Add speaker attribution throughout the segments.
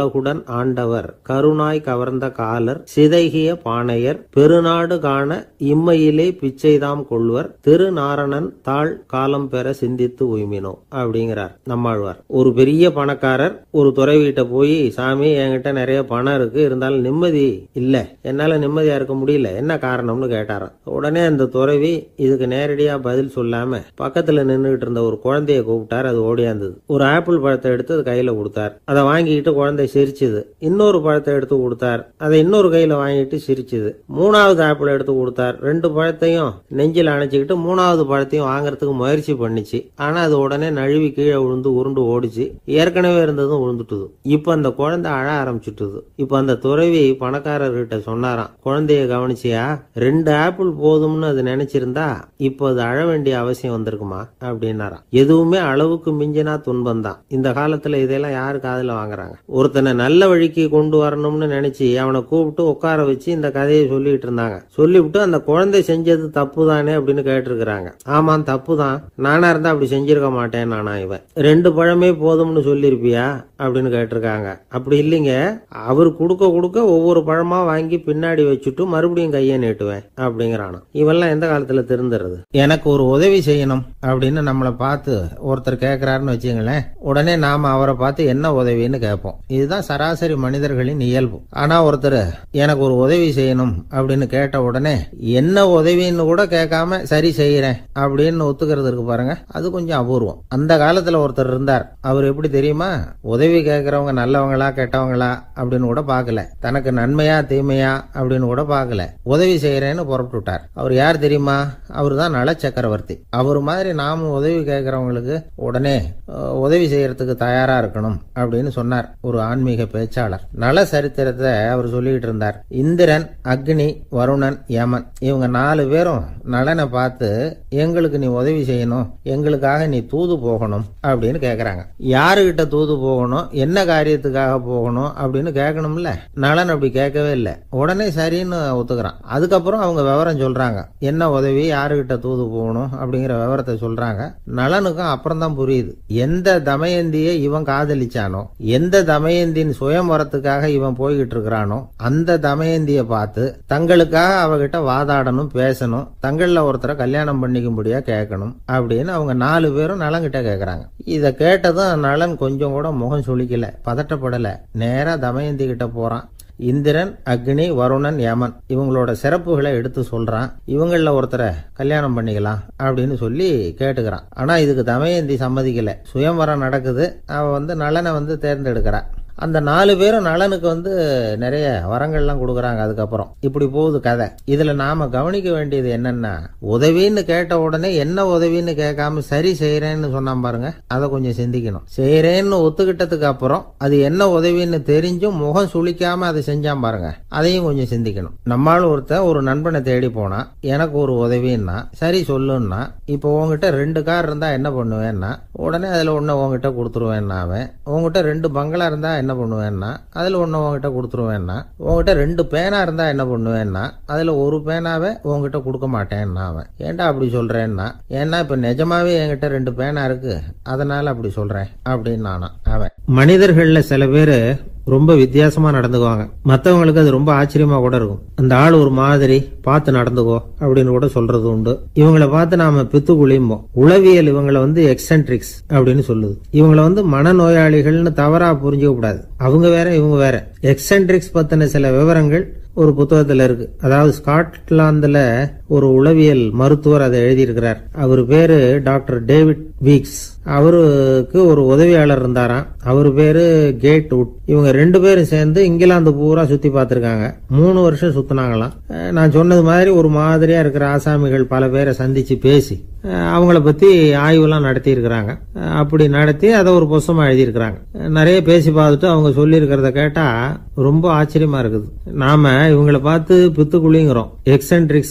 Speaker 1: உலகுடன் ஆண்டவர் கருணாய் கவர்ந்த காலர் சிதைகிய பானையர் பெருநாடு காண இம்மையிலே பிச்சைதாம் கொள்வர் திருநாரணன் தாழ் காலம் பெற சிந்தித்து உய்மினோ அப்படிங்கிறார் நம்மாழ்வார் ஒரு பெரிய பணக்காரர் ஒரு துறவிகிட்ட போய் சாமி என்கிட்ட நிறைய பணம் இருக்கு இருந்தாலும் நிம்மதி இல்ல என்னால நிம்மதியா இருக்க முடியல என்ன காரணம்னு கேட்டாராம் உடனே அந்த துறவி இதுக்கு நேரடியா பதில் சொல்லாம பக்கத்துல நின்றுகிட்டு இருந்த ஒரு குழந்தைய கூப்பிட்டார் அது ஓடியாந்தது ஒரு ஆப்பிள் பழத்தை எடுத்து அது கையில கொடுத்தார் அதை வாங்கிக்கிட்டு குழந்தை சிரிச்சுது இன்னொரு பழத்தை எடுத்து கொடுத்தார் அதை இன்னொரு கையில வாங்கிட்டு சிரிச்சுது மூணாவது ஆப்பிள் எடுத்து கொடுத்தார் ரெண்டு பழத்தையும் நெஞ்சில் அணைச்சிக்கிட்டு மூணாவது பழத்தையும் வாங்குறதுக்கு முயற்சி பண்ணிச்சு ஆனா அது உடனே நழுவி கீழே விழுந்து உருண்டு ஓடிச்சு ஏற்கனவே இருந்ததும் விழுந்துட்டுது இப்ப அந்த குழந்தை அழ ஆரம்பிச்சுட்டுது இப்ப அந்த துறவி பணக்காரர்கிட்ட சொன்னாராம் குழந்தைய கவனிச்சியா ரெண்டு ஆப்பிள் போதும்னு அது நினைச்சிருந்தா இப்போ அது அழ வேண்டிய அவசியம் வந்திருக்குமா அப்படின்னாராம் எதுவுமே அளவுக்கு மிஞ்சினா துன்பம் தான் இந்த காலத்துல இதெல்லாம் யாரு காதுல வாங்குறாங்க ஒருத்தனை நல்ல வழிக்கு கொண்டு வரணும்னு நினைச்சு அவனை கூப்பிட்டு உட்கார வச்சு இந்த கதையை சொல்லிட்டு இருந்தாங்க சொல்லிவிட்டு அந்த குழந்தை செஞ்சது தப்பு தானே அப்படின்னு கேட்டிருக்கிறாங்க ஆமா தப்பு தான் நானா இருந்தா அப்படி செஞ்சிருக்க மாட்டேன் நானா இவன் ரெண்டு பழமே போதும்னு சொல்லியிருப்பியா அப்படின்னு கேட்டிருக்காங்க அப்படி இல்லைங்க அவர் கொடுக்க கொடுக்க ஒவ்வொரு பழமா வாங்கி பின்னாடி வச்சுட்டு மறுபடியும் கையை நீட்டுவேன் அப்படிங்கிறானா இவெல்லாம் எந்த காலத்துல திருந்துறது எனக்கு ஒரு உதவி செய்யணும் அப்படின்னு நம்மளை பார்த்து ஒருத்தர் கேட்கிறாருன்னு வச்சுங்களேன் உடனே நாம அவரை பார்த்து என்ன உதவின்னு கேட்போம் இதுதான் சராசரி மனிதர்களின் இயல்பு ஆனா ஒருத்தர் எனக்கு ஒரு உதவி செய்யணும் அப்படின்னு கேட்ட உடனே என்ன உதவின்னு கூட கேட்காம சரி செய்யறேன் அப்படின்னு ஒத்துக்கிறது இருக்கு பாருங்க அது கொஞ்சம் அபூர்வம் அந்த காலத்துல ஒருத்தர் இருந்தார் அவர் எப்படி தெரியுமா உதவி கேட்கறவங்க நல்லவங்களா கெட்டவங்களா அப்படின்னு கூட பார்க்கல தனக்கு நன்மையா தீமையா அப்படின்னு கூட பார்க்கல உதவி செய்யறேன்னு புறப்பட்டு விட்டார் அவர் யார் தெரியுமா அவர் தான் நல சக்கரவர்த்தி அவர் மாதிரி நாமும் உதவி கேட்கறவங்களுக்கு உடனே அஹ், உதவி செய்யறதுக்கு தயாரா இருக்கணும் அப்படின்னு சொன்னார் ஒரு ஆன்மீக பேச்சாளர் நல சரித்திரத்தை அவர் சொல்லிட்டு இருந்தார் இந்திரன் அக்னி வருணன் யமன் இவங்க நாலு பேரும் நலனை பார்த்து எங்களுக்கு நீ உதவி செய்யணும் எங்களுக்காக நீ தூது போகணும் அப்படின்னு கேக்குறாங்க யாருகிட்ட தூது போகணும் என்ன காரியத்துக்காக போகணும் அப்படின்னு கேட்கணும்ல நலன் அப்படி கேட்கவே இல்லை உடனே சரின்னு ஒத்துக்கிறான் அதுக்கப்புறம் அவங்க விவரம் சொல்றாங்க என்ன உதவி யாருகிட்ட தூது போகணும் அப்படிங்கிற விவரத்தை சொல்றாங்க நலனுக்கும் அப்புறம் தான் புரியுது எந்த தமயந்தியை இவன் காதலிச்சானோ எந்த தமயந்தின் சுயம்பரத்துக்காக இவன் போய்கிட்டு இருக்கிறானோ அந்த தமயந்தியை பார்த்து தங்களுக்காக அவகிட்ட வாதாடணும் பேசணும் தங்களில் ஒருத்தரை கல்யாணம் பண்ணிக்கும்படியா கேட்கணும் அப்படின்னு அவங்க நாலு பேரும் நலங்கிட்ட கேட்கறாங்க இத கேட்டதும் நலன் கொஞ்சம் கூட முகம் சுளிக்கல பதட்டப்படல நேரா தமயந்தி கிட்ட போறான் இந்திரன் அக்னி வருணன் யமன் இவங்களோட சிறப்புகளை எடுத்து சொல்றான் இவங்கள ஒருத்தரை கல்யாணம் பண்ணிக்கலாம் அப்படின்னு சொல்லி கேட்டுக்கிறான் ஆனா இதுக்கு தமயந்தி சம்மதிக்கல சுயம்வரம் நடக்குது அவ வந்து நலனை வந்து தேர்ந்தெடுக்கிறா அந்த நாலு பேரும் நலனுக்கு வந்து நிறைய வரங்கள்லாம் கொடுக்குறாங்க அதுக்கப்புறம் இப்படி போகுது கதை இதுல நாம கவனிக்க வேண்டியது என்னன்னா உதவின்னு கேட்ட உடனே என்ன உதவின்னு கேட்காம சரி செய்யறேன்னு சொன்னான் பாருங்க அதை கொஞ்சம் சிந்திக்கணும் செய்யறேன்னு ஒத்துக்கிட்டதுக்கு அப்புறம் அது என்ன உதவின்னு தெரிஞ்சும் முகம் சுளிக்காம அதை செஞ்சான் பாருங்க அதையும் கொஞ்சம் சிந்திக்கணும் நம்மால் ஒருத்தன் ஒரு நண்பனை தேடி போனா எனக்கு ஒரு உதவின்னா சரி சொல்லுன்னா இப்போ உங்ககிட்ட ரெண்டு கார் இருந்தா என்ன பண்ணுவேன்னா உடனே அதுல ஒண்ணு உங்ககிட்ட கொடுத்துருவேன்னா அவன் உங்ககிட்ட ரெண்டு பங்களா இருந்தா என்ன பண்ணுவேன்னா அதுல ஒண்ணு உங்ககிட்ட கொடுத்துருவேன்னா உங்ககிட்ட ரெண்டு பேனா இருந்தா என்ன பண்ணுவேன்னா அதுல ஒரு பேனாவை உங்ககிட்ட கொடுக்க மாட்டேன்னா அவன் ஏன்டா அப்படி சொல்றேன்னா ஏன்னா இப்ப நிஜமாவே என்கிட்ட ரெண்டு பேனா இருக்கு அதனால அப்படி சொல்றேன் அப்படின்னு நானா அவன் மனிதர்கள்ல சில பேரு ரொம்ப வித்தியாசமா நடந்துக்குவாங்க மத்தவங்களுக்கு அது ரொம்ப ஆச்சரியமா கூட இருக்கும் அந்த ஆள் ஒரு மாதிரி பார்த்து நடந்துக்கோ அப்படின்னு கூட சொல்றது உண்டு இவங்கள பார்த்து நாம பித்து குளியும்போம் உளவியல் இவங்கள வந்து எக்ஸென்ட்ரிக்ஸ் அப்படின்னு சொல்லுது இவங்கள வந்து மனநோயாளிகள்னு தவறா புரிஞ்சுக்க கூடாது அவங்க வேற இவங்க வேற எக்ஸென்ட்ரிக்ஸ் பத்தின சில விவரங்கள் ஒரு புத்தகத்துல இருக்கு அதாவது ஸ்காட்லாந்துல ஒரு உளவியல் மருத்துவர் அதை எழுதியிருக்கிறார் அவர் பேரு டாக்டர் டேவிட் வீக்ஸ் அவருக்கு ஒரு உதவியாளர் இருந்தாராம் அவர் பேரு கேட் உட் இவங்க ரெண்டு பேரும் சேர்ந்து இங்கிலாந்து பூரா சுத்தி பார்த்திருக்காங்க மூணு வருஷம் சுத்தினாங்களாம் அஹ் நான் சொன்னது மாதிரி ஒரு மாதிரியா இருக்கிற ஆசாமிகள் பல பேரை சந்திச்சு பேசி அஹ் அவங்கள பத்தி ஆய்வுலாம் நடத்தி இருக்கிறாங்க அப்படி நடத்தி அதை ஒரு புஸ்தமா எழுதியிருக்கிறாங்க அஹ் நிறைய பேசி பார்த்துட்டு அவங்க சொல்லி இருக்கிறத கேட்டா ரொம்ப ஆச்சரியமா இருக்குது நாம இவங்கள பார்த்து பித்துக்குழிங்கிறோம் எக்ஸென்ட்ரிக்ஸ் அப்படின்னு சொல்றோம்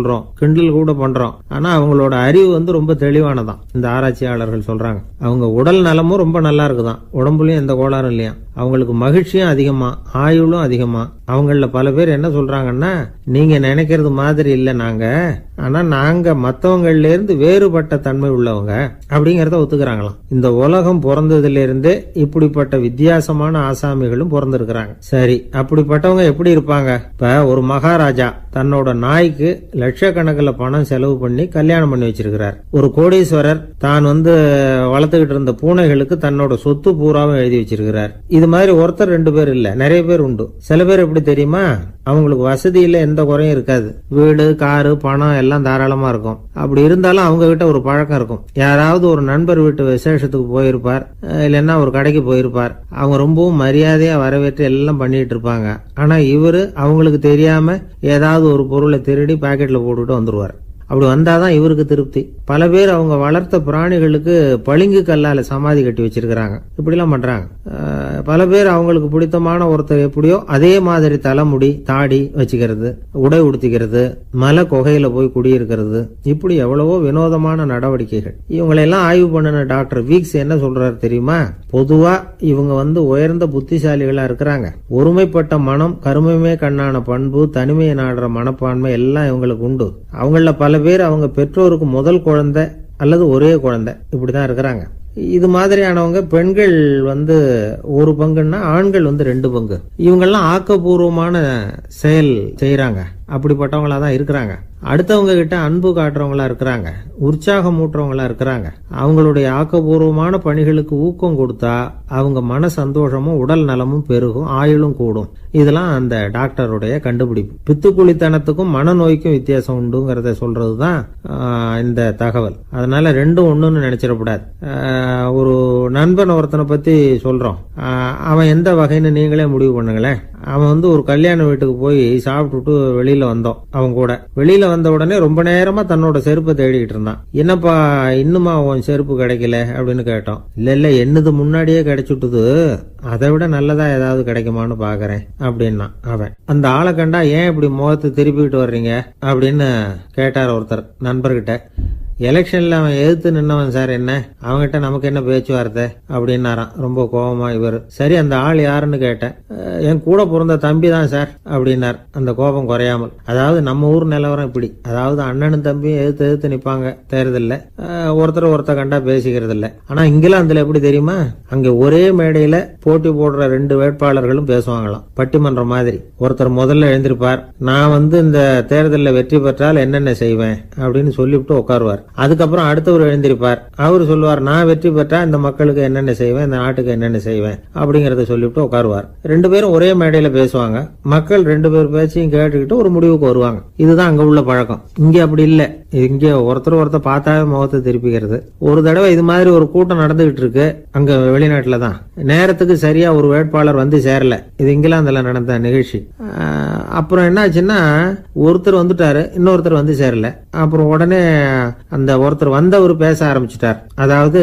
Speaker 1: சொல்றோம் கிண்டல் கூட பண்றோம் ஆனா அவங்களோட அறிவு வந்து ரொம்ப தெளிவானதான் இந்த ஆராய்ச்சியாளர்கள் சொல்றாங்க அவங்க உடல் நலமும் ரொம்ப நல்லா இருக்குதான் உடம்புலயும் எந்த கோளாறும் இல்லையா அவங்களுக்கு மகிழ்ச்சியும் அதிகமா ஆயுளும் அதிகமா அவங்கள பல பேர் என்ன சொல்றாங்கன்னா நீங்க நினைக்கிறது மாதிரி இல்ல நாங்க ஆனா நாங்க மத்தவங்கள்ல இருந்து வேறுபட்ட தன்மை உள்ளவங்க அப்படிங்கறத ஒத்துக்கிறாங்களாம் இந்த உலகம் பிறந்ததுல இருந்தே இப்படிப்பட்ட வித்தியாசமான ஆசாமிகளும் பிறந்திருக்கிறாங்க சரி அப்படிப்பட்டவங்க எப்படி இருப்பாங்க இப்ப ஒரு மகாராஜா தன்னோட நாய்க்கு லட்சக்கணக்கில் பணம் செலவு பண்ணி கல்யாணம் பண்ணி வச்சிருக்கிறார் ஒரு கோடீஸ்வரர் தான் வந்து வளர்த்துக்கிட்டு இருந்த பூனைகளுக்கு தன்னோட சொத்து பூராவும் எழுதி வச்சிருக்கிறார் இது மாதிரி ஒருத்தர் ரெண்டு பேர் இல்ல நிறைய பேர் உண்டு சில பேர் எப்படி தெரியுமா அவங்களுக்கு வசதியில எந்த குறையும் இருக்காது வீடு காரு பணம் எல்லாம் தாராளமா இருக்கும் அப்படி இருந்தாலும் அவங்க கிட்ட ஒரு பழக்கம் இருக்கும் யாராவது ஒரு நண்பர் வீட்டு விசேஷத்துக்கு போயிருப்பார் அஹ் இல்லைன்னா ஒரு கடைக்கு போயிருப்பார் அவங்க ரொம்பவும் மரியாதையா வரவேற்று எல்லாம் பண்ணிட்டு இருப்பாங்க ஆனா இவரு அவங்களுக்கு தெரியாம ஏதாவது ஒரு பொருளை திருடி பாக்கெட்ல போட்டுட்டு வந்துருவார் அப்படி வந்தாதான் இவருக்கு திருப்தி பல பேர் அவங்க வளர்த்த பிராணிகளுக்கு பளிங்கு கல்லால சமாதி கட்டி வச்சிருக்கிறாங்க இப்படிலாம் பண்றாங்க அஹ் பல பேர் அவங்களுக்கு பிடித்தமான ஒருத்தர் எப்படியோ அதே மாதிரி தலைமுடி தாடி வச்சுக்கிறது உடை உடுத்திக்கிறது மலை குகையில போய் குடியிருக்கிறது இப்படி எவ்வளவோ வினோதமான நடவடிக்கைகள் இவங்களெல்லாம் ஆய்வு பண்ணின டாக்டர் வீக்ஸ் என்ன சொல்றாரு தெரியுமா பொதுவா இவங்க வந்து உயர்ந்த புத்திசாலிகளா இருக்கிறாங்க ஒருமைப்பட்ட மனம் கருமையுமே கண்ணான பண்பு தனிமையை நாடுற மனப்பான்மை எல்லாம் இவங்களுக்கு உண்டு அவங்கள பல பேர் அவங்க பெற்றோருக்கு முதல் குழந்தை அல்லது ஒரே குழந்தை இப்படிதான் இருக்கிறாங்க இது மாதிரியானவங்க பெண்கள் வந்து ஒரு பங்குன்னா ஆண்கள் வந்து ரெண்டு பங்கு இவங்கெல்லாம் ஆக்கப்பூர்வமான செயல் செய்யறாங்க அப்படிப்பட்டவங்களா தான் இருக்கிறாங்க அடுத்தவங்க கிட்ட அன்பு காட்டுறவங்களா இருக்கிறாங்க உற்சாகம் ஊட்டுறவங்களா இருக்கிறாங்க அவங்களுடைய ஆக்கப்பூர்வமான பணிகளுக்கு ஊக்கம் கொடுத்தா அவங்க மன சந்தோஷமும் உடல் நலமும் பெருகும் ஆயுளும் கூடும் இதெல்லாம் அந்த டாக்டருடைய கண்டுபிடிப்பு பித்துக்குழித்தனத்துக்கும் மனநோய்க்கும் வித்தியாசம் உண்டுங்கிறத சொல்றதுதான் ஆஹ், இந்த தகவல் அதனால ரெண்டும் ஒண்ணுன்னு நினைச்சிடக்கூடாது ஆஹ், ஒரு நண்பன் ஒருத்தனை பத்தி சொல்றோம் ஆஹ், அவன் எந்த வகைன்னு நீங்களே முடிவு பண்ணுங்களேன் அவன் வந்து ஒரு கல்யாண வீட்டுக்கு போய் சாப்பிட்டுட்டு வெளியில வந்தோம் அவன் கூட வெளியில வந்த உடனே ரொம்ப நேரமா தன்னோட செருப்பை தேடிக்கிட்டு இருந்தான் என்னப்பா இன்னுமா உன் செருப்பு கிடைக்கல அப்படின்னு கேட்டோம் இல்ல இல்ல என்னது முன்னாடியே கிடைச்சுட்டுது அதை விட நல்லதா ஏதாவது கிடைக்குமான்னு பாக்குறேன் அப்படின்னா அவன் அந்த ஆளை கண்டா ஏன் இப்படி முகத்தை திருப்பிக்கிட்டு வர்றீங்க அப்படின்னு கேட்டார் ஒருத்தர் நண்பர்கிட்ட எலெக்ஷன்ல அவன் எதிர்த்து நின்னவன் சார் என்ன அவன்கிட்ட நமக்கு என்ன பேச்சுவார்த்தை அப்படின்னாராம் ரொம்ப கோபமா இவர் சரி அந்த ஆள் யாருன்னு கேட்டேன் "அஹ், என் கூட பிறந்த தம்பி தான் சார் அப்படின்னார் அந்த கோபம் குறையாமல் அதாவது நம்ம ஊர் நிலவரம் இப்படி அதாவது அண்ணனும் தம்பியும் எதிர்த்து எதிர்த்து நிப்பாங்க தேர்தல்ல அஹ், ஒருத்தர் ஒருத்தர் கண்டா பேசிக்கிறது இல்ல ஆனா இங்கிலாந்துல எப்படி தெரியுமா அங்க ஒரே மேடையில போட்டி போடுற ரெண்டு வேட்பாளர்களும் பேசுவாங்களாம் பட்டிமன்றம் மாதிரி ஒருத்தர் முதல்ல எழுந்திருப்பார் நான் வந்து இந்த தேர்தலில் வெற்றி பெற்றால் என்னென்ன செய்வேன் அப்படின்னு சொல்லிவிட்டு உட்காருவார் அதுக்கப்புறம் அடுத்தவர் எழுந்திருப்பார் அவர் சொல்லுவார் நான் வெற்றி பெற்றா இந்த மக்களுக்கு என்னென்ன செய்வேன் இந்த நாட்டுக்கு என்னென்ன செய்வேன் அப்படிங்கறத சொல்லிவிட்டு உட்காருவார் ரெண்டு பேரும் ஒரே மேடையில பேசுவாங்க மக்கள் ரெண்டு பேர் பேச்சையும் கேட்டுக்கிட்டு ஒரு முடிவுக்கு வருவாங்க இதுதான் அங்க உள்ள பழக்கம் இங்க அப்படி இல்ல இங்க ஒருத்தர் ஒருத்தர் பார்த்தாவே முகத்தை திருப்பிக்கிறது ஒரு தடவை இது மாதிரி ஒரு கூட்டம் நடந்துகிட்டு இருக்கு அங்க வெளிநாட்டுல தான் நேரத்துக்கு சரியா ஒரு வேட்பாளர் வந்து சேரல இது இங்கிலாந்துல நடந்த நிகழ்ச்சி ஆஹ் அப்புறம் என்னாச்சுன்னா ஒருத்தர் வந்துட்டாரு இன்னொருத்தர் வந்து சேரல அப்புறம் உடனே அந்த ஒருத்தர் வந்தவர் பேச ஆரம்பிச்சிட்டார் அதாவது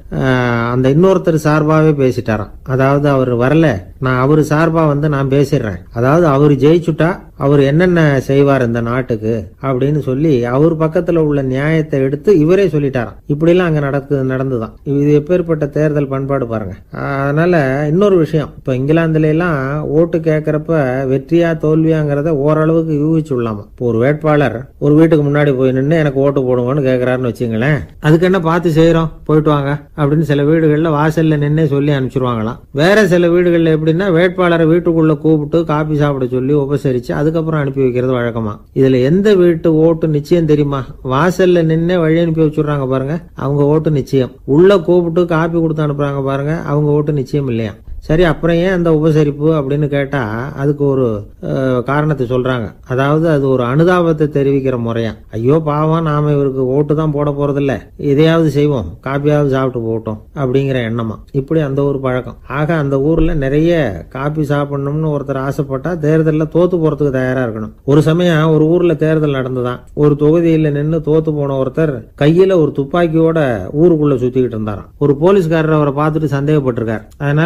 Speaker 1: ஆஹ் அந்த இன்னொருத்தர் சார்பாவே பேசிட்டாராம் அதாவது அவர் வரல நான் அவர் சார்பா வந்து நான் பேசிடுறேன் அதாவது அவர் ஜெயிச்சுட்டா அவர் என்னென்ன செய்வார் இந்த நாட்டுக்கு அப்படின்னு சொல்லி அவர் பக்கத்துல உள்ள நியாயத்தை எடுத்து இவரே சொல்லிட்டாராம் இப்படிலாம் அங்க நடக்கு நடந்துதான் இது எப்பேற்பட்ட தேர்தல் பண்பாடு பாருங்க அதனால இன்னொரு விஷயம் இப்ப இங்கிலாந்துல எல்லாம் ஓட்டு கேட்கறப்ப வெற்றியா தோல்வியாங்கிறத ஓரளவுக்கு யூகிச்சு விடலாமா இப்போ ஒரு வேட்பாளர் ஒரு வீட்டுக்கு முன்னாடி போய் நின்று எனக்கு ஓட்டு போடுங்கன்னு கேக்குறாருன்னு வச்சுங்களேன் அதுக்கு என்ன பார்த்து செய்யறோம் போயிட்டு வாங்க அப்படின்னு சில வீடுகள்ல வாசல்ல நின்னே சொல்லி அனுப்பிச்சிருவாங்களாம் வேற சில வீடுகள்ல எப்படின்னா வேட்பாளரை வீட்டுக்குள்ள கூப்பிட்டு காபி சாப்பிட சொல்லி உபசரிச்சு அதுக்கப்புறம் அனுப்பி வைக்கிறது வழக்கமா இதுல எந்த வீட்டு ஓட்டு நிச்சயம் தெரியுமா வாசல்ல நின்னே வழி அனுப்பி வச்சுடுறாங்க பாருங்க அவங்க ஓட்டு நிச்சயம் உள்ள கூப்பிட்டு காப்பி கொடுத்து அனுப்புறாங்க பாருங்க அவங்க ஓட்டு நிச்சயம் இல்லையா சரி அப்புறம் ஏன் அந்த உபசரிப்பு அப்படின்னு கேட்டா அதுக்கு ஒரு அஹ், காரணத்தை சொல்றாங்க அதாவது அது ஒரு அனுதாபத்தை தெரிவிக்கிற முறையா ஐயோ பாவம் நாம இவருக்கு ஓட்டு தான் போட போறதில்ல இதையாவது செய்வோம் காப்பியாவது சாப்பிட்டு போட்டோம் அப்படிங்கிற எண்ணமா இப்படி அந்த ஒரு பழக்கம் ஆக அந்த ஊர்ல நிறைய காப்பி சாப்பிடணும்னு ஒருத்தர் ஆசைப்பட்டா தேர்தலில் தோத்து போறதுக்கு தயாரா இருக்கணும் ஒரு சமயம் ஒரு ஊர்ல தேர்தல் நடந்துதான் ஒரு தொகுதியில நின்னு தோத்து போன ஒருத்தர் கையில ஒரு துப்பாக்கியோட ஊருக்குள்ள சுத்திக்கிட்டு இருந்தாராம் ஒரு போலீஸ்காரர் அவரை பார்த்துட்டு சந்தேகப்பட்டிருக்கார் அதனால அவரை தடுத்து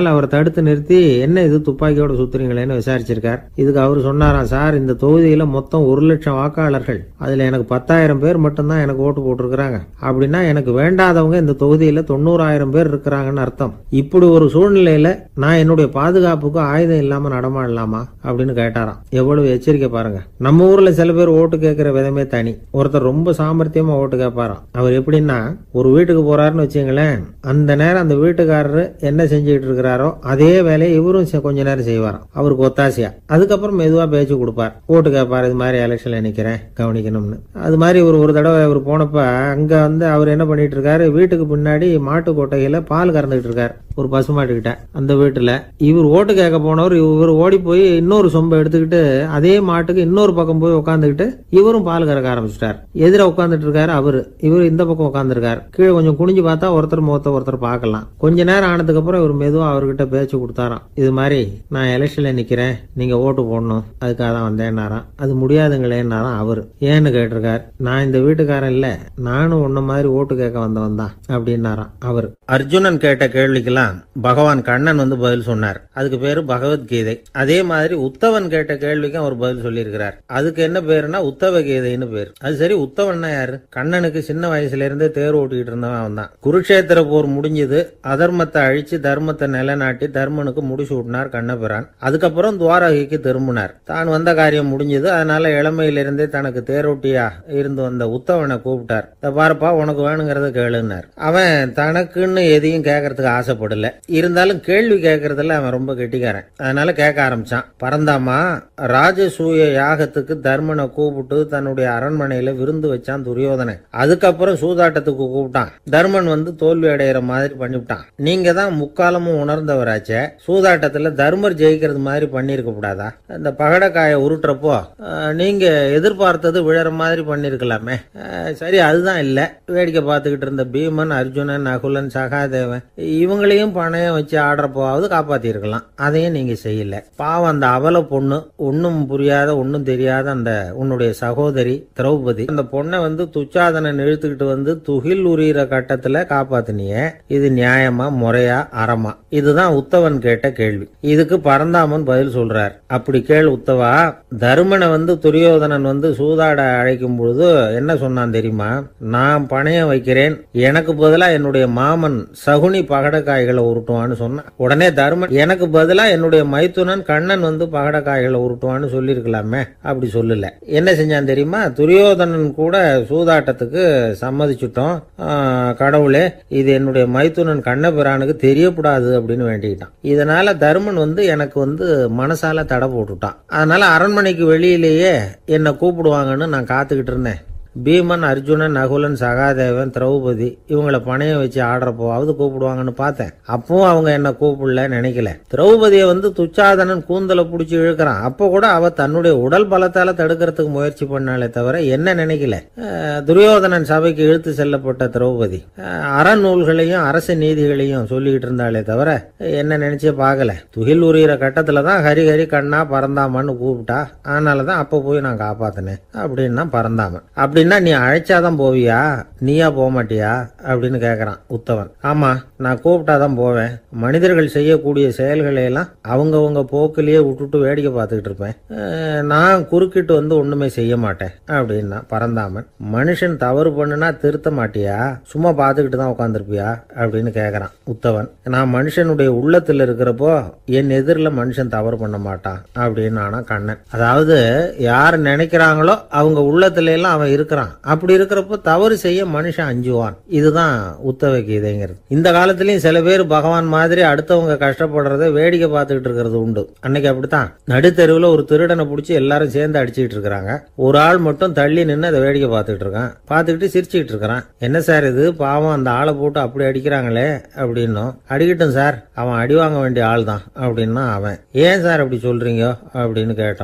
Speaker 1: தடுத்து நிறுத்தி என்ன இது துப்பாக்கியோட சுத்துறீங்களேன்னு விசாரிச்சிருக்கார் இதுக்கு அவர் சொன்னாராம் சார் இந்த தொகுதியில மொத்தம் ஒரு லட்சம் வாக்காளர்கள் அதுல எனக்கு பத்தாயிரம் பேர் மட்டும்தான் எனக்கு ஓட்டு போட்டிருக்கிறாங்க அப்படின்னா எனக்கு வேண்டாதவங்க இந்த தொகுதியில தொண்ணூறாயிரம் பேர் இருக்கிறாங்கன்னு அர்த்தம் இப்படி ஒரு சூழ்நிலையில நான் என்னுடைய பாதுகாப்புக்கு ஆயுதம் இல்லாம நடமாடலாமா அப்படின்னு கேட்டாராம் எவ்வளவு எச்சரிக்கை பாருங்க நம்ம ஊர்ல சில பேர் ஓட்டு கேட்கிற விதமே தனி ஒருத்தர் ரொம்ப சாமர்த்தியமா ஓட்டு கேட்பாராம் அவர் எப்படின்னா ஒரு வீட்டுக்கு போறாருன்னு வச்சுங்களேன் அந்த நேரம் அந்த வீட்டுக்காரரு என்ன செஞ்சுட்டு இருக்கிறாரோ அதே வேலையை இவரும் செ- கொஞ்ச நேரம் செய்வாராம் அவருக்கு ஒத்தாசையா அதுக்கப்புறம் மெதுவா பேச்சு கொடுப்பார் ஓட்டு கேட்பார் இது மாதிரி எலெக்ஷன்ல நிக்கிறேன் கவனிக்கணும்னு அது மாதிரி ஒரு ஒரு தடவை அவர் போனப்ப அங்க வந்து அவர் என்ன பண்ணிட்டு இருக்காரு வீட்டுக்கு பின்னாடி மாட்டு கொட்டையில பால் கறந்துட்டு இருக்காரு ஒரு பசுமாட்டுக்கிட்ட அந்த வீட்டுல இவர் ஓட்டு கேட்க போனவர் இவர் ஓடி போய் இன்னொரு சொம்பை எடுத்துக்கிட்டு அதே மாட்டுக்கு இன்னொரு பக்கம் போய் உட்காந்துக்கிட்டு இவரும் பால் கறக்க ஆரம்பிச்சிட்டார் எதிர உட்காந்துட்டு இருக்காரு அவரு இவர் இந்த பக்கம் உட்காந்துருக்காரு கீழே கொஞ்சம் குனிஞ்சு பார்த்தா ஒருத்தர் முகத்தை ஒருத்தர் பார்க்கலாம் கொஞ்ச நேரம் ஆனதுக்கு அப்புறம் இவர் மெதுவா அவர்கிட்ட பேச்சு கொடுத்தாராம் இது மாதிரி நான் எலெக்ஷன்ல நிக்கிறேன் நீங்க ஓட்டு போடணும் அதுக்காக தான் வந்தேன்னாராம் அது முடியாதுங்களேன்னாராம் அவரு ஏன்னு கேட்டிருக்காரு நான் இந்த வீட்டுக்காரன் இல்ல நானும் உன்ன மாதிரி ஓட்டு கேட்க வந்தவன் தான் அப்படின்னாராம் அவர் அர்ஜுனன் கேட்ட கேள்விக்கெல்லாம் பகவான் கண்ணன் வந்து பதில் சொன்னார் அதுக்கு பேரு பகவத்கீதை அதே மாதிரி உத்தவன் கேட்ட கேள்விக்கும் அவர் பதில் சொல்லியிருக்கிறார் அதுக்கு என்ன பேருனா உத்தவ கீதைன்னு பேர் அது சரி உத்தவன்னா யாரு கண்ணனுக்கு சின்ன வயசுல இருந்தே தேர் ஓட்டிக்கிட்டு இருந்தவன் அவன் தான் குருஷேத்திர போர் முடிஞ்சது அதர்மத்தை அழிச்சு தர்மத்தை நிலைநாட்டி தர்மனுக்கு முடிச்சு விட்டினார் கண்ணபிரான் அதுக்கப்புறம் துவாரகைக்கு திரும்பினார் தான் வந்த காரியம் முடிஞ்சது அதனால இளமையிலிருந்தே தனக்கு தேரோட்டியா இருந்து வந்த உத்தவனை கூப்பிட்டார் "இத பாருப்பா உனக்கு வேணுங்கிறத கேளுன்னார் அவன் தனக்குன்னு எதையும் கேட்கறதுக்கு ஆசைப்படல இருந்தாலும் கேள்வி கேட்கறதுல அவன் ரொம்ப கெட்டிக்காரன் அதனால கேட்க ஆரம்பிச்சான் பரந்தாமா ராஜசூய யாகத்துக்கு தர்மனை கூப்பிட்டு தன்னுடைய அரண்மனையில விருந்து வச்சான் துரியோதனன் அதுக்கப்புறம் சூதாட்டத்துக்கு கூப்பிட்டான் தர்மன் வந்து தோல்வி அடைகிற மாதிரி பண்ணிவிட்டான் நீங்க தான் முக்காலமும் உணர்ந்தவராச்சே சூதாட்டத்துல தர்மர் ஜெயிக்கிறது மாதிரி பண்ணிருக்க கூடாதா இந்த பகடக்காயை உருட்டுறப்போ அஹ், நீங்க எதிர்பார்த்தது விழற மாதிரி பண்ணிருக்கலாமே அஹ், சரி அதுதான் இல்ல வேடிக்கை பார்த்துக்கிட்டு இருந்த பீமன் அர்ஜுனன் நகுலன் சகாதேவன் இவங்களையும் பணையம் வச்சு ஆடுறப்போவாவது காப்பாத்தி இருக்கலாம் அதையும் நீங்க செய்யல பாவம் அந்த அவல பொண்ணு ஒன்னும் புரியாத ஒன்னும் தெரியாத அந்த உன்னுடைய சகோதரி திரௌபதி அந்த பொண்ணை வந்து துச்சாதனன் இழுத்துக்கிட்டு வந்து துகில் உரியிற கட்டத்துல காப்பாத்தினியே இது நியாயமா முறையா அறமா இதுதான் உத்தவன் கேட்ட கேள்வி இதுக்கு பரந்தாமன் பதில் சொல்றார் அப்படி கேள் உத்தவா தருமனை வந்து துரியோதனன் வந்து சூதாட அழைக்கும் பொழுது என்ன சொன்னான் தெரியுமா நான் பணையம் வைக்கிறேன் எனக்கு பதிலா என்னுடைய மாமன் சகுனி பகடக்காய்களை உருட்டுவான்னு சொன்னான் உடனே தருமன் எனக்கு பதிலா என்னுடைய மைத்துனன் கண்ணன் வந்து பகடக்காய்களை உருட்டுவான்னு சொல்லியிருக்கலாமே அப்படி சொல்லல என்ன செஞ்சான் தெரியுமா துரியோதனன் கூட சூதாட்டத்துக்கு சம்மதிச்சுட்டோம் ஆஹ், கடவுளே இது என்னுடைய மைத்துனன் கண்ணபிரானுக்கு தெரியக்கூடாது அப்படின்னு வேண்டிக்கிட்டான் இதனால தருமன் வந்து எனக்கு வந்து மனசால தடை போட்டுட்டான் அதனால அரண்மனைக்கு வெளியிலேயே என்னை கூப்பிடுவாங்கன்னு நான் காத்துக்கிட்டு இருந்தேன் பீமன் அர்ஜுனன் நகுலன் சகாதேவன் திரௌபதி இவங்களை பணையம் வச்சு ஆடுறப்போவாவது கூப்பிடுவாங்கன்னு பார்த்தேன் அப்பவும் அவங்க என்ன கூப்பிடல நினைக்கல திரௌபதியை வந்து துச்சாதனன் கூந்தலை பிடிச்சி இழுக்கிறான் அப்போ கூட அவ தன்னுடைய உடல் பலத்தால தடுக்கிறதுக்கு முயற்சி பண்ணாலே தவிர என்ன நினைக்கல அஹ், துரியோதனன் சபைக்கு இழுத்து செல்லப்பட்ட திரௌபதி அஹ், அறநூல்களையும் அரச நீதிகளையும் சொல்லிக்கிட்டு இருந்தாலே தவிர என்ன நினைச்சே பார்க்கல துகில் உரியிற கட்டத்துல தான் ஹரி ஹரி கண்ணா பறந்தாமான்னு கூப்பிட்டா அதனால தான் அப்போ போய் நான் காப்பாத்தினேன் அப்படின்னா பறந்தாமன் அப்படின்னா நீ அழைச்சாதான் போவியா நீயா போக மாட்டியா அப்படின்னு கேக்குறான் உத்தவன் ஆமா நான் கூப்பிட்டாதான் போவேன் மனிதர்கள் செய்யக்கூடிய செயல்களை எல்லாம் அவங்கவங்க போக்கிலேயே விட்டுட்டு வேடிக்கை பார்த்துக்கிட்டு இருப்பேன் அஹ், நான் குறுக்கிட்டு வந்து ஒண்ணுமே செய்ய மாட்டேன் அப்படின்னா பறந்தாமன் மனுஷன் தவறு பண்ணுனா திருத்த மாட்டியா சும்மா பார்த்துக்கிட்டு தான் உட்காந்துருப்பியா அப்படின்னு கேக்குறான் உத்தவன் நான் மனுஷனுடைய உள்ளத்துல இருக்கிறப்போ என் எதிரில் மனுஷன் தவறு பண்ண மாட்டான் அப்படின்னு ஆனா கண்ணன் அதாவது யார் நினைக்கிறாங்களோ அவங்க உள்ளத்துல எல்லாம் அவன் இருக்கிறான் அப்படி இருக்கிறப்போ தவறு செய்ய மனுஷன் அஞ்சுவான் இதுதான் உத்தவ கீதைங்கிறது இந்த காலத்திலயும் சில பேர் பகவான் மாதிரி அடுத்தவங்க கஷ்டப்படுறத வேடிக்கை பார்த்துக்கிட்டு இருக்கிறது உண்டு அன்னைக்கு அப்படித்தான் நடுத்தெருவுல ஒரு திருடனை பிடிச்சி எல்லாரும் சேர்ந்து அடிச்சுக்கிட்டு இருக்கிறாங்க ஒரு ஆள் மட்டும் தள்ளி நின்று அதை வேடிக்கை பார்த்துக்கிட்டு இருக்கான் பார்த்துக்கிட்டு சிரிச்சுக்கிட்டு இருக்கிறான் என்ன சார் இது பாவம் அந்த ஆளை போட்டு அப்படி அடிக்கிறாங்களே அப்படின்னும் அடிக்கட்டும் சார் அவன் அடி வாங்க வேண்டிய ஆள் தான் அப்படின்னா அவன் ஏன் சார் அப்படி சொல்றீங்க அப்படின்னு கேட்டோம்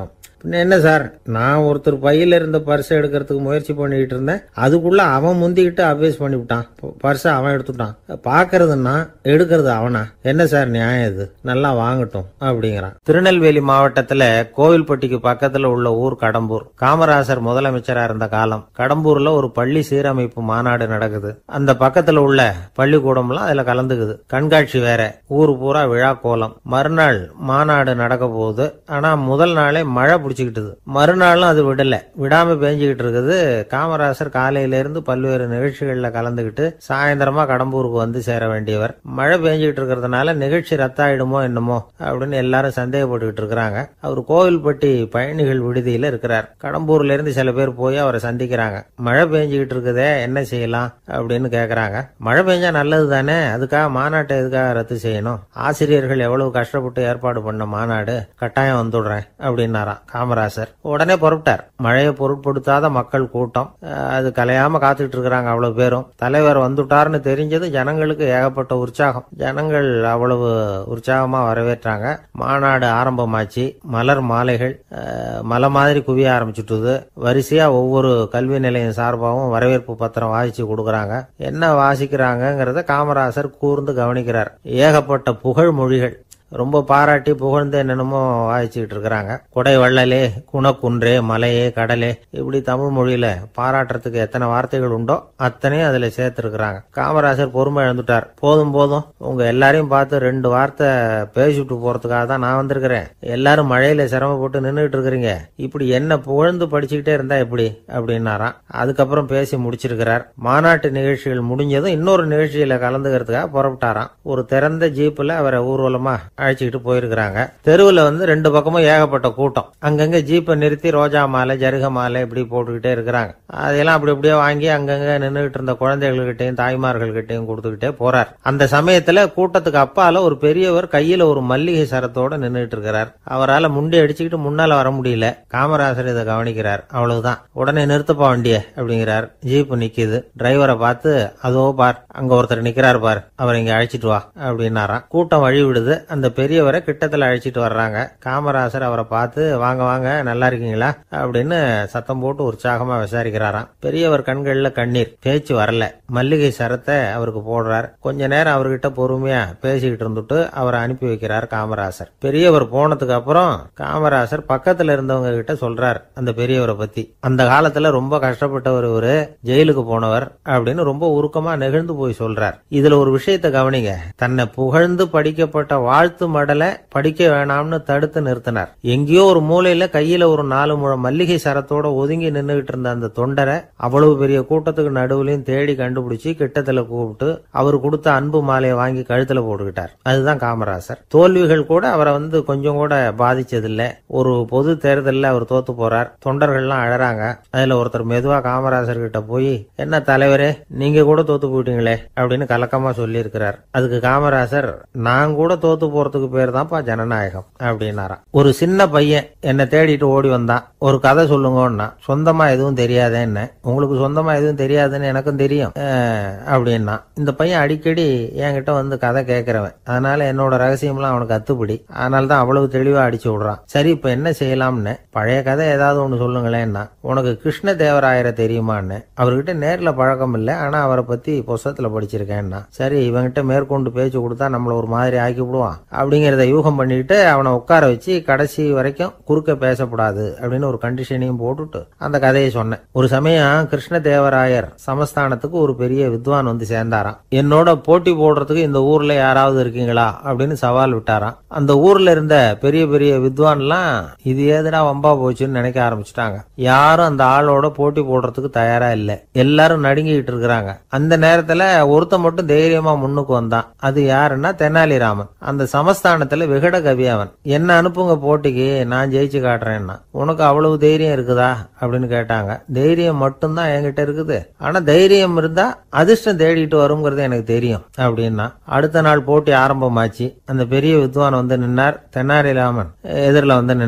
Speaker 1: பின்ன என்ன சார் நான் ஒருத்தர் பையில இருந்த பர்ஸை எடுக்கிறதுக்கு முயற்சி பண்ணிக்கிட்டு இருந்தேன் அதுக்குள்ள அவன் முந்திக்கிட்டு அபேஸ் பண்ணிவிட்டான் பர்ஸை அவன் எடுத்துட்டான் பாக்குறதுன்னா எடுக்கிறது அவனா என்ன சார் நியாயம் இது நல்லா வாங்கட்டும் அப்படிங்கிறான் திருநெல்வேலி மாவட்டத்துல கோவில்பட்டிக்கு பக்கத்துல உள்ள ஊர் கடம்பூர் காமராசர் முதலமைச்சரா இருந்த காலம் கடம்பூர்ல ஒரு பள்ளி சீரமைப்பு மாநாடு நடக்குது அந்த பக்கத்துல உள்ள பள்ளிக்கூடம்லாம் அதுல கலந்துக்குது கண்காட்சி வேற ஊர் பூரா விழா கோலம் மறுநாள் மாநாடு நடக்க போகுது ஆனா முதல் நாளே மழை பிடிச்சிக்கிட்டுது மறுநாளும் அது விடல விடாம பேஞ்சுக்கிட்டு இருக்குது காமராசர் காலையில இருந்து பல்வேறு நிகழ்ச்சிகள்ல கலந்துக்கிட்டு சாயந்தரமா கடம்பூருக்கு வந்து சேர வேண்டியவர் மழை பேஞ்சுக்கிட்டு இருக்கிறதுனால நிகழ்ச்சி ரத்தாயிடுமோ என்னமோ அப்படின்னு எல்லாரும் சந்தேகப்பட்டுக்கிட்டு இருக்கிறாங்க அவர் கோவில்பட்டி பயணிகள் விடுதியில இருக்கிறார் கடம்பூர்ல இருந்து சில பேர் போய் அவரை சந்திக்கிறாங்க மழை பெஞ்சுக்கிட்டு இருக்குதே என்ன செய்யலாம் அப்படின்னு கேக்குறாங்க மழை பெஞ்சா நல்லது தானே அதுக்காக மாநாட்டை எதுக்காக ரத்து செய்யணும் ஆசிரியர்கள் எவ்வளவு கஷ்டப்பட்டு ஏற்பாடு பண்ண மாநாடு கட்டாயம் வந்துடுறேன் அப்படின்னாராம் காமராசர் உடனே புறப்பட்டார் மழையை பொருட்படுத்தாத மக்கள் கூட்டம் அஹ் அது கலையாம காத்துட்டு இருக்கிறாங்க அவ்வளவு பேரும் தலைவர் வந்துட்டார்னு தெரிஞ்சது ஜனங்களுக்கு ஏகப்பட்ட உற்சாகம் ஜனங்கள் அவ்வளவு உற்சாகமா வரவேற்றாங்க மாநாடு ஆரம்பமாச்சு மலர் மாலைகள் அஹ், மலை மாதிரி குவிய ஆரம்பிச்சுட்டுது வரிசையா ஒவ்வொரு கல்வி நிலையம் சார்பாகவும் வரவேற்பு பத்திரம் வாசிச்சு கொடுக்கறாங்க என்ன வாசிக்கிறாங்கங்கிறத காமராசர் கூர்ந்து கவனிக்கிறார் ஏகப்பட்ட புகழ் மொழிகள் ரொம்ப பாராட்டி புகழ்ந்து என்னென்னமோ வாசிச்சுக்கிட்டு இருக்கிறாங்க கொடை வள்ளலே குணக்குன்றே மலையே கடலே இப்படி தமிழ் மொழியில பாராட்டுறதுக்கு எத்தனை வார்த்தைகள் உண்டோ அத்தனையும் அதுல சேர்த்திருக்கிறாங்க காமராசர் பொறுமை இழந்துட்டார் போதும் போதும் உங்க எல்லாரையும் பார்த்து ரெண்டு வார்த்தை பேசிவிட்டு போறதுக்காக தான் நான் வந்திருக்கிறேன் எல்லாரும் மழையில சிரமப்பட்டு நின்றுட்டு இருக்கிறீங்க இப்படி என்ன புகழ்ந்து படிச்சுக்கிட்டே இருந்தா எப்படி அப்படின்னாராம் அதுக்கப்புறம் பேசி முடிச்சிருக்கிறார் மாநாட்டு நிகழ்ச்சிகள் முடிஞ்சதும் இன்னொரு நிகழ்ச்சியில கலந்துக்கிறதுக்காக புறப்பட்டாராம் ஒரு திறந்த ஜீப்ல அவரை ஊர்வலமா அழைச்சிக்கிட்டு போயிருக்கிறாங்க தெருவில் வந்து ரெண்டு பக்கமும் ஏகப்பட்ட கூட்டம் அங்கங்க ஜீப்பை நிறுத்தி ரோஜா மாலை ஜருக மாலை இப்படி போட்டுக்கிட்டே இருக்கிறாங்க அதையெல்லாம் அப்படி அப்படியே வாங்கி அங்கங்க நின்றுகிட்டு இருந்த குழந்தைகள்கிட்டையும் தாய்மார்கள்கிட்டையும் கொடுத்துக்கிட்டே போறார் அந்த சமயத்துல கூட்டத்துக்கு அப்பால ஒரு பெரியவர் கையில ஒரு மல்லிகை சரத்தோட நின்றுட்டு இருக்கிறார் அவரால் முண்டி அடிச்சுக்கிட்டு முன்னால வர முடியல காமராசர் இதை கவனிக்கிறார் அவ்வளவுதான் உடனே நிறுத்தப்பா வண்டிய அப்படிங்கிறார் ஜீப் நிக்குது டிரைவரை பார்த்து அதோ பார் அங்க ஒருத்தர் நிக்கிறார் பார் அவரை இங்க அழைச்சிட்டு வா அப்படின்னாராம் கூட்டம் வழி விடுது அந்த பெரியவரை கிட்டத்துல அழைச்சிட்டு வர்றாங்க காமராசர் அவரை பார்த்து வாங்க வாங்க நல்லா இருக்கீங்களா அப்படின்னு சத்தம் போட்டு உற்சாகமா விசாரிக்கிறாராம் பெரியவர் கண்கள்ல கண்ணீர் பேச்சு வரல மல்லிகை சரத்தை அவருக்கு போடுறார் கொஞ்ச நேரம் அவர்கிட்ட பொறுமையா பேசிக்கிட்டு இருந்துட்டு அவரை அனுப்பி வைக்கிறார் காமராசர் பெரியவர் போனதுக்கு அப்புறம் காமராசர் பக்கத்துல இருந்தவங்க கிட்ட சொல்றார் அந்த பெரியவரை பத்தி அந்த காலத்துல ரொம்ப கஷ்டப்பட்டவர் இவரு ஜெயிலுக்கு போனவர் அப்படின்னு ரொம்ப உருக்கமா நெகிழ்ந்து போய் சொல்றார் இதுல ஒரு விஷயத்தை கவனிங்க தன்னை புகழ்ந்து படிக்கப்பட்ட வாழ்த்து மடலை படிக்க வேணாம்னு தடுத்து நிறுத்தினார் எங்கேயோ ஒரு மூலையில கையில ஒரு நாலு முழம் மல்லிகை சரத்தோட ஒதுங்கி நின்னுகிட்டு இருந்த அந்த தொண்டரை அவ்வளவு பெரிய கூட்டத்துக்கு நடுவுலையும் தேடி கண்டுபிடிச்சு கிட்டத்துல கூப்பிட்டு அவர் கொடுத்த அன்பு மாலையை வாங்கி கழுத்துல போட்டுக்கிட்டார் அதுதான் காமராசர் தோல்விகள் கூட அவரை வந்து கொஞ்சம் கூட பாதிச்சதில்ல ஒரு பொது தேர்தல்ல அவர் தோத்து போறார் தொண்டர்கள்லாம் அழறாங்க அதுல ஒருத்தர் மெதுவா காமராசர் கிட்ட போய் என்ன தலைவரே நீங்க கூட தோத்து போயிட்டீங்களே அப்படின்னு கலக்கமா சொல்லி இருக்கிறார் அதுக்கு காமராசர் நான் கூட தோத்து போறதுக்கு பேர் தான்ப்பா ஜனநாயகம் அப்படின்னாராம் ஒரு சின்ன பையன் என்னை தேடிட்டு ஓடி வந்தான் ஒரு கதை சொல்லுங்கன்னா சொந்தமா எதுவும் தெரியாதே என்ன உங்களுக்கு சொந்தமா எதுவும் தெரியாதுன்னு எனக்கும் தெரியும் அஹ், அப்படின்னா இந்த பையன் அடிக்கடி என்கிட்ட வந்து கதை கேட்கிறவன் அதனால என்னோட ரகசியம்லாம் அவனுக்கு அத்துப்படி அதனால தான் அவ்வளவு தெளிவா அடிச்சு விடுறான் சரி இப்ப என்ன செய்யலாம்னு பழைய கதை ஏதாவது ஒண்ணு சொல்லுங்களேன்னா உனக்கு கிருஷ்ண தேவராயரை தெரியுமான்னு அவர்கிட்ட நேர்ல பழக்கம் இல்லை ஆனா அவரை பத்தி புஸ்தகத்துல படிச்சிருக்கேன்னா சரி இவன்கிட்ட மேற்கொண்டு பேச்சு கொடுத்தா நம்மள ஒரு மாதிரி ஆக்கி விடுவான் அப்படிங்கறத யூகம் பண்ணிட்டு அவனை உட்கார வச்சு கடைசி வரைக்கும் குறுக்க பேசக்கூடாது அப்படின்னு ஒரு கண்டிஷனையும் போட்டுட்டு அந்த கதையை சொன்னேன் ஒரு சமயம் கிருஷ்ண தேவராயர் சமஸ்தானத்துக்கு ஒரு பெரிய வித்வான் வந்து சேர்ந்தாராம் என்னோட போட்டி போடுறதுக்கு இந்த ஊர்ல யாராவது இருக்கீங்களா அப்படின்னு சவால் விட்டாராம் அந்த ஊர்ல இருந்த பெரிய பெரிய வித்வான்லாம் இது ஏதுடா வம்பா போச்சுன்னு நினைக்க ஆரம்பிச்சிட்டாங்க யாரும் அந்த ஆளோட போட்டி போடுறதுக்கு தயாரா இல்ல எல்லாரும் நடுங்கிட்டு இருக்கிறாங்க அந்த நேரத்துல ஒருத்த மட்டும் தைரியமா முன்னுக்கு வந்தான் அது யாருன்னா தெனாலிராமன் அந்த சமஸ்தானத்துல விகட கவி அவன் என்ன அனுப்புங்க போட்டிக்கு நான் ஜெயிச்சு காட்டுறேன்னா உனக்கு அவ்வளவு தைரியம் இருக்குதா அப்படின்னு கேட்டாங்க தைரியம் மட்டும்தான் என்கிட்ட இருக்குது ஆனா தைரியம் இருந்தா அதிர்ஷ்டம் தேடிட்டு வருங்கிறது எனக்கு தெரியும் அப்படின்னா அடுத்த நாள் போட்டி ஆரம்பமாச்சு அந்த பெரிய வித்வான் வந்து நின்னார் தென்னாலிராமன் எதிரில் வந்து நின்னா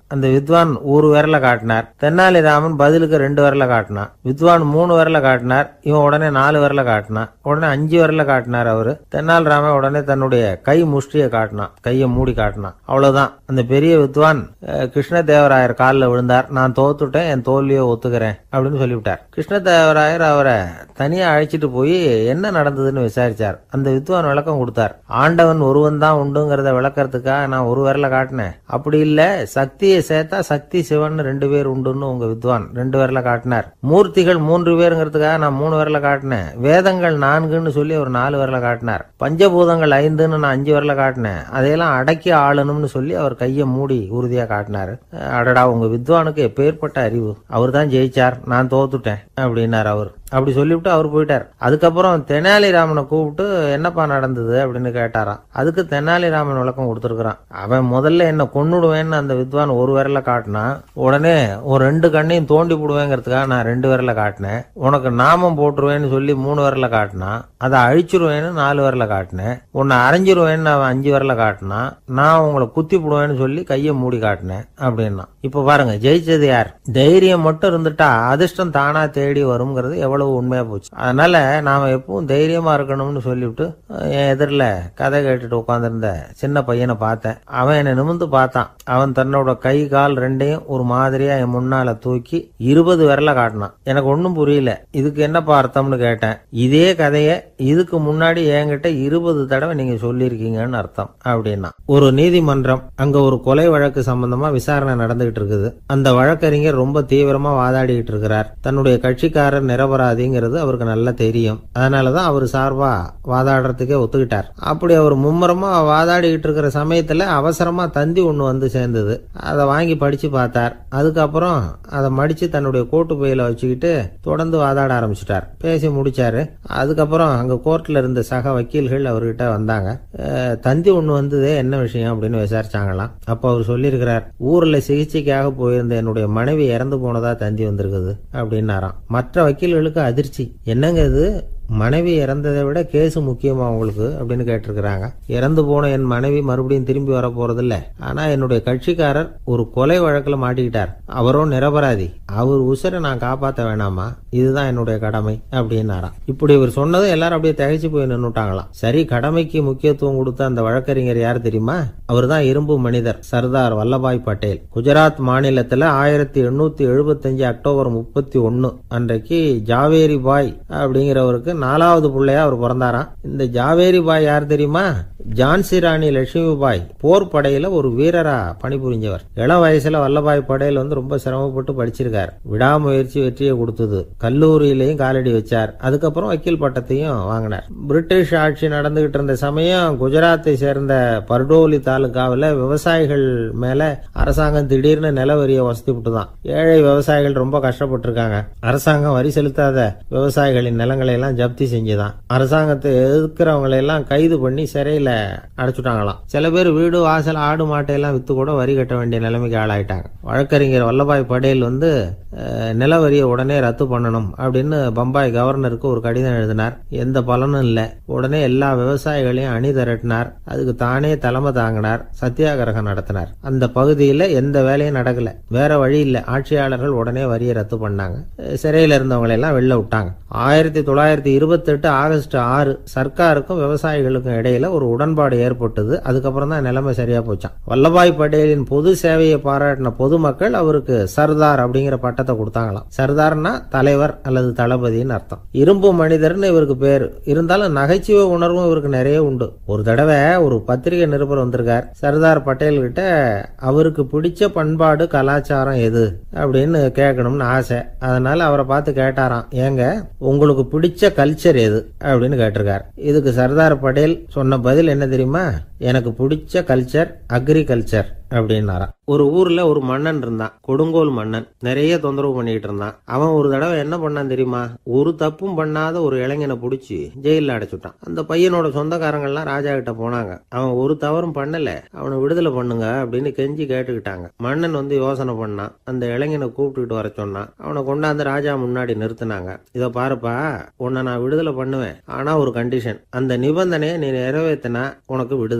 Speaker 1: அந்த வித்வான் ஒரு விரல காட்டினார் தென்னாலிராமன் பதிலுக்கு ரெண்டு விரல காட்டினான் வித்வான் மூணு விரல காட்டினார் இவன் உடனே நாலு விரல காட்டினான் உடனே அஞ்சு விரல காட்டினார் அவரு தென்னாலிராமன் உடனே தன்னுடைய கை முஷ்டியை காட்டினான் கையை மூடி காட்டினான் அவ்வளவுதான் அந்த பெரிய வித்வான் அஹ், கிருஷ்ணதேவராயர் காலில் விழுந்தார் நான் தோத்துட்டேன் என் தோல்வியை ஒத்துக்கிறேன் அப்படின்னு சொல்லிவிட்டார் கிருஷ்ணதேவராயர் அவரை தனியா அழைச்சிட்டு போய் என்ன நடந்ததுன்னு விசாரிச்சார் அந்த வித்வான் விளக்கம் கொடுத்தார் ஆண்டவன் ஒருவன் தான் உண்டுங்கிறத விளக்கறதுக்காக நான் ஒரு விரல காட்டினேன் அப்படி இல்ல சக்தியை சேர்த்தா சக்தி சிவன் ரெண்டு பேர் உண்டுன்னு உங்க வித்வான் ரெண்டு விரல காட்டினார் மூர்த்திகள் மூன்று பேருங்கிறதுக்காக நான் மூணு விரல காட்டினேன் வேதங்கள் நான்குன்னு சொல்லி ஒரு நாலு விரல காட்டினார் பஞ்சபூதங்கள் ஐந்துன்னு நான் அஞ்சு விரல காட்டினேன் அதையெல்லாம் அடக்கி ஆளணும்னு சொல்லி அவர் கையை மூடி உறுதியா காட்டினாரு அஹ் அடடா உங்க வித்வானுக்கு எப்பேற்பட்ட அறிவு அவர் தான் ஜெயிச்சார் நான் தோத்துட்டேன் அப்படின்னார் அவர் அப்படி சொல்லிவிட்டு அவர் போயிட்டார் அதுக்கப்புறம் தெனாலிராமனை கூப்பிட்டு என்னப்பா நடந்தது அப்படின்னு கேட்டாராம் அதுக்கு தெனாலிராமன் விளக்கம் கொடுத்துருக்கான் அவன் முதல்ல என்ன கொன்னுடுவேன்னு அந்த வித்வான் ஒரு விரல காட்டினான் உடனே ஒரு ரெண்டு கண்ணையும் தோண்டி போடுவேங்கிறதுக்காக நான் ரெண்டு விரல காட்டினேன் உனக்கு நாமம் போட்டுருவேன்னு சொல்லி மூணு விரல காட்டினான் அதை அழிச்சிருவேன்னு நாலு விரல காட்டினேன் உன்னை அரைஞ்சிருவேன்னு அவன் அஞ்சு விரல காட்டினான் நான் உங்களை குத்தி போடுவேன்னு சொல்லி கையை மூடி காட்டினேன் அப்படின்னா இப்ப பாருங்க ஜெயிச்சது யார் தைரியம் மட்டும் இருந்துட்டா அதிர்ஷ்டம் தானா தேடி வருங்கிறது எவ்வளவு உண்மையா போச்சு அதனால நாம எப்பவும் தைரியமா இருக்கணும்னு சொல்லிவிட்டு அஹ், என் எதிரில் கதை கேட்டுட்டு உட்காந்துருந்த சின்ன பையனை பார்த்தேன் அவன் என்னை நிமிந்து பார்த்தான் அவன் தன்னோட கை கால் ரெண்டையும் ஒரு மாதிரியா என் முன்னால தூக்கி இருபது விரல காட்டினான் எனக்கு ஒன்றும் புரியல இதுக்கு என்னப்பா அர்த்தம்னு கேட்டேன் இதே கதையை இதுக்கு முன்னாடி என்கிட்ட இருபது தடவை நீங்க சொல்லியிருக்கீங்கன்னு அர்த்தம் அப்படின்னா ஒரு நீதிமன்றம் அங்க ஒரு கொலை வழக்கு சம்பந்தமா விசாரணை நடந்துகிட்டு இருக்குது அந்த வழக்கறிஞர் ரொம்ப தீவிரமா வாதாடிட்டு இருக்கிறார் தன்னுடைய கட்சிக்காரர் நிரபராதிங்கிறது அவருக்கு நல்லா தெரியும் அதனாலதான் அவர் சார்பா வாதாடுறதுக்கே ஒத்துக்கிட்டார் அப்படி அவர் மும்முரமா வாதாடிக்கிட்டு இருக்கிற சமயத்துல அவசரமா தந்தி ஒண்ணு வந்து சேர்ந்தது அதை வாங்கி படிச்சு பார்த்தார் அதுக்கப்புறம் அதை மடிச்சு தன்னுடைய கோட்டு பையில வச்சுக்கிட்டு தொடர்ந்து வாதாட ஆரம்பிச்சிட்டார் பேசி முடிச்சாரு அதுக்கப்புறம் அங்க கோர்ட்ல இருந்த சக வக்கீல்கள் அவர்கிட்ட வந்தாங்க அஹ், தந்தி ஒண்ணு வந்ததே என்ன விஷயம் அப்படின்னு விசாரிச்சாங்களாம் அப்போ அவர் சொல்லியிருக்கிறார் ஊர்ல சிகிச்சைக்காக போயிருந்த என்னுடைய மனைவி இறந்து போனதா தந்தி வந்திருக்குது அப்படின்னாராம் மற்ற வக்கீல்களுக்கு அதிர்ச்சி என்னங்க இது மனைவி இறந்ததை விட கேஸ் முக்கியமா உங்களுக்கு அப்படின்னு கேட்டிருக்கிறாங்க இறந்து போன என் மனைவி மறுபடியும் திரும்பி வர போறதில்ல ஆனா என்னுடைய கட்சிக்காரர் ஒரு கொலை வழக்குல மாட்டிக்கிட்டார் அவரும் நிரபராதி அவர் உசுரை நான் காப்பாத்த வேணாமா இதுதான் என்னுடைய கடமை அப்படின்னாராம் இப்படி இவர் சொன்னதும் எல்லாரும் அப்படியே திகைச்சு போய் நின்னுட்டாங்களாம் சரி கடமைக்கு முக்கியத்துவம் கொடுத்த அந்த வழக்கறிஞர் யார் தெரியுமா அவர் தான் இரும்பு மனிதர் சர்தார் வல்லபாய் பட்டேல் குஜராத் மாநிலத்துல ஆயிரத்தி எண்ணூத்தி எழுபத்தஞ்சு அக்டோபர் முப்பத்தி ஒன்னு அன்றைக்கு ஜாவேரி பாய் அப்படிங்கிறவருக்கு நாலாவது பிள்ளையா அவர் பிறந்தாராம் இந்த ஜாவேரி பாய் யார் தெரியுமா ஜான்சி ராணி லட்சுமி பாய் போர் படையில ஒரு வீரரா பணிபுரிஞ்சவர் இளம் வயசுல வல்லபாய் படையல் வந்து ரொம்ப சிரமப்பட்டு படிச்சிருக்கார் விடாமுயற்சி வெற்றியை கொடுத்தது கல்லூரியிலையும் காலடி வச்சார் அதுக்கப்புறம் வக்கீல் பட்டத்தையும் வாங்கினார் பிரிட்டிஷ் ஆட்சி நடந்துகிட்டு இருந்த சமயம் குஜராத்தை சேர்ந்த பர்டோலி தாலுகாவில் விவசாயிகள் மேல அரசாங்கம் திடீர்னு நிலவரியை வசதி விட்டுதான் ஏழை விவசாயிகள் ரொம்ப கஷ்டப்பட்டிருக்காங்க அரசாங்கம் வரி செலுத்தாத விவசாயிகளின் நிலங்களை எல்லாம் ஜப்தி செஞ்சுதான் அரசாங்கத்தை எதிர்க்கிறவங்களை எல்லாம் கைது பண்ணி சிறையில அடைச்சுட்டாங்களாம் சில பேர் வீடு வாசல் ஆடு மாட்டை எல்லாம் வித்து கூட வரி கட்ட வேண்டிய நிலைமைக்கு ஆளாயிட்டாங்க வழக்கறிஞர் வல்லபாய் படேல் வந்து அஹ், நிலவரியை உடனே ரத்து பண்ணணும் அப்படின்னு பம்பாய் கவர்னருக்கு ஒரு கடிதம் எழுதினார் எந்த பலனும் இல்லை உடனே எல்லா விவசாயிகளையும் அணி திரட்டினார் அதுக்கு தானே தலைமை தாங்கினார் சத்தியாகிரகம் நடத்தினார் அந்த பகுதியில் எந்த வேலையும் நடக்கல வேற வழி இல்லை ஆட்சியாளர்கள் உடனே வரியை ரத்து பண்ணாங்க அஹ், சிறையில இருந்தவங்களை எல்லாம் வெளில விட்டாங்க ஆயிரத்தி தொள்ளாயிரத்தி இருபத்தெட்டு ஆகஸ்ட் ஆறு சர்க்காருக்கும் விவசாயிகளுக்கும் இடையில ஒரு உடன்பாடு ஏற்பட்டது அதுக்கப்புறம் தான் நிலைமை சரியா போச்சான் வல்லபாய் பட்டேலின் பொது சேவையை பாராட்டின பொதுமக்கள் அவருக்கு சர்தார் அப்படிங்கிற பட்டத்தை கொடுத்தாங்களாம் சர்தார்னா தலைவர் அல்லது தளபதின்னு அர்த்தம் இரும்பு மனிதர்னு இவருக்கு பேர் இருந்தாலும் நகைச்சுவை உணர்வும் இவருக்கு நிறைய உண்டு ஒரு தடவை ஒரு பத்திரிகை நிருபர் வந்திருக்கார் சர்தார் பட்டேல் கிட்ட அவருக்கு பிடிச்ச பண்பாடு கலாச்சாரம் எது அப்படின்னு கேட்கணும்னு ஆசை அதனால அவரை பார்த்து கேட்டாராம் ஏங்க உங்களுக்கு பிடிச்ச கல்ச்சர் எது அப்படின்னு கேட்டிருக்கார் இதுக்கு சர்தார் பட்டேல் சொன்ன பதில் என்ன தெரியுமா எனக்கு பிடிச்ச கல்ச்சர் அக்ரிகல்ச்சர் அப்படின்னாராம் ஒரு ஊர்ல ஒரு மன்னன் இருந்தான் கொடுங்கோல் மன்னன் நிறைய தொந்தரவு பண்ணிட்டு இருந்தான் அவன் ஒரு தடவை என்ன பண்ணான் தெரியுமா ஒரு தப்பும் பண்ணாத ஒரு இளைஞனை பிடிச்சி ஜெயில அடைச்சுட்டான் அந்த பையனோட சொந்தக்காரங்கள்லாம் ராஜா கிட்ட போனாங்க அவன் ஒரு தவறும் பண்ணல அவனை விடுதலை பண்ணுங்க அப்படின்னு கெஞ்சி கேட்டுக்கிட்டாங்க மன்னன் வந்து யோசனை பண்ணான் அந்த இளைஞனை கூப்பிட்டுக்கிட்டு வர சொன்னான் அவனை கொண்டாந்து ராஜா முன்னாடி நிறுத்தினாங்க இதை பாருப்பா உன்னை நான் விடுதலை பண்ணுவேன் ஆனா ஒரு கண்டிஷன் அந்த நிபந்தனையை நீ நிறைவேத்தினா உனக்கு விடுதலை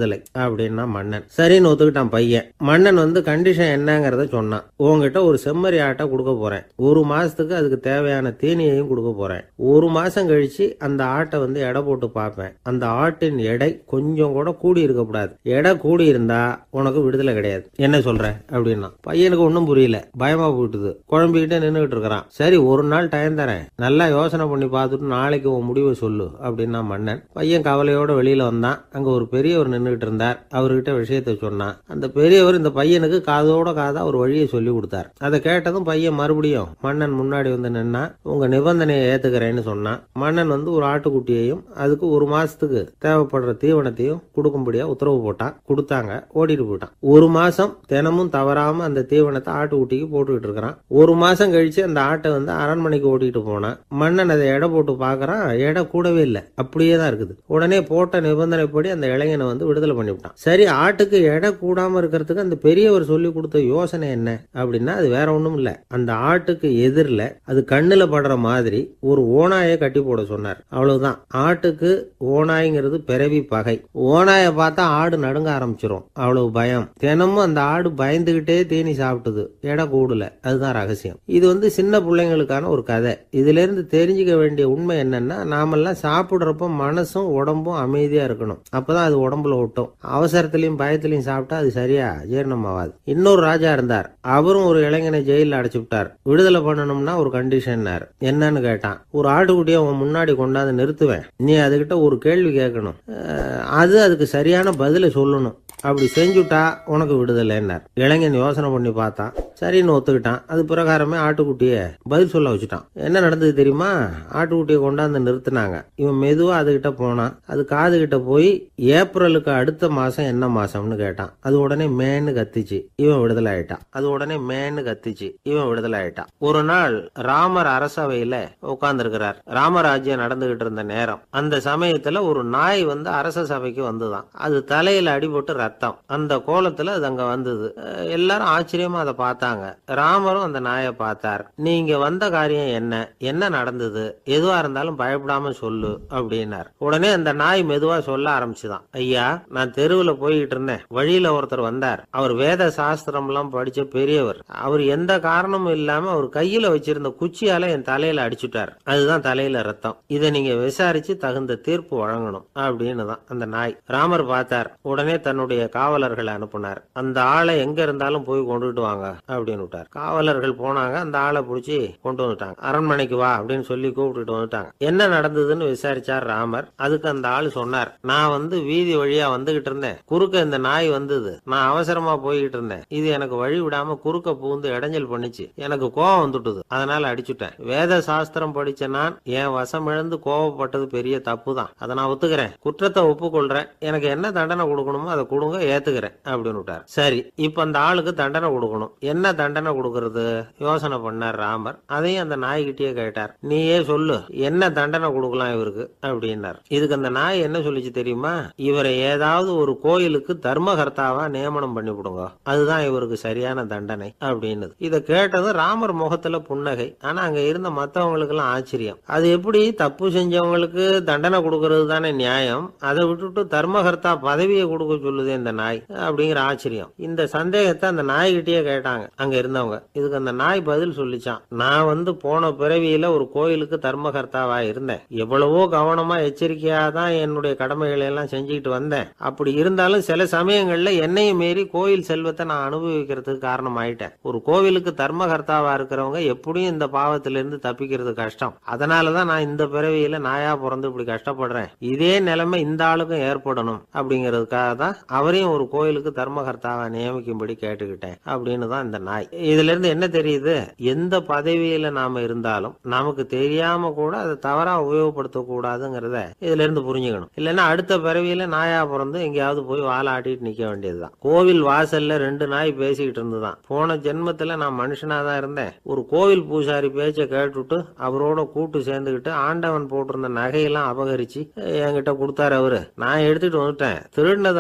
Speaker 1: விடுதலை அப்படின்னா மன்னன் சரின்னு ஒத்துக்கிட்டான் பையன் மன்னன் வந்து கண்டிஷன் என்னங்கறத சொன்னான் உங்ககிட்ட ஒரு செம்மறி ஆட்டை கொடுக்க போறேன் ஒரு மாசத்துக்கு அதுக்கு தேவையான தீனியையும் கொடுக்க போறேன் ஒரு மாசம் கழிச்சு அந்த ஆட்டை வந்து எடை போட்டு பார்ப்பேன் அந்த ஆட்டின் எடை கொஞ்சம் கூட கூடி இருக்கக்கூடாது எடை கூடி இருந்தா உனக்கு விடுதலை கிடையாது என்ன சொல்ற அப்படின்னா பையனுக்கு ஒன்றும் புரியல பயமா போயிட்டுது குழம்பிக்கிட்டே நின்றுகிட்டு இருக்கிறான் சரி ஒரு நாள் டைம் தரேன் நல்லா யோசனை பண்ணி பார்த்துட்டு நாளைக்கு உன் முடிவை சொல்லு அப்படின்னா மன்னன் பையன் கவலையோட வெளியில வந்தான் அங்க ஒரு பெரியவர் நின்றுகிட்டு இருந்தார் அவர்கிட்ட விஷயத்த சொன்னான் அந்த பெரியவர் இந்த பையனுக்கு காதோட காதா ஒரு வழியை சொல்லி கொடுத்தார் அதை கேட்டதும் பையன் மறுபடியும் மன்னன் முன்னாடி வந்து நின்னா உங்க நிபந்தனையை ஏத்துக்கிறேன்னு சொன்னான் மன்னன் வந்து ஒரு ஆட்டுக்குட்டியையும் அதுக்கு ஒரு மாசத்துக்கு தேவைப்படுற தீவனத்தையும் கொடுக்கும்படியா உத்தரவு போட்டான் கொடுத்தாங்க ஓடிட்டு போயிட்டான் ஒரு மாசம் தினமும் தவறாம அந்த தீவனத்தை ஆட்டுக்குட்டிக்கு போட்டுக்கிட்டு இருக்கிறான் ஒரு மாசம் கழிச்சு அந்த ஆட்டை வந்து அரண்மனைக்கு ஓட்டிட்டு போனான் மன்னன் அதை எடை போட்டு பார்க்கறான் எடை கூடவே இல்லை அப்படியே தான் இருக்குது உடனே போட்ட நிபந்தனைப்படி அந்த இளைஞனை வந்து விடுதலை பண்ணிவிட்டான் சரி ஆட்டுக்கு எடை கூடாம இருக்கிறதுக்கு அந்த பெரியவர் சொல்லி கொடுத்த யோசனை என்ன அப்படின்னா அது வேற ஒண்ணும் இல்ல அந்த ஆட்டுக்கு எதிரில் அது கண்ணுல படுற மாதிரி ஒரு ஓனாயை கட்டி போட சொன்னார் அவ்வளவுதான் ஆட்டுக்கு ஓனாய்ங்கிறது பிறவி பகை ஓனாயை பார்த்தா ஆடு நடுங்க ஆரம்பிச்சிரும் அவ்வளவு பயம் தினமும் அந்த ஆடு பயந்துகிட்டே தீனி சாப்பிட்டுது எடை கூடல அதுதான் ரகசியம் இது வந்து சின்ன பிள்ளைங்களுக்கான ஒரு கதை இதுல இருந்து தெரிஞ்சுக்க வேண்டிய உண்மை என்னன்னா நாமெல்லாம் சாப்பிடுறப்ப மனசும் உடம்பும் அமைதியா இருக்கணும் அப்பதான் அது உடம்புல ஒட்டும் அவசரத்திலையும் பயத்திலையும் சாப்பிட்டா அது சரியா ஜீரணமாவாது இன்னொரு ராஜா இருந்தார் அவரும் ஒரு இளைஞனை ஜெயில அடைச்சு விட்டார் விடுதலை பண்ணணும்னா ஒரு கண்டிஷன் என்னன்னு கேட்டான் ஒரு ஆட்டுக்குட்டியை உன் முன்னாடி கொண்டாந்து நிறுத்துவேன் நீ அதுகிட்ட ஒரு கேள்வி கேட்கணும் அஹ், அது அதுக்கு சரியான பதிலை சொல்லணும் அப்படி செஞ்சுட்டா உனக்கு விடுதலைன்னார் இளைஞன் யோசனை பண்ணி பார்த்தான் சரின்னு ஒத்துக்கிட்டான் அது பிரகாரமே ஆட்டுக்குட்டியை பதில் சொல்ல வச்சுட்டான் என்ன நடந்தது தெரியுமா ஆட்டுக்குட்டியை கொண்டாந்து நிறுத்தினாங்க இவன் மெதுவா அதுகிட்ட போனான் அது காது கிட்ட போய் ஏப்ரலுக்கு அடுத்த மாசம் என்ன மாசம்னு கேட்டான் அது உடனே மேன்னு கத்திச்சு இவன் விடுதலை ஆயிட்டான் அது உடனே மேன்னு கத்திச்சு இவன் விடுதலை ஆயிட்டான் ஒரு நாள் ராமர் அரசவையில உட்கார்ந்து இருக்கிறார் ராமராஜ்யம் நடந்துகிட்டு இருந்த நேரம் அந்த சமயத்துல ஒரு நாய் வந்து அரச சபைக்கு வந்துதான் அது தலையில அடிபட்டு ரத்தம் அந்த கோலத்துல அது அங்க வந்தது அஹ் எல்லாரும் ஆச்சரியமா அதை பார்த்தாங்க ராமரும் அந்த நாயை பார்த்தார் நீங்க வந்த காரியம் என்ன என்ன நடந்தது எதுவா இருந்தாலும் பயப்படாம சொல்லு அப்படின்னார் உடனே அந்த நாய் மெதுவா சொல்ல ஆரம்பிச்சுதான் ஐயா நான் தெருவுல போய்கிட்டு இருந்தேன் வழியில ஒருத்தர் வந்தார் அவர் வேத சாஸ்திரம் எல்லாம் படிச்ச பெரியவர் அவர் எந்த காரணமும் இல்லாம அவர் கையில வச்சிருந்த குச்சியால என் தலையில அடிச்சுட்டார் அதுதான் தலையில ரத்தம் இதை நீங்க விசாரிச்சு தகுந்த தீர்ப்பு வழங்கணும் அப்படின்னு தான் அந்த நாய் ராமர் பார்த்தார் உடனே தன்னுடைய காவலர்களை அனுப்புனார் அந்த ஆளை எங்க இருந்தாலும் போய் கொண்டுட்டு வாங்க அப்படின்னு விட்டார் காவலர்கள் போனாங்க அந்த ஆளை பிடிச்சி கொண்டு வந்துட்டாங்க அரண்மனைக்கு வா அப்படின்னு சொல்லி கூப்பிட்டுட்டு வந்துட்டாங்க என்ன நடந்ததுன்னு விசாரிச்சார் ராமர் அதுக்கு அந்த ஆள் சொன்னார் நான் வந்து வீதி வழியா வந்துகிட்டு இருந்தேன் குறுக்க இந்த நாய் வந்தது நான் அவசரமா போய்கிட்டு இருந்தேன் இது எனக்கு வழி விடாம குறுக்க பூந்து இடைஞ்சல் பண்ணிச்சு எனக்கு கோவம் வந்துட்டுது அதனால அடிச்சுட்டேன் வேத சாஸ்திரம் படிச்ச நான் என் வசம் இழந்து கோவப்பட்டது பெரிய தப்பு தான் அதை நான் ஒத்துக்கிறேன் குற்றத்தை ஒப்புக்கொள்றேன் எனக்கு என்ன தண்டனை கொடுக்கணுமோ அதை கொடுங்க ஏத்துக்கிறேன் அப்படின்னு விட்டார் சரி இப்ப அந்த ஆளுக்கு தண்டனை கொடுக்கணும் என்ன தண்டனை கொடுக்கறது யோசனை பண்ணார் ராமர் அதையும் அந்த நாய்கிட்டயே கேட்டார் நீயே சொல்லு என்ன தண்டனை கொடுக்கலாம் இவருக்கு அப்படின்னார் இதுக்கு அந்த நாய் என்ன சொல்லிச்சு தெரியுமா இவரை ஏதாவது ஒரு கோயிலுக்கு தர்மகர்த்தாவா நியமனம் பண்ணி விடுங்க அதுதான் இவருக்கு சரியான தண்டனை அப்படின்னு இதை கேட்டதும் ராமர் முகத்துல புன்னகை ஆனா அங்க இருந்த மத்தவங்களுக்கு எல்லாம் ஆச்சரியம் அது எப்படி தப்பு செஞ்சவங்களுக்கு தண்டனை கொடுக்கறது தானே நியாயம் அதை விட்டுட்டு தர்மகர்த்தா பதவியை கொடுக்க சொல்லுதே இந்த நாய் அப்படிங்கிற ஆச்சரியம் இந்த சந்தேகத்தை அந்த நாய்கிட்டயே கேட்டாங்க அங்க இருந்தவங்க இதுக்கு அந்த நாய் பதில் சொல்லிச்சான் நான் வந்து போன பிறவியில ஒரு கோயிலுக்கு தர்மகர்த்தாவா இருந்தேன் எவ்வளவோ கவனமா எச்சரிக்கையா தான் என்னுடைய கடமைகளை எல்லாம் செஞ்சுக்கிட்டு வந்தேன் அப்படி இருந்தாலும் சில சமயங்கள்ல என்னையும் மீறி கோயில் செல்வத்தை நான் அனுபவிக்கிறதுக்கு காரணம் ஆயிட்டேன் ஒரு கோவிலுக்கு தர்மகர்த்தாவா இருக்கிறவங்க எப்படியும் இந்த பாவத்திலிருந்து தப்பிக்கிறது கஷ்டம் அதனாலதான் நான் இந்த பிறவியில நாயா பிறந்து இப்படி கஷ்டப்படுறேன் இதே நிலைமை இந்த ஆளுக்கும் ஏற்படணும் அப்படிங்கிறதுக்காக தான் அவரையும் ஒரு கோயிலுக்கு தர்மகர்த்தாவா நியமிக்கும்படி கேட்டுக்கிட்டேன் அப்படின்னு தான் இந்த நாய் இதுல இருந்து என்ன தெரியுது எந்த பதவியில நாம இருந்தாலும் நமக்கு தெரியாம கூட அதை தவறா உபயோகப்படுத்த கூடாதுங்கிறத இதுல இருந்து புரிஞ்சுக்கணும் இல்லைன்னா அடுத்த பிறவியில நாயா பிறந்து எங்கேயாவது போய் வாழை ஆட்டிட்டு நிக்க வேண்டியதுதான் கோவில் வாசல்ல ரெண்டு நாய் பேசிக்கிட்டு இருந்துதான் போன ஜென்மத்துல நான் மனுஷனா தான் இருந்தேன் ஒரு கோவில் பூசாரி பேச்ச கேட்டுட்டு அவரோட கூட்டு சேர்ந்துக்கிட்டு ஆண்டவன் போட்டிருந்த நகையெல்லாம் அபகரிச்சு என்கிட்ட கொடுத்தாரு அவரு நான் எடுத்துட்டு வந்துட்டேன் திருடினது அந்த ஆள்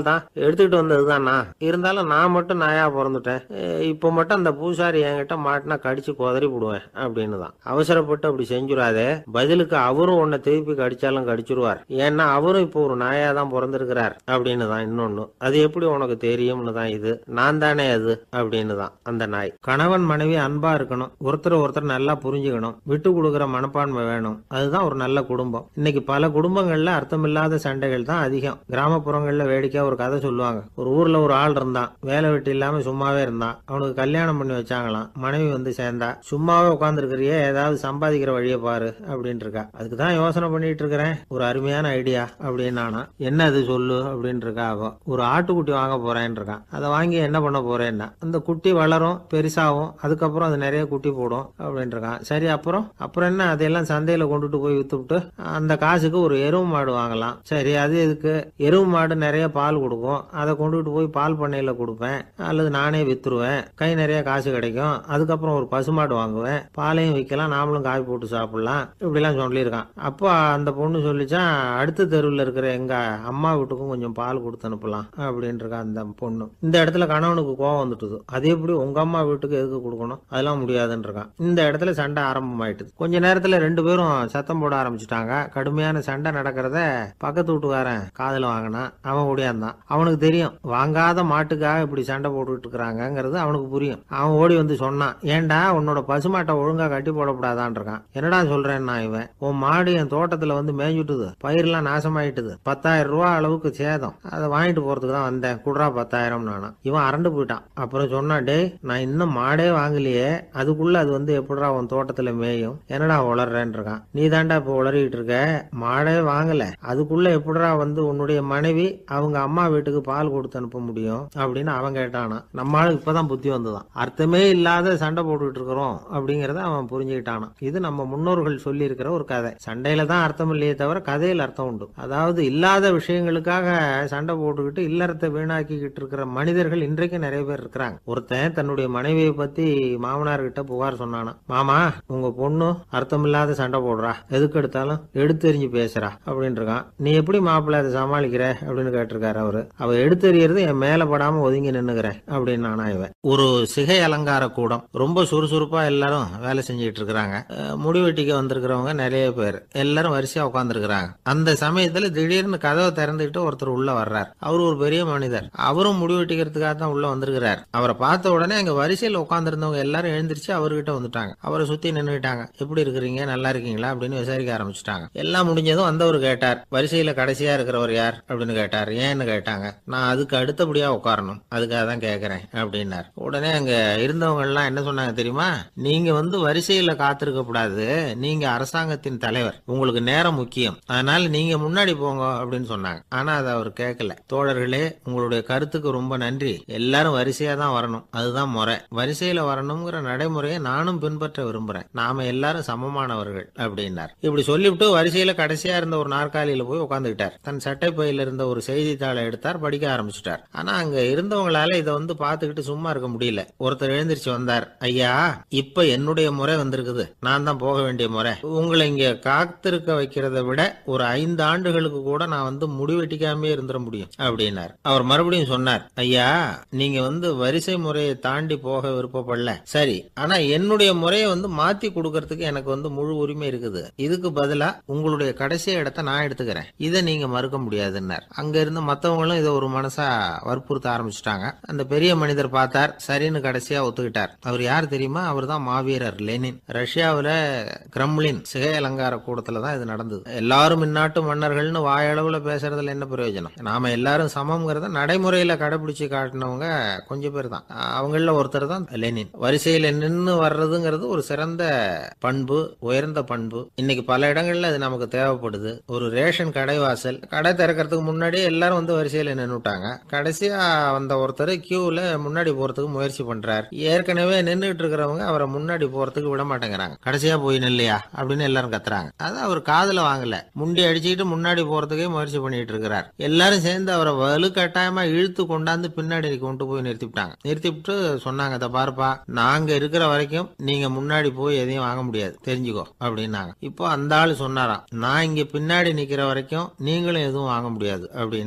Speaker 1: தான் எடுத்துக்கிட்டு வந்ததுதானா இருந்தாலும் நான் மட்டும் நாயா பிறந்துட்டேன் அஹ் இப்போ மட்டும் அந்த பூசாரி என்கிட்ட மாட்டினா கடிச்சு குதறி விடுவேன் அப்படின்னு தான் அவசரப்பட்டு அப்படி செஞ்சுடாதே பதிலுக்கு அவரும் உன்னை திருப்பி கடிச்சாலும் கடிச்சிருவார் ஏன்னா அவரும் இப்போ ஒரு நாயா தான் பிறந்திருக்கிறார் அப்படின்னு தான் இன்னொன்னு அது எப்படி உனக்கு தெரியும்னு தான் இது நான் தானே அது அப்படின்னு தான் அந்த நாய் கணவன் மனைவி அன்பா இருக்கணும் ஒருத்தர் ஒருத்தர் நல்லா புரிஞ்சுக்கணும் விட்டு கொடுக்குற மனப்பான்மை வேணும் அதுதான் ஒரு நல்ல குடும்பம் இன்னைக்கு பல குடும்பங்கள்ல அர்த்தமில்லாத சண்டைகள் தான் அதிகம் கிராமப்புறங்கள்ல வேடிக்கையா ஒரு கதை சொல்லுவாங்க ஒரு ஊர்ல ஒரு ஆள் இருந்தான் வேலை வெட்டி இல்லாம சும்மாவே இருந்தான் அவனுக்கு கல்யாணம் பண்ணி வச்சாங்களாம் மனைவி வந்து சேர்ந்தா சும்மாவே உட்காந்துருக்கிறியே ஏதாவது சம்பாதிக்கிற வழியை பாரு அப்படின்ட்டு இருக்கா அதுக்கு தான் யோசனை பண்ணிட்டு இருக்கிறேன் ஒரு அருமையான ஐடியா அப்படின்னு நானா என்ன அது சொல்லு அப்படின்னு இருக்கா அவ ஒரு ஆட்டுக்குட்டி வாங்க போறேன்னு இருக்கான் அதை வாங்கி என்ன பண்ண போறேன்னா அந்த குட்டி வளரும் பெருசாகும் அதுக்கப்புறம் அது நிறைய குட்டி போடும் அப்படின்னு இருக்கான் சரி அப்புறம் அப்புறம் என்ன அதையெல்லாம் சந்தையில கொண்டுட்டு போய் வித்துவிட்டு அந்த காசுக்கு ஒரு எருவு மாடு வாங்கலாம் சரி அது எதுக்கு எருவு மாடு நிறைய பால் கொடுக்கும் அதை கொண்டுட்டு போய் பால் பண்ணையில கொடுப்பேன் அல்லது நானே வித்துருவேன் கை நிறைய காசு கிடைக்கும் அதுக்கப்புறம் ஒரு பசுமாடு வாங்குவேன் பாலையும் விற்கலாம் நாமளும் காய் போட்டு சாப்பிடலாம் இப்படிலாம் சொல்லியிருக்கான் அப்போ அந்த பொண்ணு சொல்லிச்சான் அடுத்த தெருவில் இருக்கிற எங்க அம்மா வீட்டுக்கும் கொஞ்சம் பால் கொடுத்து அனுப்பலாம் அப்படின்னு இருக்கா அந்த பொண்ணு இந்த இடத்துல கணவனுக்கு கோவம் வந்துட்டுது அது எப்படி உங்க அம்மா வீட்டுக்கு எதுக்கு கொடுக்கணும் அதெல்லாம் முடியாதுன்னு இருக்கான் இந்த இடத்துல சண்டை ஆரம்பமாயிட்டுது கொஞ்ச நேரத்துல ரெண்டு பேரும் சத்தம் போட ஆரம்பிச்சுட்டாங்க கடுமையான சண்டை நடக்கிறத பக்கத்து வீட்டுக்காரன் காதுல வாங்கினான் அவன் ஓடியாந்தான் அவனுக்கு தெரியும் வாங்காத மாட்டுக்காக இப்படி சண்டை போட்டுக்கிட்டு இருக்கிறாங்கிறது அவனுக்கு புரியும் அவன் ஓடி வந்து சொன்னான் ஏன்டா உன்னோட பசுமாட்டை ஒழுங்கா கட்டி போடக்கூடாதான் இருக்கான் என்னடா சொல்றேன்னா இவன் உன் மாடு என் தோட்டத்துல வந்து மேய்ஞ்சுட்டுது பயிரெல்லாம் நாசமாயிட்டுது பத்தாயிரம் ரூபா அளவுக்கு சேதம் அதை வாங்கிட்டு போறதுக்கு தான் வந்தேன் குடுறா பத்தாயிரம் நானா இவன் அரண்டு போயிட்டான் அப்புறம் சொன்னான் டேய் நான் இன்னும் மாடே வாங்கலையே அதுக்குள்ள அது வந்து எப்படிடா உன் தோட்டத்துல மேயும் என்னடா உளறேன்னு இருக்கான் நீ தாண்டா இப்ப உளறிட்டு இருக்க மாடே வாங்கல அதுக்குள்ள எப்படிடா வந்து உன்னுடைய மனைவி அவங்க அம்மா வீட்டுக்கு பால் கொடுத்து அனுப்ப முடியும் அப்படின்னு அவன் கேட்டானா நம்ம ஆளுக்கு இப்பதான் புத்தி வந்ததான் அர்த்தமே இல்லாத சண்டை போட்டுக்கிட்டு இருக்கிறோம் அப்படிங்கறத அவன் புரிஞ்சுக்கிட்டானான் இது நம்ம முன்னோர்கள் சொல்லி இருக்கிற ஒரு கதை சண்டையில தான் அர்த்தம் இல்லையே தவிர கதையில் அர்த்தம் உண்டு அதாவது இல்லாத விஷயங்களுக்காக சண்டை போட்டுக்கிட்டு இல்லறத்தை வீணாக்கிக்கிட்டு இருக்கிற மனிதர்கள் இன்றைக்கு நிறைய பேர் இருக்கிறாங்க ஒருத்தன் தன்னுடைய மனைவியை பத்தி மாமனார் கிட்ட புகார் சொன்னானா மாமா உங்க பொண்ணு அர்த்தமில்லாத சண்டை போடுறா எதுக்கு எடுத்தாலும் எடுத்தெறிஞ்சு பேசுறா அப்படின்னு இருக்கான் நீ எப்படி மாப்பிள்ளை அதை சமாளிக்கிற அப்படின்னு கேட்டிருக்காரு அவரு அவ எடுத்தெறியறது என் மேல படாம ஒதுங்கி நின்னுக்கிறேன் அப்படின்னு நானா இவன் ஒரு சிகை அலங்கார கூடம் ரொம்ப சுறுசுறுப்பா எல்லாரும் வேலை செஞ்சுட்டு இருக்கிறாங்க அஹ் முடி வெட்டிக்க வந்திருக்கிறவங்க நிறைய பேர் எல்லாரும் வரிசையா உட்காந்துருக்கிறாங்க அந்த சமயத்துல திடீர்னு கதவை திறந்துட்டு ஒருத்தர் உள்ள வர்றார் அவர் ஒரு பெரிய மனிதர் அவரும் முடி வெட்டிக்கிறதுக்காக தான் உள்ள வந்திருக்கிறார் அவரை பார்த்த உடனே அங்க வரிசையில் உட்காந்துருந்தவங்க எல்லாரும் எழுந்திருச்சு அவர்கிட்ட வந்துட்டாங்க அவரை சுத்தி நின்னுட்டாங்க எப்படி இருக்கிறீங்க நல்லா இருக்கீங்களா அப்படின்னு விசாரிக்க ஆரம்பிச்சுட்டாங்க எல்லாம் முடிஞ்சதும் வந்தவர் கேட்டார் வரிசையில கடைசியா இருக்கிறவர் யார் அப்படின்னு கேட்டார் ஏன்னு கேட்டாங்க நான் அதுக்கு அடுத்தபடியா உட்காரணும் அதுக்காக தான் கேட்கறேன் அப்படின்னார் உடனே அங்க இருந்தவங்க எல்லாம் என்ன சொன்னாங்க தெரியுமா நீங்க வந்து வரிசையில காத்திருக்க கூடாது நீங்க அரசாங்கத்தின் தலைவர் உங்களுக்கு நேரம் முக்கியம் அதனால நீங்க முன்னாடி போங்க அப்படின்னு சொன்னாங்க ஆனா அதை அவர் கேட்கல தோழர்களே உங்களுடைய கருத்துக்கு ரொம்ப நன்றி எல்லாரும் வரிசையா தான் வரணும் அதுதான் முறை வரிசையில வரணுங்கிற நடைமுறையை நானும் பின்பற்ற விரும்புறேன் நாம எல்லாரும் சமமானவர்கள் அப்படின்னார் இப்படி சொல்லிவிட்டு வரிசையில கடைசியா இருந்த ஒரு நாற்காலியில போய் உட்காந்துக்கிட்டார் தன் சட்டை பையில இருந்த ஒரு செய்தித்தாளை எடுத்தார் படிக்க ஆரம்பிச்சிட்டார் ஆனா அங்க இருந்தவங்களால இதை வந்து பார்த்துக்கிட்டு சும்மா இருக்க முடியல ஒருத்தர் எழுந்திருச்சு வந்தார் ஐயா இப்ப என்னுடைய முறை வந்திருக்குது நான் தான் போக வேண்டிய முறை உங்களை இங்க காத்திருக்க வைக்கிறதை விட ஒரு ஐந்து ஆண்டுகளுக்கு கூட நான் வந்து முடிவெட்டிக்காமே இருந்துட முடியும் அப்படின்னார் அவர் மறுபடியும் சொன்னார் ஐயா நீங்க வந்து வரிசை முறையை தாண்டி போக விருப்பப்படல சரி ஆனா என்னுடைய முறையை வந்து மாத்தி கொடுக்கறதுக்கு எனக்கு வந்து முழு உரிமை இருக்குது இதுக்கு பதிலா உங்களுடைய கடைசி இடத்த நான் எடுத்துக்கிறேன் இதை நீங்க மறுக்க முடியாதுன்னார் அங்க இருந்த மத்தவங்களும் இதை ஒரு மனசா வற்புறுத்த ஆரம்பிச்சுட்டாங்க அந்த பெரிய மனிதர் பார்த்தார் சரின்னு கடைசியா ஒத்துக்கிட்டார் அவர் யார் தெரியுமா அவர் தான் மாவீரர் லெனின் ரஷ்யாவுல கிரம்லின் சிகை அலங்கார கூடத்துல தான் இது நடந்தது எல்லாரும் இந்நாட்டு மன்னர்கள்னு வாயளவுல பேசுறதுல என்ன பிரயோஜனம் நாம எல்லாரும் சமம்ங்கிறத நடைமுறையில கடைபிடிச்சு காட்டினவங்க கொஞ்சம் பேர் தான் அவங்கள ஒருத்தர் தான் லெனின் வரிசையில நின்னு வர்றதுங்கிறது ஒரு சிறந்த பண்பு உயர்ந்த பண்பு இன்னைக்கு பல இடங்கள்ல அது நமக்கு தேவைப்படுது ஒரு ரேஷன் கடை வாசல் கடை திறக்கிறதுக்கு முன்னாடியே எல்லாரும் வந்து வரிசையில நின்னுட்டாங்க கடைசியா வந்த ஒருத்தர் கியூல முன்னாடி போறதுக்கு முயற்சி பண்றார் ஏற்கனவே நின்னுட்டு இருக்கிறவங்க அவரை முன்னாடி போறதுக்கு விட மாட்டேங்கிறாங்க கடைசியா போய் நில்லையா அப்படின்னு எல்லாரும் கத்துறாங்க அது அவர் காதுல வாங்கல முண்டி அடிச்சுக்கிட்டு முன்னாடி போறதுக்கே முயற்சி பண்ணிட்டு இருக்கிறார் எல்லாரும் சேர்ந்து அவரை வலுக்கட்டாயமா இழுத்து கொண்டாந்து பின்னாடி கொண்டு போய் நிறுத்திவிட்டாங்க நிறுத்திவிட்டு சொன்னாங்க இதை பாருப்பா நாங்க இருக்கிற வரைக்கும் நீங்க முன்னாடி போய் எதையும் வாங்க முடியாது தெரிஞ்சுக்கோ அப்படின்னாங்க இப்போ அந்த ஆளு சொன்னாராம் நான் இங்க பின்னாடி நிக்கிற வரைக்கும் நீங்களும் எதுவும் வாங்க முடியாது அப்படின்னாராம்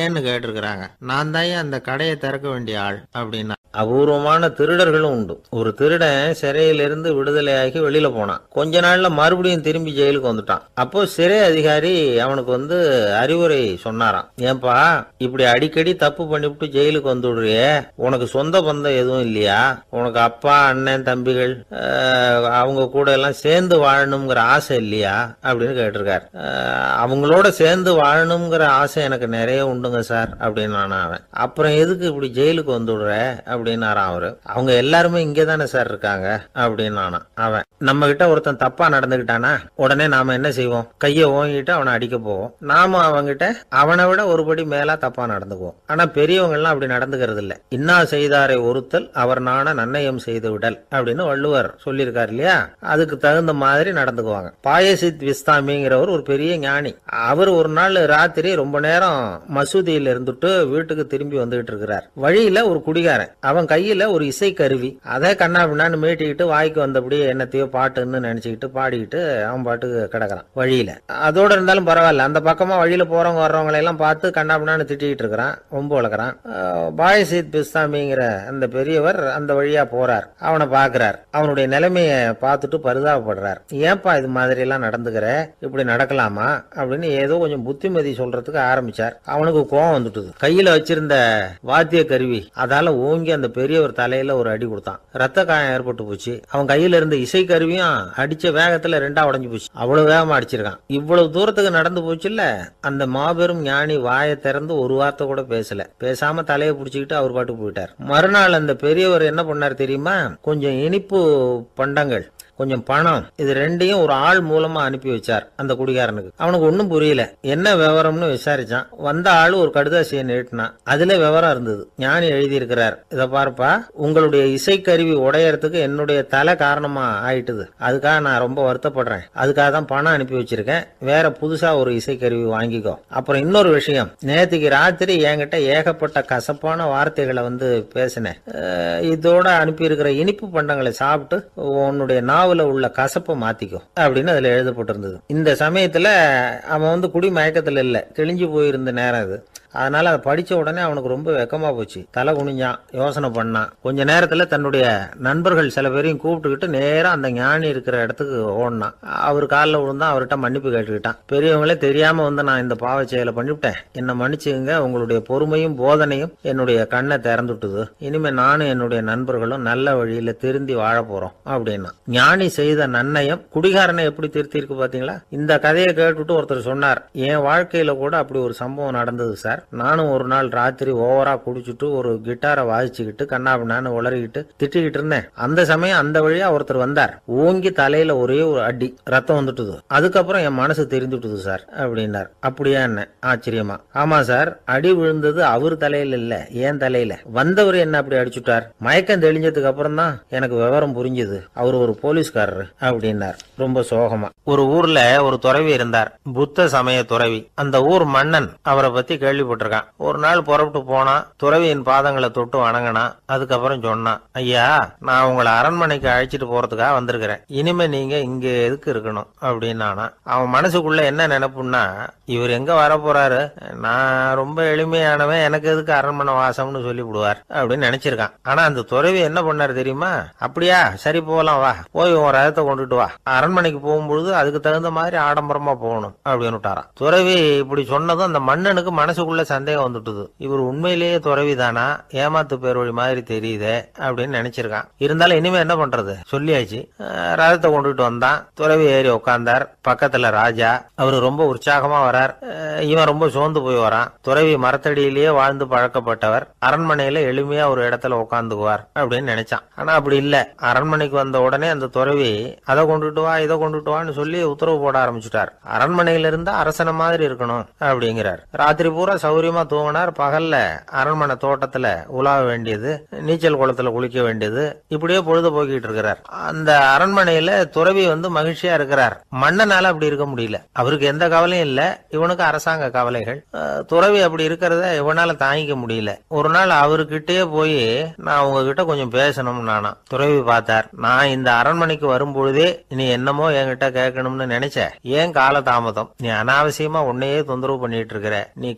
Speaker 1: ஏன்னு கேட்டிருக்கிறாங்க நான் தான் அந்த கடையை திறக்க வேண்டிய ஆள் அப்படின்னா அபூர்வமான திருடர்களும் உண்டு ஒரு திருடன் சிறையிலிருந்து விடுதலையாகி வெளியில போனான் கொஞ்ச நாள்ல மறுபடியும் திரும்பி ஜெயிலுக்கு வந்துட்டான் அப்போ சிறை அதிகாரி அவனுக்கு வந்து அறிவுரை சொன்னாராம் ஏன்பா இப்படி அடிக்கடி தப்பு பண்ணிவிட்டு ஜெயிலுக்கு வந்து விடுறியே உனக்கு சொந்த பந்தம் எதுவும் இல்லையா உனக்கு அப்பா அண்ணன் தம்பிகள் அஹ், அவங்க கூட எல்லாம் சேர்ந்து வாழணுங்கிற ஆசை இல்லையா அப்படின்னு கேட்டிருக்காரு அஹ், அவங்களோட சேர்ந்து வாழணுங்கிற ஆசை எனக்கு நிறைய உண்டுங்க சார் அப்படின்னு அவன் அப்புறம் எதுக்கு இப்படி ஜெயிலுக்கு வந்து விடுற அப்படின்னாராம் அவரு அவங்க எல்லாருமே இங்கே தானே சார் இருக்காங்க அப்படின்னு அவன் நம்ம கிட்ட ஒருத்தன் தப்பா நடந்துகிட்டானா உடனே நாம என்ன செய்வோம் கையை ஓங்கிட்டு அவனை அடிக்க போவோம் நாம அவன்கிட்ட அவனை விட ஒருபடி மேலா தப்பா நடந்துக்குவோம் ஆனா பெரியவங்க எல்லாம் அப்படி நடந்துக்கிறது இல்ல இன்னா செய்தாரை ஒருத்தல் அவர் நாண நன்னயம் செய்து விடல் அப்படின்னு வள்ளுவர் சொல்லியிருக்காரு இல்லையா அதுக்கு தகுந்த மாதிரி நடந்துக்குவாங்க பாயசித் விஸ்தாமிங்கிறவர் ஒரு பெரிய ஞானி அவர் ஒரு நாள் ராத்திரி ரொம்ப நேரம் மசூதியில இருந்துட்டு வீட்டுக்கு திரும்பி வந்துகிட்டு இருக்கிறார் வழியில ஒரு குடிகாரன் அவன் கையில ஒரு இசை கருவி அதை கண்ணா பின்னான்னு மீட்டிக்கிட்டு வாய்க்கு வந்தபடி என்னத்தையோ பாட்டுன்னு நினைச்சுக்கிட்டு பாடிக்கிட்டு அவன் பாட்டுக்கு கிடக்குறான் வழியில அதோட இருந்தாலும் பரவாயில்ல அந்த பக்கமா வழியில போறவங்க வர்றவங்களை எல்லாம் பார்த்து கண்ணா பின்னான்னு திட்டிக்கிட்டு இருக்கிறான் ரொம்ப வளர்க்குறான் பாயசீத் பிஸ்தாமிங்கிற அந்த பெரியவர் அந்த வழியா போறார் அவனை பார்க்கறார் அவனுடைய நிலைமைய பார்த்துட்டு பரிதாபப்படுறார் ஏன்பா இது மாதிரி எல்லாம் நடந்துக்கிற இப்படி நடக்கலாமா அப்படின்னு ஏதோ கொஞ்சம் புத்திமதி சொல்றதுக்கு ஆரம்பிச்சார் அவனுக்கு கோவம் வந்துட்டுது கையில வச்சிருந்த வாத்திய கருவி அதால ஓங்கி அந்த பெரியவர் தலையில ஒரு அடி கொடுத்தான் ரத்த காயம் ஏற்பட்டு போச்சு அவன் கையில இருந்த இசை கருவியும் அடிச்ச வேகத்துல ரெண்டா உடைஞ்சு போச்சு அவ்வளவு வேகமா அடிச்சிருக்கான் இவ்வளவு தூரத்துக்கு நடந்து போச்சுல்ல அந்த மாபெரும் ஞானி வாயை திறந்து ஒரு வார்த்தை கூட பேசல பேசாம தலையை பிடிச்சிக்கிட்டு அவர் பாட்டு போயிட்டார் மறுநாள் அந்த பெரியவர் என்ன பண்ணார் தெரியுமா கொஞ்சம் இனிப்பு பண்டங்கள் கொஞ்சம் பணம் இது ரெண்டையும் ஒரு ஆள் மூலமா அனுப்பி வச்சார் அந்த குடிகாரனுக்கு அவனுக்கு ஒன்றும் புரியல என்ன விவரம்னு விசாரிச்சான் வந்த ஆளு ஒரு கடுதாசியை நீட்டினான் அதுல விவரம் இருந்தது ஞானி எழுதி இருக்கிறார் இத பாருப்பா உங்களுடைய இசைக்கருவி உடையறதுக்கு என்னுடைய தலை காரணமா ஆயிட்டுது அதுக்காக நான் ரொம்ப வருத்தப்படுறேன் அதுக்காக தான் பணம் அனுப்பி வச்சிருக்கேன் வேற புதுசா ஒரு இசைக்கருவி வாங்கிக்கோ அப்புறம் இன்னொரு விஷயம் நேத்துக்கு ராத்திரி என்கிட்ட ஏகப்பட்ட கசப்பான வார்த்தைகளை வந்து பேசினேன் அஹ் இதோட அனுப்பி இருக்கிற இனிப்பு பண்டங்களை சாப்பிட்டு உன்னுடைய நாவல உள்ள கசப்பை மாத்திக்கோ அப்படின்னு அதுல எழுதப்பட்டிருந்தது இந்த சமயத்துல அவன் வந்து குடி மயக்கத்துல இல்ல தெளிஞ்சு போயிருந்த நேரம் அது அதனால அதை படிச்ச உடனே அவனுக்கு ரொம்ப வெக்கமா போச்சு தலை குனிஞ்சான் யோசனை பண்ணான் கொஞ்ச நேரத்துல தன்னுடைய நண்பர்கள் சில பேரையும் கூப்பிட்டுக்கிட்டு நேரா அந்த ஞானி இருக்கிற இடத்துக்கு ஓடினான் அவர் காலில் விழுந்தான் அவர்கிட்ட மன்னிப்பு கேட்டுக்கிட்டான் பெரியவங்களே தெரியாம வந்து நான் இந்த பாவ செயலை பண்ணிவிட்டேன் என்னை மன்னிச்சுங்க உங்களுடைய பொறுமையும் போதனையும் என்னுடைய கண்ணை திறந்துட்டுது இனிமே நானும் என்னுடைய நண்பர்களும் நல்ல வழியில திருந்தி வாழ போறோம் அப்படின்னா ஞானி செய்த நன்னயம் குடிகாரனை எப்படி திருத்திருக்கு பாத்தீங்களா இந்த கதையை கேட்டுட்டு ஒருத்தர் சொன்னார் என் வாழ்க்கையில கூட அப்படி ஒரு சம்பவம் நடந்தது சார் நானும் ஒரு நாள் ராத்திரி ஓவரா குடிச்சிட்டு ஒரு கிட்டாரை வாசிச்சுக்கிட்டு கண்ணாபின்னான்னு உளறிக்கிட்டு திட்டிக்கிட்டு இருந்தேன் அந்த சமயம் அந்த வழியா ஒருத்தர் வந்தார் ஓங்கி தலையில ஒரே ஒரு அடி ரத்தம் வந்துட்டுது அதுக்கப்புறம் என் மனசு தெரிந்துட்டுது சார் அப்படின்னார் அப்படியா என்ன ஆச்சரியமா ஆமா சார் அடி விழுந்தது அவர் தலையில இல்ல ஏன் தலையில வந்தவர் என்ன அப்படி அடிச்சுட்டார் மயக்கம் தெளிஞ்சதுக்கு அப்புறம் தான் எனக்கு விவரம் புரிஞ்சுது அவர் ஒரு போலீஸ்காரரு அப்படின்னார் ரொம்ப சோகமா ஒரு ஊர்ல ஒரு துறவி இருந்தார் புத்த சமய துறவி அந்த ஊர் மன்னன் அவரை பத்தி கேள்விப்பட்டிருக்கான் ஒரு நாள் புறப்பட்டு போனா துறவியின் பாதங்களை தொட்டு வணங்கினா அதுக்கப்புறம் சொன்னான் ஐயா நான் உங்களை அரண்மனைக்கு அழைச்சிட்டு போறதுக்காக வந்திருக்கிறேன் இனிமே நீங்க இங்க எதுக்கு இருக்கணும் அப்படின்னானா அவன் மனசுக்குள்ள என்ன நினைப்புன்னா இவர் எங்க வர போறாரு நான் ரொம்ப எளிமையானவன் எனக்கு எதுக்கு அரண்மனை வாசம்னு சொல்லி விடுவார் அப்படின்னு நினைச்சிருக்கான் ஆனா அந்த துறவி என்ன பண்ணாரு தெரியுமா அப்படியா சரி போலாம் வா போய் உன் ரதத்தை கொண்டுட்டு வா அரண்மனைக்கு போகும்பொழுது அதுக்கு தகுந்த மாதிரி ஆடம்பரமா போகணும் அப்படின்னு விட்டாராம் துறவி இப்படி சொன்னதும் அந்த மன்னனுக்கு மனசுக்குள்ள சந்தேகம் வந்துட்டுது இவர் உண்மையிலேயே துறவி தானா ஏமாத்து பேர் வழி மாதிரி தெரியுதே அப்படின்னு நினைச்சிருக்கான் இருந்தாலும் இனிமே என்ன பண்றது சொல்லியாச்சு அஹ் ரதத்தை கொண்டுட்டு வந்தான் துறவி ஏறி உட்கார்ந்தார் பக்கத்துல ராஜா அவரு ரொம்ப உற்சாகமா வரார் அஹ் இவன் ரொம்ப சோர்ந்து போய் வரான் துறவி மரத்தடியிலேயே வாழ்ந்து பழக்கப்பட்டவர் அரண்மனையில எளிமையா ஒரு இடத்துல உட்காந்துக்குவார் அப்படின்னு நினைச்சான் ஆனா அப்படி இல்ல அரண்மனைக்கு வந்த உடனே அந்த துறவி அதை கொண்டுட்டு வா இதை கொண்டுட்டு வான்னு சொல்லி உத்தரவு போட ஆரம்பிச்சுட்டார் அரண்மனையில இருந்தா அரசனை மாதிரி இருக்கணும் அப்படிங்கிறார் ராத்திரி பூரா சௌரியமா தூங்கினார் பகல்ல அரண்மனை தோட்டத்துல உலாவ வேண்டியது நீச்சல் குளத்துல குளிக்க வேண்டியது இப்படியே பொழுது போக்கிட்டு இருக்கிறார் அந்த அரண்மனையில துறவி வந்து மகிழ்ச்சியா இருக்கிறார் மன்னனால அப்படி இருக்க முடியல அவருக்கு எந்த கவலையும் இல்ல இவனுக்கு அரசாங்க கவலைகள் அஹ், துறவி அப்படி இருக்கிறத இவனால தாங்கிக்க முடியல ஒரு நாள் அவர்கிட்டயே போய் நான் உங்ககிட்ட கொஞ்சம் பேசணும் நானா துறவி பார்த்தார் நான் இந்த அரண்மனைக்கு வரும்பொழுதே நீ என்னமோ என்கிட்ட கேட்கணும்னு நினைச்ச ஏன் கால தாமதம் நீ அனாவசியமா உன்னையே தொந்தரவு பண்ணிட்டு இருக்கிற நீ கவலையா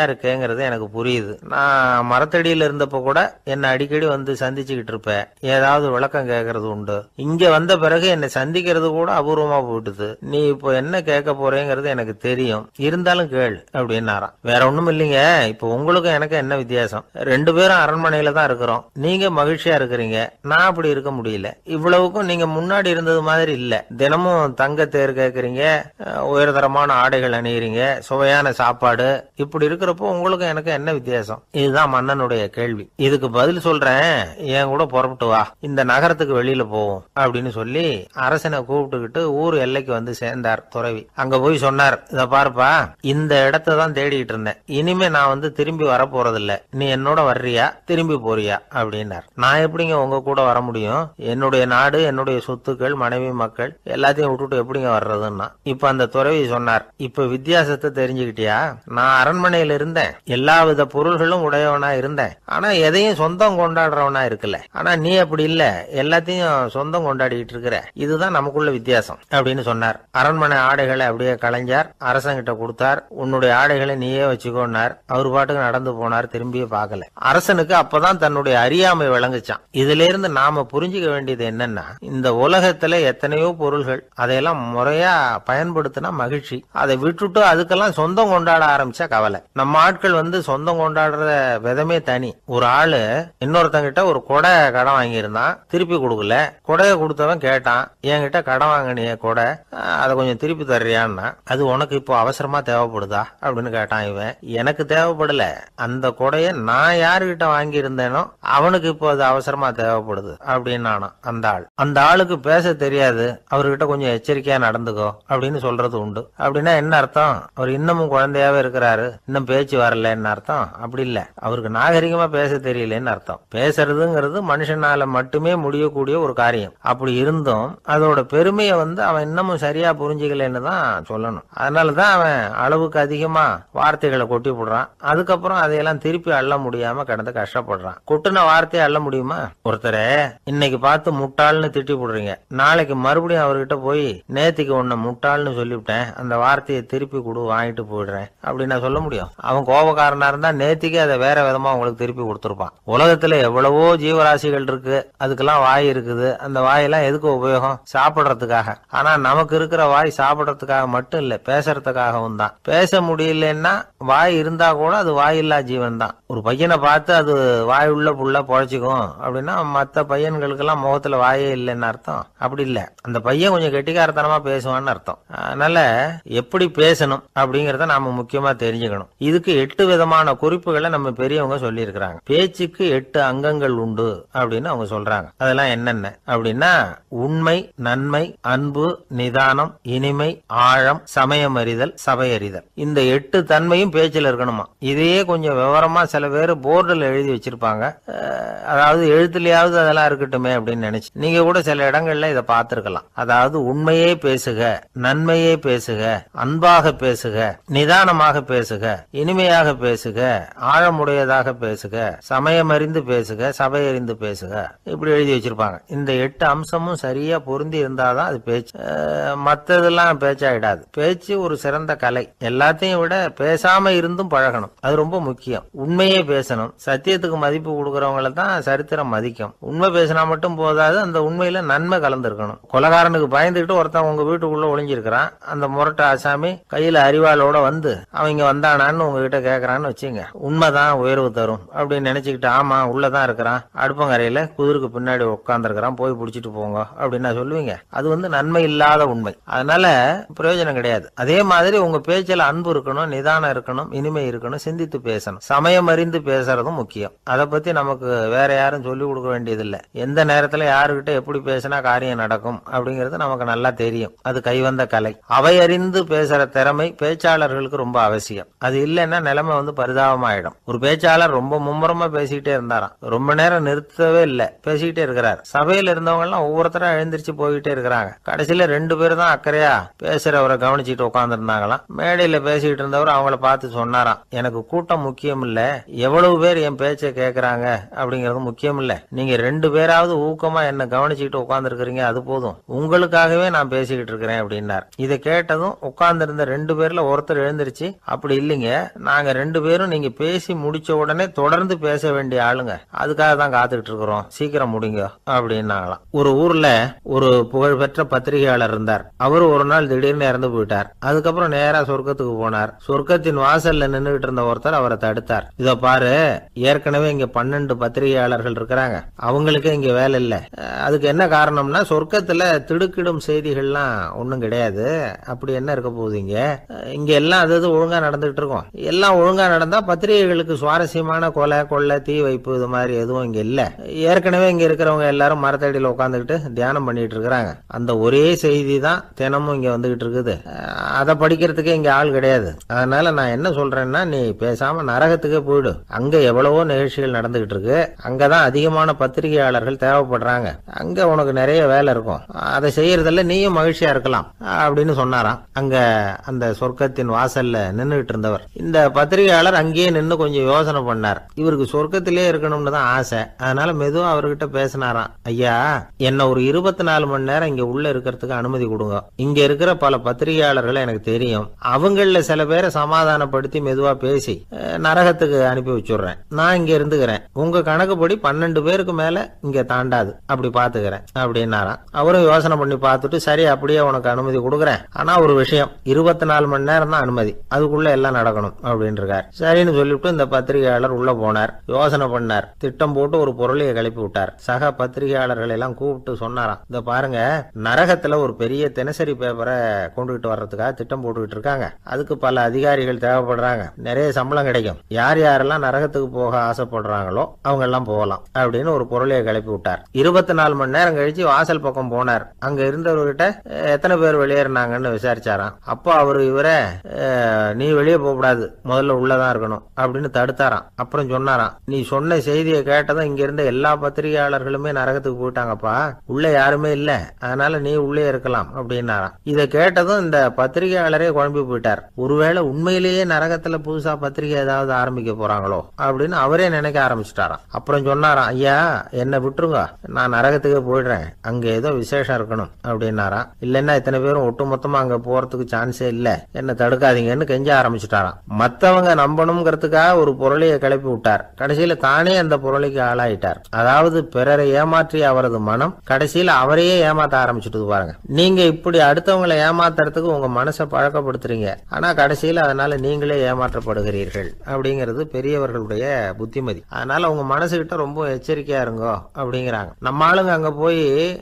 Speaker 1: இருக்கேங்கிறது எனக்கு புரியுது நான் மரத்தடியில இருந்தப்ப கூட என்னை அடிக்கடி வந்து சந்திச்சுக்கிட்டு இருப்பேன் ஏதாவது விளக்கம் கேட்கறது உண்டு இங்க வந்த பிறகு என்னை சந்திக்கிறது கூட அபூர்வமா போயிட்டுது நீ இப்போ என்ன கேட்க போறேங்கிறது எனக்கு தெரியும் இருந்தாலும் கேள் அப்படின்னாராம் வேற ஒண்ணும் இல்லைங்க இப்போ உங்களுக்கும் எனக்கு என்ன வித்தியாசம் ரெண்டு பேரும் அரண்மனையில தான் இருக்கிறோம் நீங்க மகிழ்ச்சியா இருக்கிறீங்க நான் அப்படி இருக்க முடியல இவ்வளவுக்கும் நீங்க முன்னாடி இருந்தது மாதிரி இல்ல தினமும் தங்க தேர் கேட்கறீங்க அஹ், உயர்தரமான ஆடைகள் அணியறீங்க சுவையான சாப்பாடு இப்படி இருக்கிறப்போ உங்களுக்கும் எனக்கு என்ன வித்தியாசம் இதுதான் மன்னனுடைய கேள்வி இதுக்கு பதில் சொல்றேன் என் கூட புறப்பட்டு வா இந்த நகரத்துக்கு வெளியில போவோம் அப்படின்னு சொல்லி அரசனை கூப்பிட்டுக்கிட்டு ஊர் எல்லைக்கு வந்து சேர்ந்தார் துறவி அங்க போய் சொன்னார் இத பாருப்பா இந்த இடத்த தான் தேடிட்டு இருந்தேன் இனிமே நான் வந்து திரும்பி வர போறதில்ல நீ என்னோட வர்றியா திரும்பி போறியா அப்படின்னார் நான் எப்படிங்க உங்க கூட வர முடியும் என்னுடைய நாடு என்னுடைய சொத்துக்கள் மனைவி மக்கள் எல்லாத்தையும் விட்டுட்டு எப்படிங்க வர்றதுன்னா இப்ப அந்த துறவி சொன்னார் இப்ப வித்தியாசத்தை தெரிஞ்சுக்கிட்டியா நான் அரண்மனையில இருந்தேன் எல்லா வித பொருள்களும் உடையவனா இருந்தேன் ஆனா எதையும் சொந்தம் கொண்டாடுறவனா இருக்கல ஆனா நீ அப்படி இல்ல எல்லாத்தையும் சொந்தம் கொண்டாடிட்டு இருக்கிற இதுதான் நமக்குள்ள வித்தியாசம் அப்படின்னு சொன்னார் அரண்மனை ஆடைகளை அப்படியே கலைஞ்சார் அரசங்கிட்ட கொடுத்தார் உன்னுடைய ஆடைகளை நீயே வச்சுக்கோன்னார் அவர் பாட்டுக்கு நடந்து போனார் திரும்பியே பார்க்கல அரசனுக்கு அப்பதான் தன்னுடைய அறியாமை விளங்குச்சான் இதுல இருந்து நாம புரிஞ்சுக்க வேண்டியது என்னன்னா இந்த உலகத்துல எத்தனையோ பொருள்கள் அதையெல்லாம் முறையா பயன்படுத்தினா மகிழ்ச்சி அதை விட்டுட்டு அதுக்கெல்லாம் சொந்தம் கொண்டாட ஆரம்பிச்சா கவலை நம்ம ஆட்கள் வந்து சொந்தம் கொண்டாடுற விதமே தனி ஒரு ஆளு இன்னொருத்தங்கிட்ட ஒரு கொடை கடன் வாங்கியிருந்தான் திருப்பி கொடுக்கல கொடையை கொடுத்தவன் கேட்டான் என்கிட்ட கடன் வாங்கினிய கொடை அஹ், அதை கொஞ்சம் திருப்பி தர்றியான்னா அது உனக்கு இப்போ அவசரமா தேவைப்படுதா அப்படின்னு கேட்டான் இவன் எனக்கு தேவைப்படல அந்த கொடைய நான் யாருகிட்ட வாங்கி இருந்தேனோ அவனுக்கு இப்போ அது அவசரமா தேவைப்படுது அப்படின்னு அந்த ஆள் அந்த ஆளுக்கு பேச தெரியாது அவர்கிட்ட கொஞ்சம் எச்சரிக்கையா நடந்துக்கோ அப்படின்னு சொல்றது உண்டு அப்படின்னா என்ன அர்த்தம் அவர் இன்னமும் குழந்தையாவே இருக்கிறாரு இன்னும் பேச்சு வரலன்னு அர்த்தம் அப்படி இல்ல அவருக்கு நாகரிகமா பேச தெரியலன்னு அர்த்தம் பேசுறதுங்கிறது மனுஷனால மட்டுமே முடியக்கூடிய ஒரு காரியம் அப்படி இருந்தும் அதோட பெருமையை வந்து அவன் இன்னமும் சரியா புரிஞ்சுக்கலன்னு தான் சொல்லணும் அதனாலதான் அவன் அளவுக்கு அதிகமா வார்த்தைகளை கொட்டி போடுறான் அதுக்கப்புறம் அதையெல்லாம் திருப்பி அள்ள முடியாம கிடந்து கஷ்டப்படுறான் கொட்டுன வார்த்தையை அள்ள முடியுமா ஒருத்தரை இன்னைக்கு பார்த்து முட்டாள்னு திட்டி போடுறீங்க நாளைக்கு மறுபடியும் அவர்கிட்ட போய் நேத்திக்கு உன்னை முட்டாள்னு சொல்லிவிட்டேன் அந்த வார்த்தையை திருப்பி கொடு வாங்கிட்டு போயிடுறேன் அப்படின்னு நான் சொல்ல முடியும் அவன் கோபக்காரனா இருந்தா நேத்திக்கு அதை வேற விதமா உங்களுக்கு திருப்பி கொடுத்துருப்பான் உலகத்துல எவ்வளவோ ஜீவராசிகள் இருக்கு அதுக்கெல்லாம் வாய் இருக்குது அந்த வாயெல்லாம் எதுக்கு உபயோகம் சாப்பிடுறதுக்காக ஆனா நமக்கு இருக்கிற வாய் சாப்பிடுறதுக்காக மட்டும் இல்ல பேசுறதுக்காகவும் தான் பேச முடியலன்னா வாய் இருந்தா கூட அது வாய் இல்லா ஜீவன் தான் ஒரு பையனை பார்த்து அது வாய் உள்ள புள்ள பொழைச்சிக்கும் அப்படின்னா மத்த பையன்களுக்கெல்லாம் முகத்துல வாயே இல்லைன்னு அர்த்தம் அப்படி இல்ல அந்த பையன் கொஞ்சம் கெட்டிக்காரத்தனமா பேசுவான்னு அர்த்தம் அதனால எப்படி பேசணும் அப்படிங்கறத நாம முக்கியமா தெரிஞ்சுக்கணும் இதுக்கு எட்டு விதமான குறிப்புகளை நம்ம பெரியவங்க சொல்லி இருக்கிறாங்க பேச்சுக்கு எட்டு அங்கங்கள் உண்டு அப்படின்னு அவங்க சொல்றாங்க அதெல்லாம் என்னென்ன அப்படின்னா உண்மை நன்மை அன்பு நிதானம் இனிமை ஆழம் சமயம் அறிதல் சபையறிதல் இந்த எட்டு தன்மையும் பேச்சில் இருக்கணுமா இதையே கொஞ்சம் விவரமா சில பேர் போர்டில் எழுதி வச்சிருப்பாங்க அஹ், அதாவது எழுத்துலயாவது அதெல்லாம் இருக்கட்டுமே அப்படின்னு நினைச்சு நீங்க கூட சில இடங்கள்ல இதை பார்த்திருக்கலாம் அதாவது உண்மையே பேசுக நன்மையே பேசுக அன்பாக பேசுக நிதானமாக பேசுக இனிமையாக பேசுக ஆழமுடையதாக பேசுக சமயமறிந்து பேசுக சபையறிந்து பேசுக இப்படி எழுதி வச்சிருப்பாங்க இந்த எட்டு அம்சமும் சரியா பொருந்தி இருந்தாதான் அது பேச்சு அஹ், மத்ததெல்லாம் பேச்சாயிடாது பேச்சு ஒரு சிறந்த கலை எல்லாத்தையும் விட பேசாம இருந்தும் பழகணும் அது ரொம்ப முக்கியம் உண்மையே பேசணும் சத்தியத்துக்கு மதிப்பு கொடுக்கறவங்கள தான் சரித்திரம் மதிக்கும் உண்மை பேசினா மட்டும் போதாது அந்த உண்மையில நன்மை கலந்துருக்கணும் கொலகாரனுக்கு பயந்துகிட்டு ஒருத்தன் உங்க வீட்டுக்குள்ள ஒளிஞ்சிருக்கிறான் அந்த முரட்ட ஆசாமி கையில அறிவாளோட வந்து அவங்க வந்தானான்னு உங்ககிட்ட கேக்குறான்னு வச்சுங்க உண்மைதான் உயர்வு தரும் அப்படின்னு நினைச்சுக்கிட்டு ஆமா உள்ளதான் இருக்கிறான் அடுப்பங்கரையில குதிருக்கு பின்னாடி உட்காந்துருக்கிறான் போய் பிடிச்சிட்டு போங்க அப்படின்னு நான் சொல்லுவீங்க அது வந்து நன்மை இல்லாத உண்மை அதனால பிரயோஜனம் கிடையாது அதே மாதிரி உங்க பேச்சில் அன்பு இருக்கணும் நிதானம் இருக்கணும் இனிமை இருக்கணும் சிந்தித்து பேசணும் சமயம் அறிந்து பேசுறதும் முக்கியம் அதை பத்தி நமக்கு வேற யாரும் சொல்லி கொடுக்க வேண்டியதில்லை எந்த நேரத்துல யாருக்கிட்ட எப்படி பேசினா காரியம் நடக்கும் அப்படிங்கிறது நமக்கு நல்லா தெரியும் அது கைவந்த கலை அவை அறிந்து பேசுற திறமை பேச்சாளர்களுக்கு ரொம்ப அவசியம் அது இல்லைன்னா நிலைமை வந்து பரிதாபமாயிடும் ஒரு பேச்சாளர் ரொம்ப மும்முரமா பேசிக்கிட்டே இருந்தாராம் ரொம்ப நேரம் நிறுத்தவே இல்லை பேசிக்கிட்டே இருக்கிறார் சபையில இருந்தவங்க எல்லாம் ஒவ்வொருத்தரா எழுந்திருச்சு போய்கிட்டே இருக்கிறாங்க கடைசியில ரெண்டு பேர் தான் அக்கறையா பேசுறவரை கவனிச்சுட்டு உட்கார்ந்து இருந்தாங்களாம் மேடையில பேசிக்கிட்டு இருந்தவர் அவங்கள பார்த்து சொன்னாராம் எனக்கு கூட்டம் முக்கியம் இல்ல எவ்வளவு பேர் என் பேச்சை கேக்குறாங்க அப்படிங்கறது முக்கியம் இல்ல நீங்க ரெண்டு பேராவது ஊக்கமா என்ன கவனிச்சுக்கிட்டு உட்கார்ந்து இருக்கிறீங்க அது போதும் உங்களுக்காகவே நான் பேசிக்கிட்டு இருக்கிறேன் அப்படின்னார் இதை கேட்டதும் உட்கார்ந்து இருந்த ரெண்டு பேர்ல ஒருத்தர் எழுந்திருச்சு அப்படி இல்லைங்க நாங்க ரெண்டு பேரும் நீங்க பேசி முடிச்ச உடனே தொடர்ந்து பேச வேண்டிய ஆளுங்க அதுக்காக தான் காத்துக்கிட்டு இருக்கிறோம் சீக்கிரம் முடிங்க அப்படின்னாங்களாம் ஒரு ஊர்ல ஒரு புகழ்பெற்ற பத்திரிகையாளர் இருந்தார் அவர் ஒரு நாள் திடீர்னு இறந்து போயிட்டார் அதுக்கப்புறம் நேரா சொர்க்கத்துக்கு போனார் சொர்க்கத்தின் வாசல்ல நின்றுகிட்டு இருந்த ஒருத்தர் அவரை தடுத்தார் இதோ பாரு ஏற்கனவே இங்க பன்னெண்டு பத்திரிகையாளர்கள் இருக்கிறாங்க அவங்களுக்கு இங்க வேலை இல்ல அஹ் அதுக்கு என்ன காரணம்னா சொர்க்கத்துல திடுக்கிடும் செய்திகள்லாம் ஒண்ணும் கிடையாது அப்படி என்ன இருக்க போகுது இங்க அஹ் இங்க எல்லாம் அது அது ஒழுங்கா நடந்துகிட்டு இருக்கும் எல்லாம் ஒழுங்கா நடந்தா பத்திரிகைகளுக்கு சுவாரஸ்யமான கொலை கொள்ளை தீ வைப்பு இது மாதிரி எதுவும் இங்க இல்ல ஏற்கனவே இங்க இருக்கிறவங்க எல்லாரும் மரத்தடியில உட்காந்துக்கிட்டு தியானம் பண்ணிட்டு இருக்கிறாங்க அந்த ஒரே செய்தி தான் தினமும் இங்க வந்துகிட்டு இருக்குது அஹ் அதை படிக்கிறதுக்கே இங்க ஆள் கிடையாது அதனால நான் என்ன சொல்றேன்னா நீ பேசாம நரகத்துக்கே போயிடு அங்க எவ்வளவோ நிகழ்ச்சிகள் நடந்துகிட்டு இருக்கு அங்கதான் அதிகமான பத்திரிகையாளர்கள் தேவைப்படுறாங்க அங்க உனக்கு நிறைய வேலை இருக்கும் அதை செய்யறதுல நீயும் மகிழ்ச்சியா இருக்கலாம் அப்படின்னு சொன்னாராம் அங்க அந்த சொர்க்கத்தின் வாசல்ல நின்றுகிட்டு இருந்தவர் இந்த பத்திரிகையாளர் அங்கேயே நின்னு கொஞ்சம் யோசனை பண்ணார் இவருக்கு சொர்க்கத்திலே இருக்கணும்னு தான் ஆசை அதனால மெதுவா அவர்கிட்ட பேசினாராம் ஐயா என்ன ஒரு இருபத்தி நாலு மணி நேரம் இங்க உள்ள இருக்கிறதுக்கு அனுமதி கொடுங்க இங்க இருக்கிற பல பத்திரிகையாளர்களை எனக்கு தெரியும் அவங்கள சில பேரை சமாதானப்படுத்தி மெதுவா பேசி அஹ், நரகத்துக்கு அனுப்பி வச்சுடுறேன் நான் இங்க இருந்துக்கிறேன் உங்க கணக்குப்படி பன்னெண்டு பேருக்கு மேல இங்க தாண்டாது அப்படி பாத்துக்கிறேன் அப்படின்னாராம் அவரும் யோசனை பண்ணி பார்த்துட்டு சரி அப்படியே உனக்கு அனுமதி கொடுக்குறேன் ஆனா ஒரு விஷயம் இருபத்தி நாலு மணி நேரம் தான் அனுமதி அதுக்குள்ள எல்லாம் நடக்கணும் அப்படின்னு இருக்கார் சரின்னு சொல்லிவிட்டு இந்த பத்திரிகையாளர் உள்ள போனார் யோசனை பண்ணார் திட்டம் போட்டு ஒரு பொருளையை கிளப்பி விட்டார் சக பத்திரிகையாளர்களை எல்லாம் கூப்பிட்டு சொன்னாராம் இந்த பாருங்க நரகத்துல ஒரு பெரிய தினசரி பேப்பரை கொண்டுகிட்டு வர்றதுக்காக திட்டம் போட்டுக்கிட்டு இருக்காங்க அதுக்கு பல அதிகாரிகள் தேவைப்படுறாங்க நிறைய சம்பளம் கிடைக்கும் யார் யாரெல்லாம் நரகத்துக்கு போக ஆசைப்படுறாங்களோ அவங்க எல்லாம் போகலாம் அப்படின்னு ஒரு பொருளையை கிளப்பி விட்டார் இருபத்தி நாலு மணி நேரம் கழிச்சு வாசல் பக்கம் போனார் அங்க இருந்தவர்கிட்ட "அஹ், எத்தனை பேர் வெளியேறினாங்கன்னு விசாரிச்சாராம் அப்போ அவர் இவரை "அஹ், நீ வெளியே போகக்கூடாது முதல்ல உள்ளதான் இருக்கணும் அப்படின்னு தடுத்தாராம் அப்புறம் சொன்னாராம் நீ சொன்ன செய்தியை கேட்டதும் இங்க இருந்த எல்லா பத்திரிகையாளர்களுமே நரகத்துக்கு போயிட்டாங்கப்பா உள்ள யாருமே இல்ல அதனால நீ உள்ளே இருக்கலாம் அப்படின்னாராம் இதை கேட்டதும் இந்த பத்திரிகையாளரே குழம்பி போயிட்டார் ஒருவேளை உண்மையிலேயே நரகத்துல புதுசா பத்திரிகை ஏதாவது ஆரம்பிக்க போறாங்களோ அப்படின்னு அவரே நினைக்க ஆரம்பிச்சிட்டாராம் அப்புறம் சொன்னாராம் ஐயா என்ன விட்டுருங்க நான் நரகத்துக்கே போயிடுறேன் அங்க ஏதோ விசேஷம் இருக்கணும் அப்படின்னாராம் இல்லைன்னா இத்தனை பேரும் ஒட்டுமொத்தமா அங்க போறதுக்கு சான்ஸே இல்ல என்ன தடுக்காதீங்கன்னு கெஞ்ச ஆரம்பிச்சிட்டாராம் மத்தவங்க நம்பணுங்கிறதுக்காக ஒரு பொருளையை கிளப்பி விட்டார் கடைசியில தானே அந்த பொருளைக்கு ஆளாயிட்டார் அதாவது பிறரை ஏமாற்றிய அவரது மனம் கடைசியில அவரையே ஏமாத்த ஆரம்பிச்சுட்டு பாருங்க நீங்க இப்படி அடுத்தவங்களை ஏமாத்துறதுக்கு உங்க மனசை பழக்கப்படுத்துறீங்க ஆனா கடைசியில அதனால நீங்களே ஏமாற்றப்படுகிறீர்கள் அப்படிங்கிறது பெரியவர்களுடைய புத்திமதி அதனால உங்க மனசுகிட்ட ரொம்ப எச்சரிக்கையா இருங்கோ அப்படிங்கிறாங்க நம்ம ஆளுங்க அங்க போய்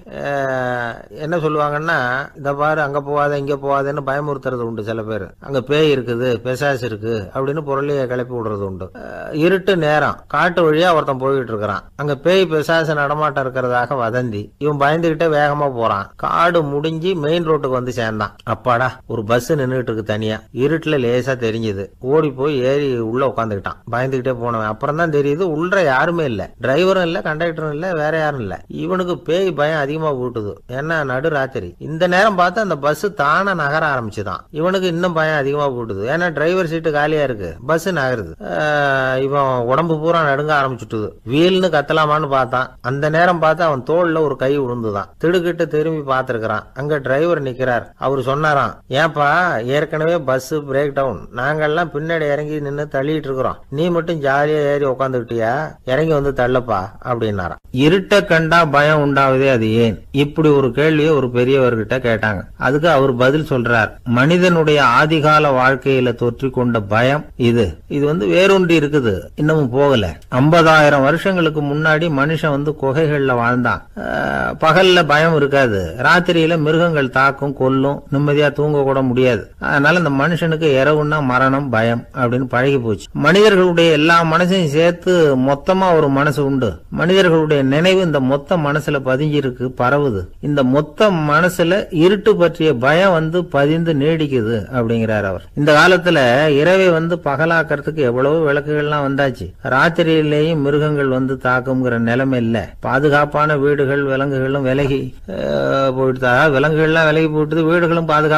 Speaker 1: அஹ், என்ன சொல்லுவாங்கன்னா இந்த பாரு அங்க போகாத இங்க போகாதன்னு பயமுறுத்துறது உண்டு சில பேர் அங்க பேய் இருக்குது பிசாசு இருக்கு அப்படின்னு பொருளையை கிளப்பி விடுறது உண்டு அஹ், இருட்டு நேரம் காட்டு வழியா ஒருத்தன் போய்கிட்டு இருக்கிறான் அங்க பேய் பிசாசு நடமாட்டம் இருக்கிறதாக வதந்தி இவன் பயந்துகிட்டே வேகமா போறான் காடு முடிஞ்சு மெயின் ரோட்டுக்கு வந்து சேர்ந்தான் அப்பாடா ஒரு பஸ் நின்றுட்டு இருக்கு தனியா இருட்டுல லேசா தெரிஞ்சது ஓடி போய் ஏறி உள்ள உட்காந்துக்கிட்டான் பயந்துகிட்டே போனவன் அப்புறம் தான் தெரியுது உள்ள யாருமே இல்ல டிரைவரும் இல்ல கண்டக்டரும் இல்ல வேற யாரும் இல்ல இவனுக்கு பேய் பயம் அதிகமா போட்டுது ஏன்னா நடு ராத்திரி இந்த நேரம் பார்த்து அந்த பஸ் தானே நகர ஆரம்பிச்சுதான் இவனுக்கு இன்னும் பயம் அதிகமா போட்டுது ஏன்னா டிரைவர் சீட்டு காலியா இருக்கு பஸ் நகருது ஆஹ் இவன் உடம்பு பூரா நடுங்க ஆரம்பிச்சுட்டுது வீல்னு கத்தலாமான்னு பார்த்தான் அந்த நேரம் பார்த்து அவன் தோல்ல ஒரு கை விழுந்துதான் திடுக்கிட்டு திரும்பி பார்த்திருக்கிறான் அங்க டிரைவர் நிக்கிறார் அவர் சொன்னாராம் ஏன்பா ஏற்கனவே பஸ் பிரேக் டவுன் நாங்கெல்லாம் பின்னாடி இறங்கி நின்னு தள்ளிட்டு இருக்கிறோம் நீ மட்டும் ஜாலியா ஏறி உட்காந்துக்கிட்டியா இறங்கி வந்து தள்ளப்பா அப்படின்னாராம் இருட்ட கண்டா பயம் உண்டாவதே அது ஏன் இப்படி ஒரு கேள்வியை ஒரு பெரியவர்கிட்ட கேட்டாங்க அதுக்கு அவர் பதில் சொல்றார் மனிதனுடைய ஆதிகால வாழ்க்கையில தொற்றி கொண்ட பயம் இது இது வந்து வேரூன்றி இருக்குது இன்னமும் போகல ஐம்பதாயிரம் வருஷங்களுக்கு முன்னாடி மனுஷன் வந்து குகைகள்ல வாழ்ந்தான் அஹ், பகல்ல பயம் இருக்காது ராத்திரியில மிருகங்கள் தாக்கும் கொல்லும் நிம்மதியா தூங்க கூட முடியாது அதனால இந்த மனுஷனுக்கு இரவுன்னா மரணம் பயம் அப்படின்னு பழகி போச்சு மனிதர்களுடைய எல்லா மனசையும் சேர்த்து மொத்தமா ஒரு மனசு உண்டு மனிதர்களுடைய நினைவு இந்த மொத்த மனசுல பதிஞ்சிருக்கு பரவுது இந்த மொத்த மனசுல இருட்டு பற்றிய பயம் வந்து பதிந்து நீடிக்குது அப்படிங்கிறார் அவர் இந்த காலத்துல இரவை வந்து பகலாக்கிறதுக்கு எவ்வளவு விளக்குகள்லாம் வந்தாச்சு ராத்திரியிலேயும் மிருகங்கள் வந்து தாக்குங்கிற நிலைமை இல்ல பாதுகாப்பான வீடுகள் விலங்குகளும் விலகி அஹ், போயிட்டு விலங்குகள்லாம் விலகி போயிட்டு வீடுகளும் பாதுகாப்பா இருக்குது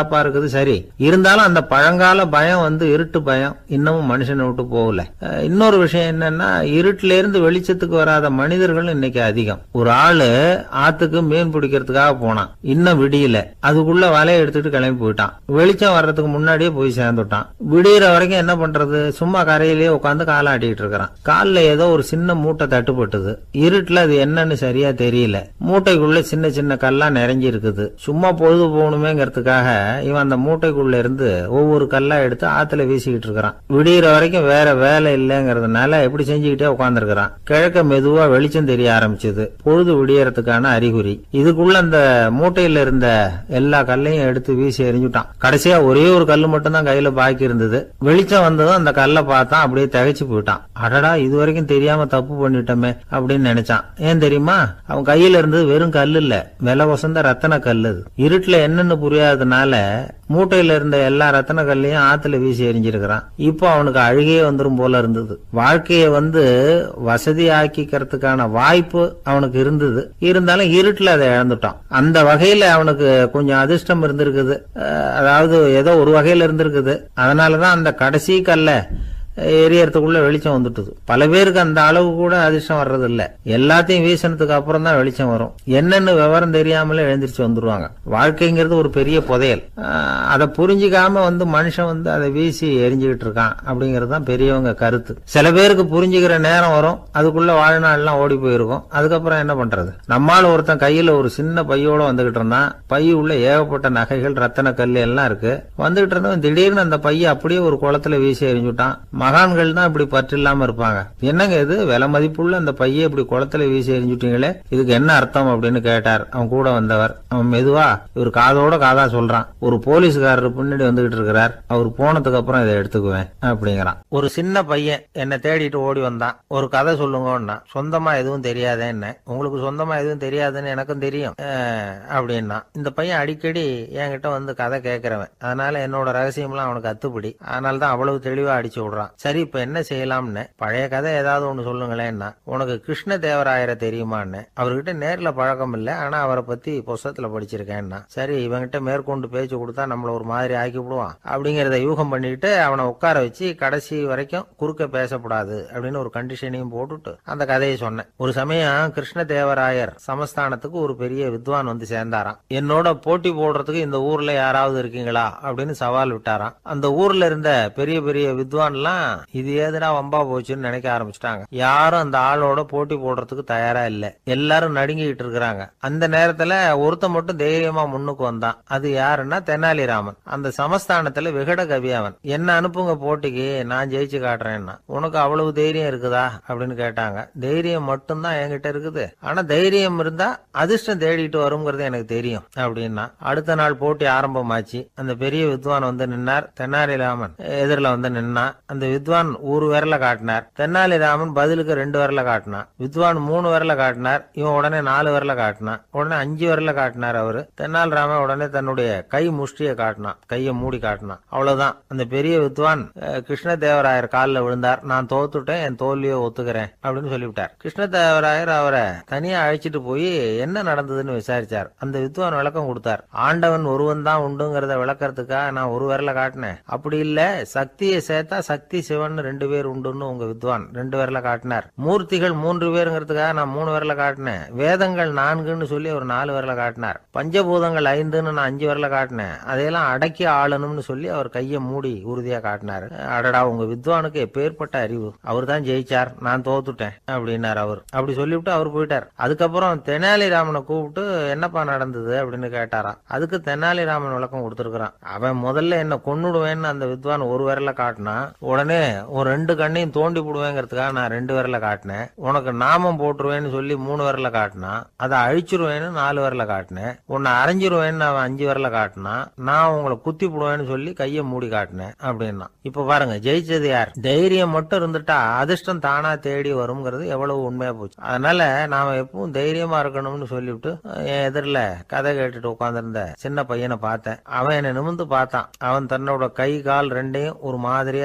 Speaker 1: அப்படிங்கிறது சரி இருந்தாலும் அந்த பழங்கால பயம் வந்து இருட்டு பயம் இன்னமும் மனுஷனை விட்டு போகல அஹ் இன்னொரு விஷயம் என்னன்னா இருட்டுல இருந்து வெளிச்சத்துக்கு வராத மனிதர்கள் இன்னைக்கு அதிகம் ஒரு ஆளு ஆத்துக்கு மீன் பிடிக்கிறதுக்காக போனான் இன்னும் விடியல அதுக்குள்ள வலையை எடுத்துட்டு கிளம்பி போயிட்டான் வெளிச்சம் வர்றதுக்கு முன்னாடியே போய் சேர்ந்துட்டான் விடியற வரைக்கும் என்ன பண்றது சும்மா கரையிலேயே உட்காந்து காலை ஆட்டிட்டு இருக்கிறான் கால்ல ஏதோ ஒரு சின்ன மூட்டை தட்டுப்பட்டது இருட்டுல அது என்னன்னு சரியா தெரியல மூட்டைக்குள்ள சின்ன சின்ன கல்லா நிறைஞ்சி இருக்குது சும்மா பொழுது போகணுமேங்கிறதுக்காக இவன் அந்த மூட்டைக்குள்ள இருந்து ஒவ்வொரு கல்லா எடுத்து ஆத்துல வீசிக்கிட்டு இருக்கிறான் விடியற வரைக்கும் வேற வேலை இல்லைங்கிறதுனால எப்படி செஞ்சுக்கிட்டே உட்காந்துருக்கிறான் கிழக்க மெதுவா வெளிச்சம் தெரிய ஆரம்பிச்சது பொழுது விடியறதுக்கான அறிகுறி இதுக்குள்ள அந்த மூட்டையில இருந்த எல்லா கல்லையும் எடுத்து வீசி எறிஞ்சுட்டான் கடைசியா ஒரே ஒரு கல்லு மட்டும் தான் கையில பாக்கி இருந்தது வெளிச்சம் வந்ததும் அந்த கல்லை பார்த்தான் அப்படியே திகைச்சு போயிட்டான் அடடா இது வரைக்கும் தெரியாம தப்பு பண்ணிட்டோமே அப்படின்னு நினைச்சான் ஏன் தெரியுமா அவன் கையில இருந்தது வெறும் கல்லு இல்ல விலை வசந்த ரத்தன கல்லு அது இருட்டுல என்னன்னு புரியாததுனால மூட்டையில இருந்த எல்லா ரத்தன கல்லையும் ஆத்துல வீசி எறிஞ்சிருக்கிறான் இப்போ அவனுக்கு அழுகையே வந்துரும் போல இருந்தது வாழ்க்கையை வந்து வசதி ஆக்கிக்கிறதுக்கான வாய்ப்பு அவனுக்கு இருந்தது இருந்தாலும் இருட்டுல அதை இழந்துட்டான் அந்த வகையில அவனுக்கு கொஞ்சம் அதிர்ஷ்டம் இருந்திருக்குது அஹ் அதாவது ஏதோ ஒரு வகையில இருந்திருக்குது அதனாலதான் அந்த கடைசி கல்ல எரியறதுக்குள்ள வெளிச்சம் வந்துட்டுது பல பேருக்கு அந்த அளவு கூட அதிர்ஷ்டம் வர்றது இல்ல எல்லாத்தையும் வீசினதுக்கு அப்புறம் தான் வெளிச்சம் வரும் என்னன்னு விவரம் தெரியாமலே எழுந்திருச்சு வந்துருவாங்க வாழ்க்கைங்கிறது ஒரு பெரிய புதையல் ஆஹ் அதை புரிஞ்சுக்காம வந்து மனுஷன் வந்து அதை வீசி எரிஞ்சுக்கிட்டு இருக்கான் அப்படிங்கிறது தான் பெரியவங்க கருத்து சில பேருக்கு புரிஞ்சுக்கிற நேரம் வரும் அதுக்குள்ள வாழ்நாள்லாம் ஓடி போயிருக்கும் அதுக்கப்புறம் என்ன பண்றது நம்மால ஒருத்தன் கையில ஒரு சின்ன பையோட வந்துகிட்டு இருந்தான் பை உள்ள ஏகப்பட்ட நகைகள் ரத்தன கல் எல்லாம் இருக்கு வந்துகிட்டு இருந்தவன் திடீர்னு அந்த பைய அப்படியே ஒரு குளத்துல வீசி எறிஞ்சுட்டான் மகான்கள் தான் இப்படி பற்று இல்லாம இருப்பாங்க என்னங்க இது விலை மதிப்புள்ள அந்த பைய இப்படி குளத்துல வீசி எறிஞ்சுட்டீங்களே இதுக்கு என்ன அர்த்தம் அப்படின்னு கேட்டார் அவன் கூட வந்தவர் அவன் மெதுவா இவர் காதோட காதா சொல்றான் ஒரு போலீஸ்காரர் பின்னாடி வந்துகிட்டு இருக்கிறார் அவர் போனதுக்கு அப்புறம் இதை எடுத்துக்குவேன் அப்படிங்கிறான் ஒரு சின்ன பையன் என்னை தேடிட்டு ஓடி வந்தான் ஒரு கதை சொல்லுங்கன்னா சொந்தமா எதுவும் தெரியாதே என்ன உங்களுக்கு சொந்தமா எதுவும் தெரியாதுன்னு எனக்கும் தெரியும் அஹ், அப்படின்னா இந்த பையன் அடிக்கடி என்கிட்ட வந்து கதை கேட்கிறவன் அதனால என்னோட ரகசியம்லாம் அவனுக்கு அத்துப்படி அதனால தான் அவ்வளவு தெளிவா அடிச்சு விடுறான் சரி இப்ப என்ன செய்யலாம்னு பழைய கதை ஏதாவது ஒண்ணு சொல்லுங்களேன்னா உனக்கு கிருஷ்ண தேவராயரை தெரியுமான்னு அவர்கிட்ட நேர்ல பழக்கம் இல்ல ஆனா அவரை பத்தி புஸ்தகத்துல படிச்சிருக்கேன்னா சரி இவன்கிட்ட மேற்கொண்டு பேச்சு கொடுத்தா நம்மள ஒரு மாதிரி ஆக்கி விடுவான் அப்படிங்கறத யூகம் பண்ணிட்டு அவனை உட்கார வச்சு கடைசி வரைக்கும் குறுக்க பேசக்கூடாது அப்படின்னு ஒரு கண்டிஷனையும் போட்டுட்டு அந்த கதையை சொன்னேன் ஒரு சமயம் கிருஷ்ண தேவராயர் சமஸ்தானத்துக்கு ஒரு பெரிய வித்வான் வந்து சேர்ந்தாராம் என்னோட போட்டி போடுறதுக்கு இந்த ஊர்ல யாராவது இருக்கீங்களா அப்படின்னு சவால் விட்டாராம் அந்த ஊர்ல இருந்த பெரிய பெரிய வித்வான்லாம் இது ஏதுடா வம்பா போச்சுன்னு நினைக்க ஆரம்பிச்சிட்டாங்க யாரும் அந்த ஆளோட போட்டி போடுறதுக்கு தயாரா இல்ல எல்லாரும் நடுங்கிட்டு இருக்கிறாங்க அந்த நேரத்துல ஒருத்தன் மட்டும் தைரியமா முன்னுக்கு வந்தான் அது யாருன்னா தெனாலிராமன் அந்த சமஸ்தானத்துல விகட கவி அவன் என்ன அனுப்புங்க போட்டிக்கு நான் ஜெயிச்சு காட்டுறேன்னா உனக்கு அவ்வளவு தைரியம் இருக்குதா அப்படின்னு கேட்டாங்க தைரியம் மட்டும்தான் என்கிட்ட இருக்குது ஆனா தைரியம் இருந்தா அதிர்ஷ்டம் தேடிட்டு வருங்கிறது எனக்கு தெரியும் அப்படின்னா அடுத்த நாள் போட்டி ஆரம்பமாச்சு அந்த பெரிய வித்வான் வந்து நின்னார் தென்னாலிராமன் எதிரில வந்து நின்னா அந்த வித்வான் ஒரு விரல காட்டினார் தென்னாலிராமன் பதிலுக்கு ரெண்டு விரல காட்டினான் வித்வான் மூணு விரல காட்டினார் இவன் உடனே நாலு விரல காட்டினான் உடனே அஞ்சு விரல காட்டினார் அவரு தென்னாலிராமன் உடனே தன்னுடைய கை முஷ்டிய காட்டினான் கையை மூடி காட்டினான் அவ்வளவுதான் அந்த பெரிய வித்வான் அஹ், கிருஷ்ணதேவராயர் காலில் விழுந்தார் நான் தோத்துட்டேன் என் தோல்வியை ஒத்துக்கிறேன் அப்படின்னு சொல்லிவிட்டார் கிருஷ்ணதேவராயர் அவரை தனியா அழைச்சிட்டு போய் என்ன நடந்ததுன்னு விசாரிச்சார் அந்த வித்வான் விளக்கம் கொடுத்தார் ஆண்டவன் ஒருவன் தான் உண்டுங்கிறத விளக்கறதுக்காக நான் ஒரு விரல காட்டினேன் அப்படி இல்ல சக்தியை சேர்த்தா சக்தி சிவன் ரெண்டு பேர் உண்டுன்னு உங்க வித்வான் ரெண்டு விரல காட்டினார் மூர்த்திகள் மூன்று பேருங்கிறதுக்காக நான் மூணு விரல காட்டினேன் வேதங்கள் நான்குன்னு சொல்லி ஒரு நாலு விரல காட்டினார் பஞ்சபூதங்கள் ஐந்துன்னு நான் அஞ்சு விரல காட்டினேன் அதையெல்லாம் அடக்கி ஆளணும்னு சொல்லி அவர் கையை மூடி உறுதியா காட்டினாரு அடடா உங்க வித்வானுக்கு எப்பேற்பட்ட அறிவு அவர் தான் ஜெயிச்சார் நான் தோத்துட்டேன் அப்படின்னார் அவர் அப்படி சொல்லிவிட்டு அவர் போயிட்டார் அதுக்கப்புறம் தெனாலிராமனை கூப்பிட்டு என்னப்பா நடந்தது அப்படின்னு கேட்டாராம் அதுக்கு தெனாலிராமன் விளக்கம் கொடுத்திருக்கிறான் அவன் முதல்ல என்ன கொன்னுடுவேன்னு அந்த வித்வான் ஒரு விரல காட்டினா உடனே ஒரு ரெண்டு கண்ணையும் தோண்டி போடுவேங்கிறதுக்காக நான் ரெண்டு விரல காட்டினேன் உனக்கு நாமம் போட்டுருவேன்னு சொல்லி மூணு விரல காட்டினா அதை அழிச்சிருவேன்னு நாலு விரல காட்டினேன் உன்னை அரைஞ்சிருவேன்னு அவன் அஞ்சு விரல காட்டினா நான் உங்களை குத்தி போடுவேன்னு சொல்லி கையை மூடி காட்டினேன் அப்படின்னா இப்ப பாருங்க ஜெயிச்சது யார் தைரியம் மட்டும் இருந்துட்டா அதிர்ஷ்டம் தானா தேடி வருங்கிறது எவ்வளவு உண்மையா போச்சு அதனால நாம எப்பவும் தைரியமா இருக்கணும்னு சொல்லிவிட்டு என் எதிரில கதை கேட்டுட்டு உட்கார்ந்திருந்த சின்ன பையனை பார்த்தேன் அவன் என்னை நிமிந்து பார்த்தான் அவன் தன்னோட கை கால் ரெண்டையும் ஒரு மாதிரியா என் முன்னால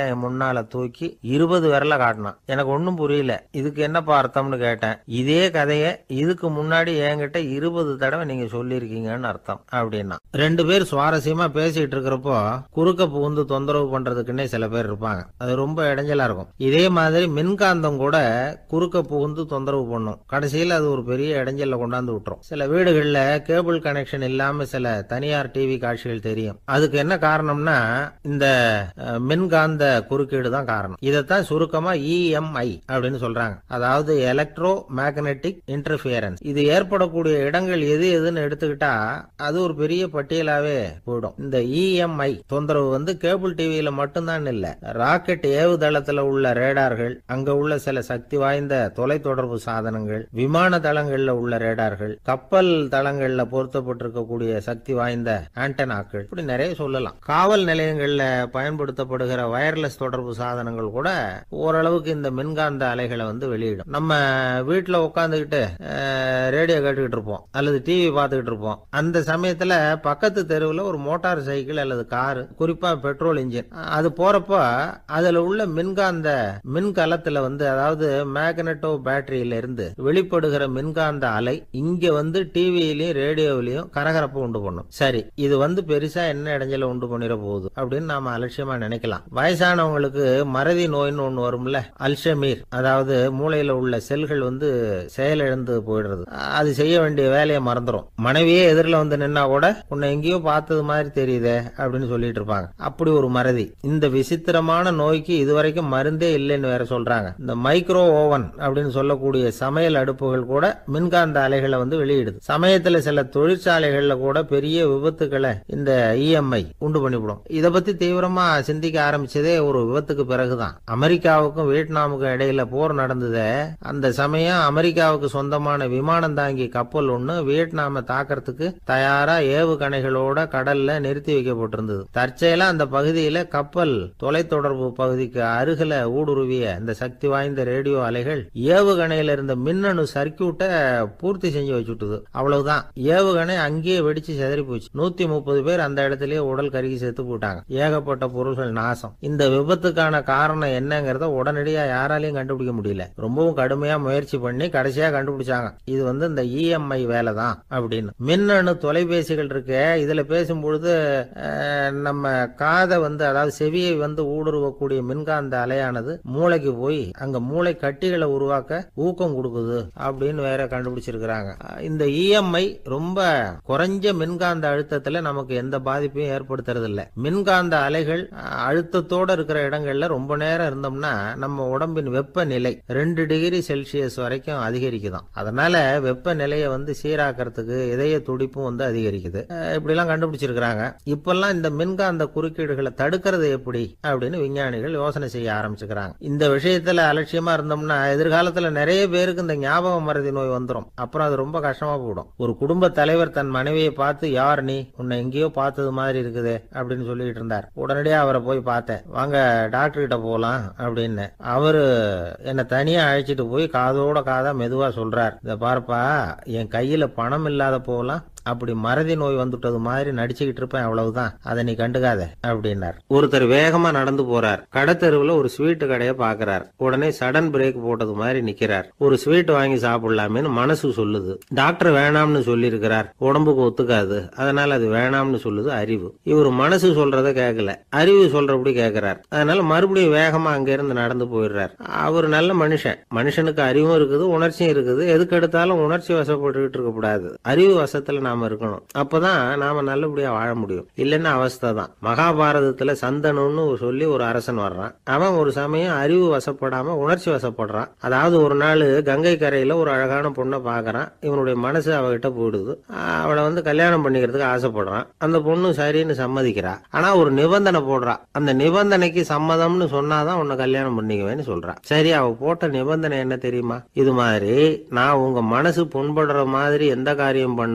Speaker 1: முழங்கால தூக்கி இருபது விரல காட்டினான் எனக்கு ஒன்றும் புரியல இதுக்கு என்னப்பா அர்த்தம்னு கேட்டேன் இதே கதையை இதுக்கு முன்னாடி என்கிட்ட இருபது தடவை நீங்க சொல்லியிருக்கீங்கன்னு அர்த்தம் அப்படின்னா ரெண்டு பேர் சுவாரஸ்யமா பேசிட்டு இருக்கிறப்போ குறுக்க புகுந்து தொந்தரவு பண்றதுக்குன்னே சில பேர் இருப்பாங்க அது ரொம்ப இடைஞ்சலா இருக்கும் இதே மாதிரி மின்காந்தம் கூட குறுக்க புகுந்து தொந்தரவு பண்ணும் கடைசியில் அது ஒரு பெரிய இடைஞ்சல்ல கொண்டாந்து விட்டுரும் சில வீடுகளில் கேபிள் கனெக்ஷன் இல்லாம சில தனியார் டிவி காட்சிகள் தெரியும் அதுக்கு என்ன காரணம்னா இந்த அஹ், மின்காந்த குறுக்கீடு தான் காரணம் இதைத்தான் சுருக்கமா இஎம்ஐ அப்படின்னு சொல்றாங்க அதாவது எலக்ட்ரோ மேக்னெட்டிக் இன்டர்ஃபியரன்ஸ் இது ஏற்படக்கூடிய இடங்கள் எது எதுன்னு எடுத்துக்கிட்டா அது ஒரு பெரிய பட்டியலாவே போயிடும் இந்த இஎம்ஐ தொந்தரவு வந்து கேபிள் டிவியில மட்டும்தான் இல்ல ராக்கெட் ஏவுதளத்துல உள்ள ரேடார்கள் அங்க உள்ள சில சக்தி வாய்ந்த தொலைத்தொடர்பு சாதனங்கள் விமான தளங்கள்ல உள்ள ரேடார்கள் கப்பல் தளங்கள்ல பொருத்தப்பட்டிருக்கக்கூடிய சக்தி வாய்ந்த ஆண்டனாக்கள் இப்படி நிறைய சொல்லலாம் காவல் நிலையங்கள்ல பயன்படுத்தப்படுகிற வயர்லெஸ் தொடர்பு சாதனங்கள் கூட ஓரளவுக்கு இந்த மின்காந்த அலைகளை வந்து வெளியிடும் நம்ம வீட்டுல உட்காந்துக்கிட்டு ரேடியோ கேட்டுக்கிட்டு இருப்போம் அல்லது டிவி பார்த்துக்கிட்டு இருப்போம் அந்த சமயத்துல பக்கத்து தெருவில் ஒரு மோட்டார் சைக்கிள் அல்லது கார் குறிப்பா பெட்ரோல் இன்ஜின் அது போறப்ப அதுல உள்ள மின்காந்த மின்கலத்துல வந்து அதாவது மேக்னட்டோ பேட்டரியில இருந்து வெளிப்படுகிற மின்காந்த அலை இங்க வந்து டிவியிலயும் ரேடியோவிலையும் கரகரப்பு உண்டு பண்ணும் சரி இது வந்து பெருசா என்ன இடைஞ்சல உண்டு பண்ணிட போகுது அப்படின்னு நாம அலட்சியமா நினைக்கலாம் வயசானவங்களுக்கு மறதி நோய்னு ஒண்ணு வரும்ல அல்ஷமீர் அதாவது மூளையில உள்ள செல்கள் வந்து செயலிழந்து போயிடுறது அது செய்ய வேண்டிய வேலையை மறந்துடும் மனைவியே எதிரில் வந்து நின்னா கூட உன்னை எங்கேயோ பார்த்தது மாதிரி தெரியுதே அப்படின்னு சொல்லிட்டு இருப்பாங்க அப்படி ஒரு மறதி இந்த விசித்திரமான நோய்க்கு இதுவரைக்கும் மருந்தே இல்லைன்னு வேற சொல்றாங்க இந்த மைக்ரோ ஓவன் அப்படின்னு சொல்லக்கூடிய சமையல் அடுப்புகள் கூட மின்காந்த அலைகளை வந்து வெளியிடுது சமயத்துல சில தொழிற்சாலைகள்ல கூட பெரிய விபத்துக்களை இந்த இஎம்ஐ உண்டு பண்ணிவிடும் இத பத்தி தீவிரமா சிந்திக்க ஆரம்பிச்சதே ஒரு விபத்துக்கு பிறகுதான் அமெரிக்காவுக்கும் வியட்நாமுக்கும் இடையில போர் நடந்ததே அந்த சமயம் அமெரிக்காவுக்கு சொந்தமான விமானம் தாங்கி கப்பல் ஒண்ணு வியட்நாம தாக்கறதுக்கு தயாரா ஏவுகணைகளோட கடல்ல நிறுத்தி வைக்கப்பட்டிருந்தது தற்செயலா அந்த பகுதியில கப்பல் தொலைத்தொடர்பு பகுதிக்கு அருகில ஊடுருவிய இந்த சக்தி வாய்ந்த ரேடியோ அலைகள் ஏவுகணையில இருந்த மின்னணு சர்க்கியூட்டை பூர்த்தி செஞ்சு வச்சுட்டுது அவ்வளவுதான் ஏவுகணை அங்கேயே வெடிச்சு செதறி போச்சு நூத்தி முப்பது பேர் அந்த இடத்துலயே உடல் கருகி செத்து போட்டாங்க ஏகப்பட்ட பொருள்கள் நாசம் இந்த விபத்துக்கான காரணம் என்னங்கறத உடனடியா யாராலையும் கண்டுபிடிக்க முடியல ரொம்பவும் கடுமையா முயற்சி பண்ணி கடைசியா கண்டுபிடிச்சாங்க இது வந்து இந்த இஎம்ஐ வேலை தான் அப்படின்னு மின்னணு தொலைபேசிகள் இருக்கு இதுல பேசும்பொழுது அஹ், நம்ம காதை வந்து அதாவது செவியை வந்து ஊடுருவக்கூடிய மின்காந்த அலையானது மூளைக்கு போய் அங்க மூளை கட்டிகளை உருவாக்க ஊக்கம் கொடுக்குது அப்படின்னு வேற கண்டுபிடிச்சிருக்கிறாங்க அஹ், இந்த இஎம்ஐ ரொம்ப குறைஞ்ச மின்காந்த அழுத்தத்துல நமக்கு எந்த பாதிப்பையும் ஏற்படுத்துறது இல்ல மின்காந்த அலைகள் அஹ், அழுத்தத்தோட இருக்கிற இடங்கள்ல ரொம்ப நேரம் இருந்தோம்னா நம்ம உடம்பின் வெப்பநிலை ரெண்டு டிகிரி செல்சியஸ் வரைக்கும் அதிகரிக்குதாம் அதனால வெப்பநிலையை வந்து சீராக்கிறதுக்கு இதய துடிப்பும் வந்து அதிகரிக்குது அஹ், இப்படிலாம் கண்டுபிடிச்சிருக்கிறாங்க இப்பெல்லாம் இந்த மின்காந்த குறுக்கீடுகளை தடுக்கிறது எப்படி அப்படின்னு விஞ்ஞானிகள் யோசனை செய்ய ஆரம்பிச்சுக்கிறாங்க இந்த விஷயத்துல அலட்சியமா இருந்தோம்னா எதிர்காலத்துல நிறைய பேருக்கு இந்த ஞாபக மறதி நோய் வந்துடும் அப்புறம் அது ரொம்ப கஷ்டமா போயிடும் ஒரு குடும்ப தலைவர் தன் மனைவியை பார்த்து யார் நீ உன்னை எங்கேயோ பார்த்தது மாதிரி இருக்குதே அப்படின்னு சொல்லிட்டு இருந்தார் உடனடியா அவரை போய் பார்த்தேன் வாங்க டாக்டர் கிட்ட போலாம் அப்படின்னு அவரு என்னை தனியா அழைச்சிட்டு போய் காதோட காதா மெதுவா சொல்றார் இத பாருப்பா என் கையில பணம் இல்லாத போகலாம் அப்படி மறதி நோய் வந்துட்டது மாதிரி நடிச்சுக்கிட்டு இருப்பேன் அவ்வளவுதான் அதை நீ கண்டுக்காத அப்படின்னார் ஒருத்தர் வேகமா நடந்து போறார் கடத்தெருவுல ஒரு ஸ்வீட் கடையை பாக்குறார் உடனே சடன் பிரேக் போட்டது மாதிரி நிக்கிறார் ஒரு ஸ்வீட் வாங்கி சாப்பிடலாமேன்னு மனசு சொல்லுது டாக்டர் வேணாம்னு சொல்லியிருக்கிறார் உடம்புக்கு ஒத்துக்காது அதனால அது வேணாம்னு சொல்லுது அறிவு இவர் மனசு சொல்றத கேட்கல அறிவு சொல்றபடி கேட்கிறார் அதனால மறுபடியும் வேகமா அங்க இருந்து நடந்து போயிடுறார் அவர் நல்ல மனுஷன் மனுஷனுக்கு அறிவும் இருக்குது உணர்ச்சியும் இருக்குது எதுக்கு எடுத்தாலும் உணர்ச்சி வசப்பட்டுக்கிட்டு இருக்கக்கூடாது அறிவு வசத்துல நாம இருக்கணும் அப்பதான் நாம நல்லபடியா வாழ முடியும் இல்லைன்னா அவஸ்தை தான் மகாபாரதத்துல சந்தனுன்னு சொல்லி ஒரு அரசன் வர்றான் அவன் ஒரு சமயம் அறிவு வசப்படாம உணர்ச்சி வசப்படுறான் அதாவது ஒரு நாள் கங்கை கரையில ஒரு அழகான பொண்ணை பாக்குறான் இவனுடைய மனசு அவகிட்ட போயிடுது ஆஹ் அவளை வந்து கல்யாணம் பண்ணிக்கிறதுக்கு ஆசைப்படுறான் அந்த பொண்ணு சரின்னு சம்மதிக்கிறா ஆனா ஒரு நிபந்தனை போடுறா அந்த நிபந்தனைக்கு சம்மதம்னு சொன்னாதான் உன்னை கல்யாணம் பண்ணிக்குவேன்னு சொல்றா சரி அவ போட்ட நிபந்தனை என்ன தெரியுமா இது மாதிரி நான் உங்க மனசு புண்படுற மாதிரி எந்த காரியம் பண்ணாலும்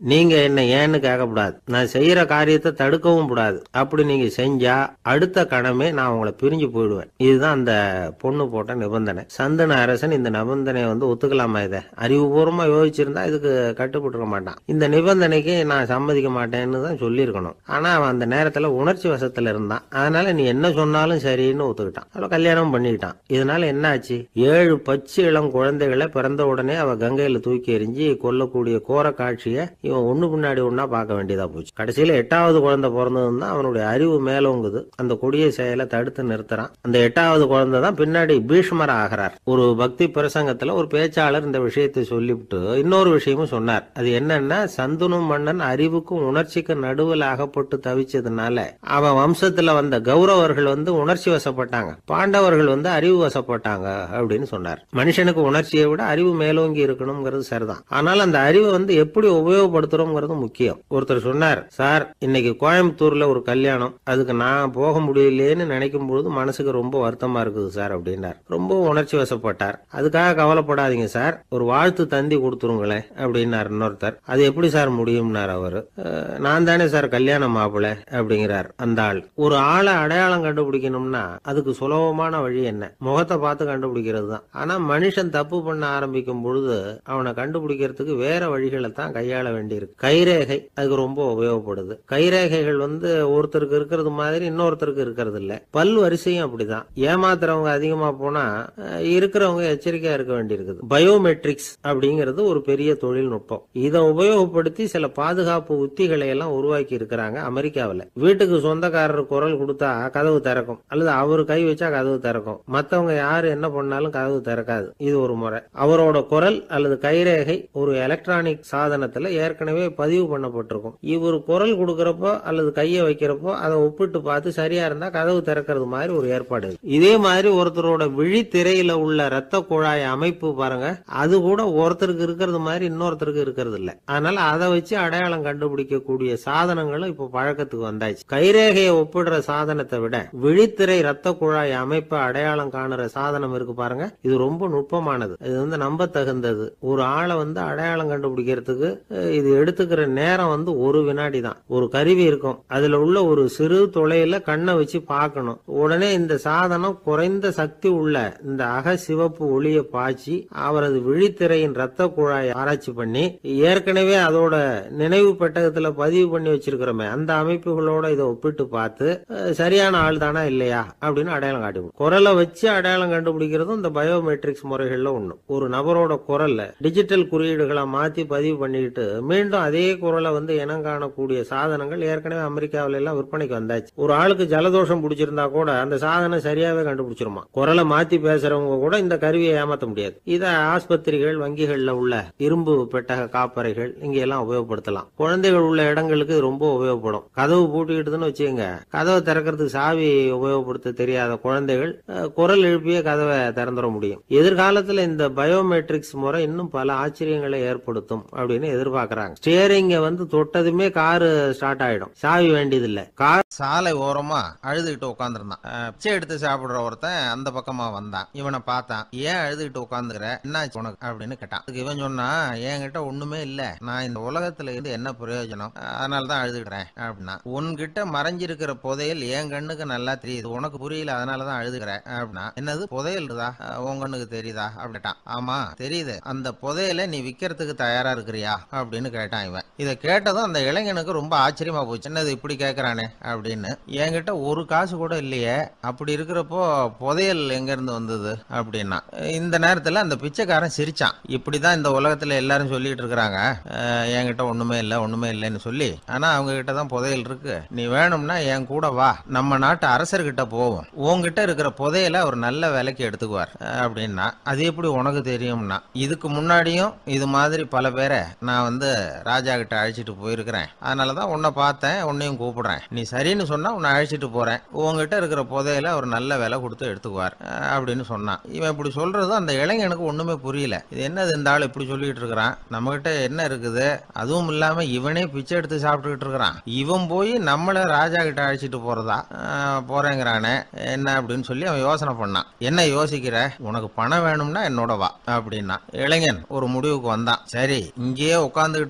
Speaker 1: நீங்க என்ன ஏன்னு கேட்கக்கூடாது நான் செய்யற காரியத்தை தடுக்கவும் கூடாது அப்படி நீங்க செஞ்சா அடுத்த கணமே நான் உங்களை பிரிஞ்சு போயிடுவேன் இதுதான் அந்த பொண்ணு போட்ட நிபந்தனை சந்தன அரசன் இந்த நிபந்தனையை வந்து ஒத்துக்கலாமா இதை அறிவுபூர்வமா யோசிச்சிருந்தா இதுக்கு கட்டுப்பட்டுருக்க மாட்டான் இந்த நிபந்தனைக்கு நான் சம்மதிக்க மாட்டேன்னு தான் சொல்லியிருக்கணும் ஆனா அவன் அந்த நேரத்துல உணர்ச்சி வசத்துல இருந்தான் அதனால நீ என்ன சொன்னாலும் சரின்னு ஒத்துக்கிட்டான் அவளை கல்யாணம் பண்ணிக்கிட்டான் இதனால என்ன ஆச்சு ஏழு பச்சை இளம் குழந்தைகளை பிறந்த உடனே அவ கங்கையில தூக்கி எறிஞ்சு கொல்லக்கூடிய கோர காட்சியை இவன் ஒண்ணு பின்னாடி ஒண்ணா பார்க்க வேண்டியதா போச்சு கடைசியில எட்டாவது குழந்தை பிறந்ததும் தான் அவனுடைய அறிவு மேலோங்குது அந்த கொடிய செயலை தடுத்து நிறுத்துறான் அந்த எட்டாவது குழந்தை தான் பின்னாடி பீஷ்மர் ஆகிறார் ஒரு பக்தி பிரசங்கத்துல ஒரு பேச்சாளர் இந்த விஷயத்தை சொல்லிவிட்டு இன்னொரு விஷயமும் சொன்னார் அது என்னன்னா சந்துனு மன்னன் அறிவுக்கும் உணர்ச்சிக்கும் நடுவில் அகப்பட்டு தவிச்சதுனால அவன் வம்சத்துல வந்த கௌரவர்கள் வந்து உணர்ச்சி வசப்பட்டாங்க பாண்டவர்கள் வந்து அறிவு வசப்பட்டாங்க அப்படின்னு சொன்னார் மனுஷனுக்கு உணர்ச்சியை விட அறிவு மேலோங்கி இருக்கணுங்கிறது சரிதான் ஆனால் அந்த அறிவை வந்து எப்படி உபயோகப்படுத்துறோங்கிறது முக்கியம் ஒருத்தர் சொன்னார் சார் இன்னைக்கு கோயம்புத்தூர்ல ஒரு கல்யாணம் அதுக்கு நான் போக முடியலையேன்னு நினைக்கும் பொழுது மனசுக்கு ரொம்ப வருத்தமா இருக்குது சார் அப்படின்னார் ரொம்ப உணர்ச்சி வசப்பட்டார் அதுக்காக கவலைப்படாதீங்க சார் ஒரு வாழ்த்து தந்தி கொடுத்துருங்களேன் அப்படின்னார் இன்னொருத்தர் அது எப்படி சார் முடியும்னார் அவரு "அஹ், நான் தானே சார் கல்யாண மாப்பிள்ளை அப்படிங்கிறார் அந்த ஆள் ஒரு ஆளை அடையாளம் கண்டுபிடிக்கணும்னா அதுக்கு சுலபமான வழி என்ன முகத்தை பார்த்து கண்டுபிடிக்கிறது தான் ஆனா மனுஷன் தப்பு பண்ண ஆரம்பிக்கும் பொழுது அவனை கண்டுபிடிக்கிறதுக்கு வேற வழிகளை தான் கையாள வேண்டியிருக்கு கைரேகை அதுக்கு ரொம்ப உபயோகப்படுது கைரேகைகள் வந்து ஒருத்தருக்கு இருக்கிறது மாதிரி இன்னொருத்தருக்கு இருக்கிறது இல்ல பல் வரிசையும் அப்படிதான் ஏமாத்துறவங்க அதிகமா போனா அஹ், இருக்கிறவங்க எச்சரிக்கையா இருக்க வேண்டியிருக்குது பயோமெட்ரிக்ஸ் அப்படிங்கிறது ஒரு பெரிய தொழில்நுட்பம் இதை உபயோகப்படுத்தி சில பாதுகாப்பு உத்திகளை எல்லாம் உருவாக்கி இருக்கிறாங்க அமெரிக்காவில் வீட்டுக்கு சொந்தக்காரர் குரல் கொடுத்தா கதவு திறக்கும் அல்லது அவர் கை வச்சா கதவு திறக்கும் மத்தவங்க யாரு என்ன பண்ணாலும் கதவு திறக்காது இது ஒரு முறை அவரோட குரல் அல்லது கைரேகை ஒரு எலக்ட்ரானிக் சாதனத்துல ஏற்கனவே பதிவு பண்ணப்பட்டிருக்கும் இவர் குரல் கொடுக்கறப்போ அல்லது கையை வைக்கிறப்போ அதை ஒப்பிட்டு பார்த்து சரியா இருந்தா கதவு திறக்கிறது மாதிரி ஒரு ஏற்பாடு இருக்கு. இதே மாதிரி ஒருத்தரோட விழித்திரையில உள்ள ரத்த குழாய் அமைப்பு பாருங்க அது கூட ஒருத்தருக்கு இருக்கிறது மாதிரி இன்னொருத்தருக்கு இருக்கிறது இல்ல அதனால அதை வச்சு அடையாளம் கண்டுபிடிக்கக்கூடிய சாதனங்களும் இப்ப பழக்கத்துக்கு வந்தாச்சு கைரேகையை ஒப்பிடுற சாதனத்தை விட விழித்திரை ரத்த குழாய் அமைப்பை அடையாளம் காணுற சாதனம் இருக்கு பாருங்க இது ரொம்ப நுட்பமானது இது வந்து நம்ப தகுந்தது ஒரு ஆளை வந்து அடையாளம் கண்டுபிடிக்கிறதுக்கு அஹ், இது எடுத்துக்கிற நேரம் வந்து ஒரு வினாடி தான் ஒரு கருவி இருக்கும் அதுல உள்ள ஒரு சிறு துளையில கண்ணை வச்சு பார்க்கணும் உடனே இந்த சாதனம் குறைந்த சக்தி உள்ள இந்த அக சிவப்பு ஒளியை பாய்ச்சி அவரது விழித்திரையின் ரத்த குழாயை ஆராய்ச்சி பண்ணி ஏற்கனவே அதோட நினைவு பெட்டகத்துல பதிவு பண்ணி வச்சிருக்கிறோமே அந்த அமைப்புகளோட இதை ஒப்பிட்டு பார்த்து அஹ், சரியான ஆள் தானா இல்லையா அப்படின்னு அடையாளம் காட்டி விடும். குரலை வச்சு அடையாளம் கண்டுபிடிக்கிறதும் இந்த பயோமெட்ரிக்ஸ் முறைகள்ல ஒண்ணு ஒரு நபரோட குரல்ல டிஜிட்டல் குறியீடுகளை மாத்தி பதிவு பண்ணிக்கிட்டு மீண்டும் அதே குரலை வந்து இனம் காணக்கூடிய சாதனங்கள் ஏற்கனவே அமெரிக்காவில எல்லாம் விற்பனைக்கு வந்தாச்சு ஒரு ஆளுக்கு ஜலதோஷம் பிடிச்சிருந்தா கூட அந்த சாதனம் சரியாவே கண்டுபிடிச்சிருமா குரலை மாத்தி பேசுறவங்க கூட இந்த கருவியை ஏமாத்த முடியாது இத ஆஸ்பத்திரிகள் வங்கிகள்ல உள்ள இரும்பு பெட்டக காப்பறைகள் இங்க எல்லாம் உபயோகப்படுத்தலாம் குழந்தைகள் உள்ள இடங்களுக்கு இது ரொம்ப உபயோகப்படும் கதவு பூட்டிக்கிட்டுதுன்னு வச்சுக்கோங்க கதவை திறக்கிறதுக்கு சாவி உபயோகப்படுத்த தெரியாத குழந்தைகள் அஹ், குரல் எழுப்பிய கதவை திறந்துட முடியும் எதிர்காலத்துல இந்த பயோமெட்ரிக்ஸ் முறை இன்னும் பல ஆச்சரியங்களை ஏற்படுத்தும் அப்படின்னு எதிர்பார்க்கறாங்க ஸ்டியரிங்க வந்து தொட்டதுமே காரு ஸ்டார்ட் ஆயிடும் சாவி வேண்டியதில்லை கார்
Speaker 2: சாலை ஓரமா அழுதுகிட்டு உட்காந்துருந்தான் பிச்சை எடுத்து சாப்பிடுற ஒருத்தன் அந்த பக்கமா வந்தான் இவனை பார்த்தான் ஏன் அழுதுகிட்டு உட்காந்துக்கிற என்னாச்சு உனக்கு அப்படின்னு கேட்டான் அதுக்கு இவன் சொன்னா என்கிட்ட ஒண்ணுமே இல்ல நான் இந்த உலகத்துல இருந்து என்ன பிரயோஜனம் அதனால தான் அழுதுகிறேன் அப்படின்னா உன்கிட்ட மறைஞ்சிருக்கிற புதையல் என் கண்ணுக்கு நல்லா தெரியுது உனக்கு புரியல அதனால தான் அழுதுகிறேன் அப்படின்னா என்னது புதையல் இருக்குதா அஹ், உன் கண்ணுக்கு தெரியுதா அப்படின்ட்டான் ஆமா தெரியுது அந்த புதையலை நீ விக்கிறதுக்கு தயாரா இருக்கிறியா அப்படின்னு கேட்டான் இவன் இதை கேட்டதும் அந்த இளைஞனுக்கு ரொம்ப ஆச்சரியமா போச்சு என்னது இப்படி கேட்கறானே அப்படின்னு என்கிட்ட ஒரு காசு கூட இல்லையே அப்படி இருக்கிறப்போ புதையல் எங்க இருந்து வந்தது அப்படின்னா இந்த நேரத்துல அந்த பிச்சைக்காரன் சிரிச்சான் இப்படிதான் இந்த உலகத்துல எல்லாரும் சொல்லிட்டு இருக்கிறாங்க அஹ், என்கிட்ட ஒண்ணுமே இல்லை ஒண்ணுமே இல்லைன்னு சொல்லி ஆனா அவங்க கிட்ட தான் புதையல் இருக்கு நீ வேணும்னா என் கூட வா நம்ம நாட்டு அரசர்கிட்ட போவோம் உன்கிட்ட இருக்கிற புதையலை அவர் நல்ல விலைக்கு எடுத்துக்குவார் அஹ், அப்படின்னா அது எப்படி உனக்கு தெரியும்னா இதுக்கு முன்னாடியும் இது மாதிரி பல பேரை நான் வந்து ராஜா கிட்ட அழைச்சிட்டு போயிருக்கிறேன் அதனாலதான் உன்னை பார்த்தேன் உன்னையும் கூப்பிடுறேன் நீ சரின்னு சொன்னா உன்னை அழைச்சிட்டு போறேன் உன்கிட்ட இருக்கிற புதையல அவர் நல்ல விலை கொடுத்து எடுத்துக்குவார் அஹ், அப்படின்னு சொன்னான் இவன் இப்படி சொல்றதும் அந்த இளைஞனுக்கு ஒண்ணுமே புரியல இது என்னது இந்த ஆள் இப்படி சொல்லிட்டு இருக்கிறான் நம்ம கிட்ட என்ன இருக்குது அதுவும் இல்லாம இவனே பிச்சை எடுத்து சாப்பிட்டுக்கிட்டு இருக்கிறான் இவன் போய் நம்மள ராஜா கிட்ட அழைச்சிட்டு போறதா அஹ், போறேங்கிறானே என்ன அப்படின்னு சொல்லி அவன் யோசனை பண்ணான் என்ன யோசிக்கிற உனக்கு பணம் வேணும்னா என்னோட வா அப்படின்னா இளைஞன் ஒரு முடிவுக்கு வந்தான் சரி இங்கேயே உட்காந்துக்கிட்டு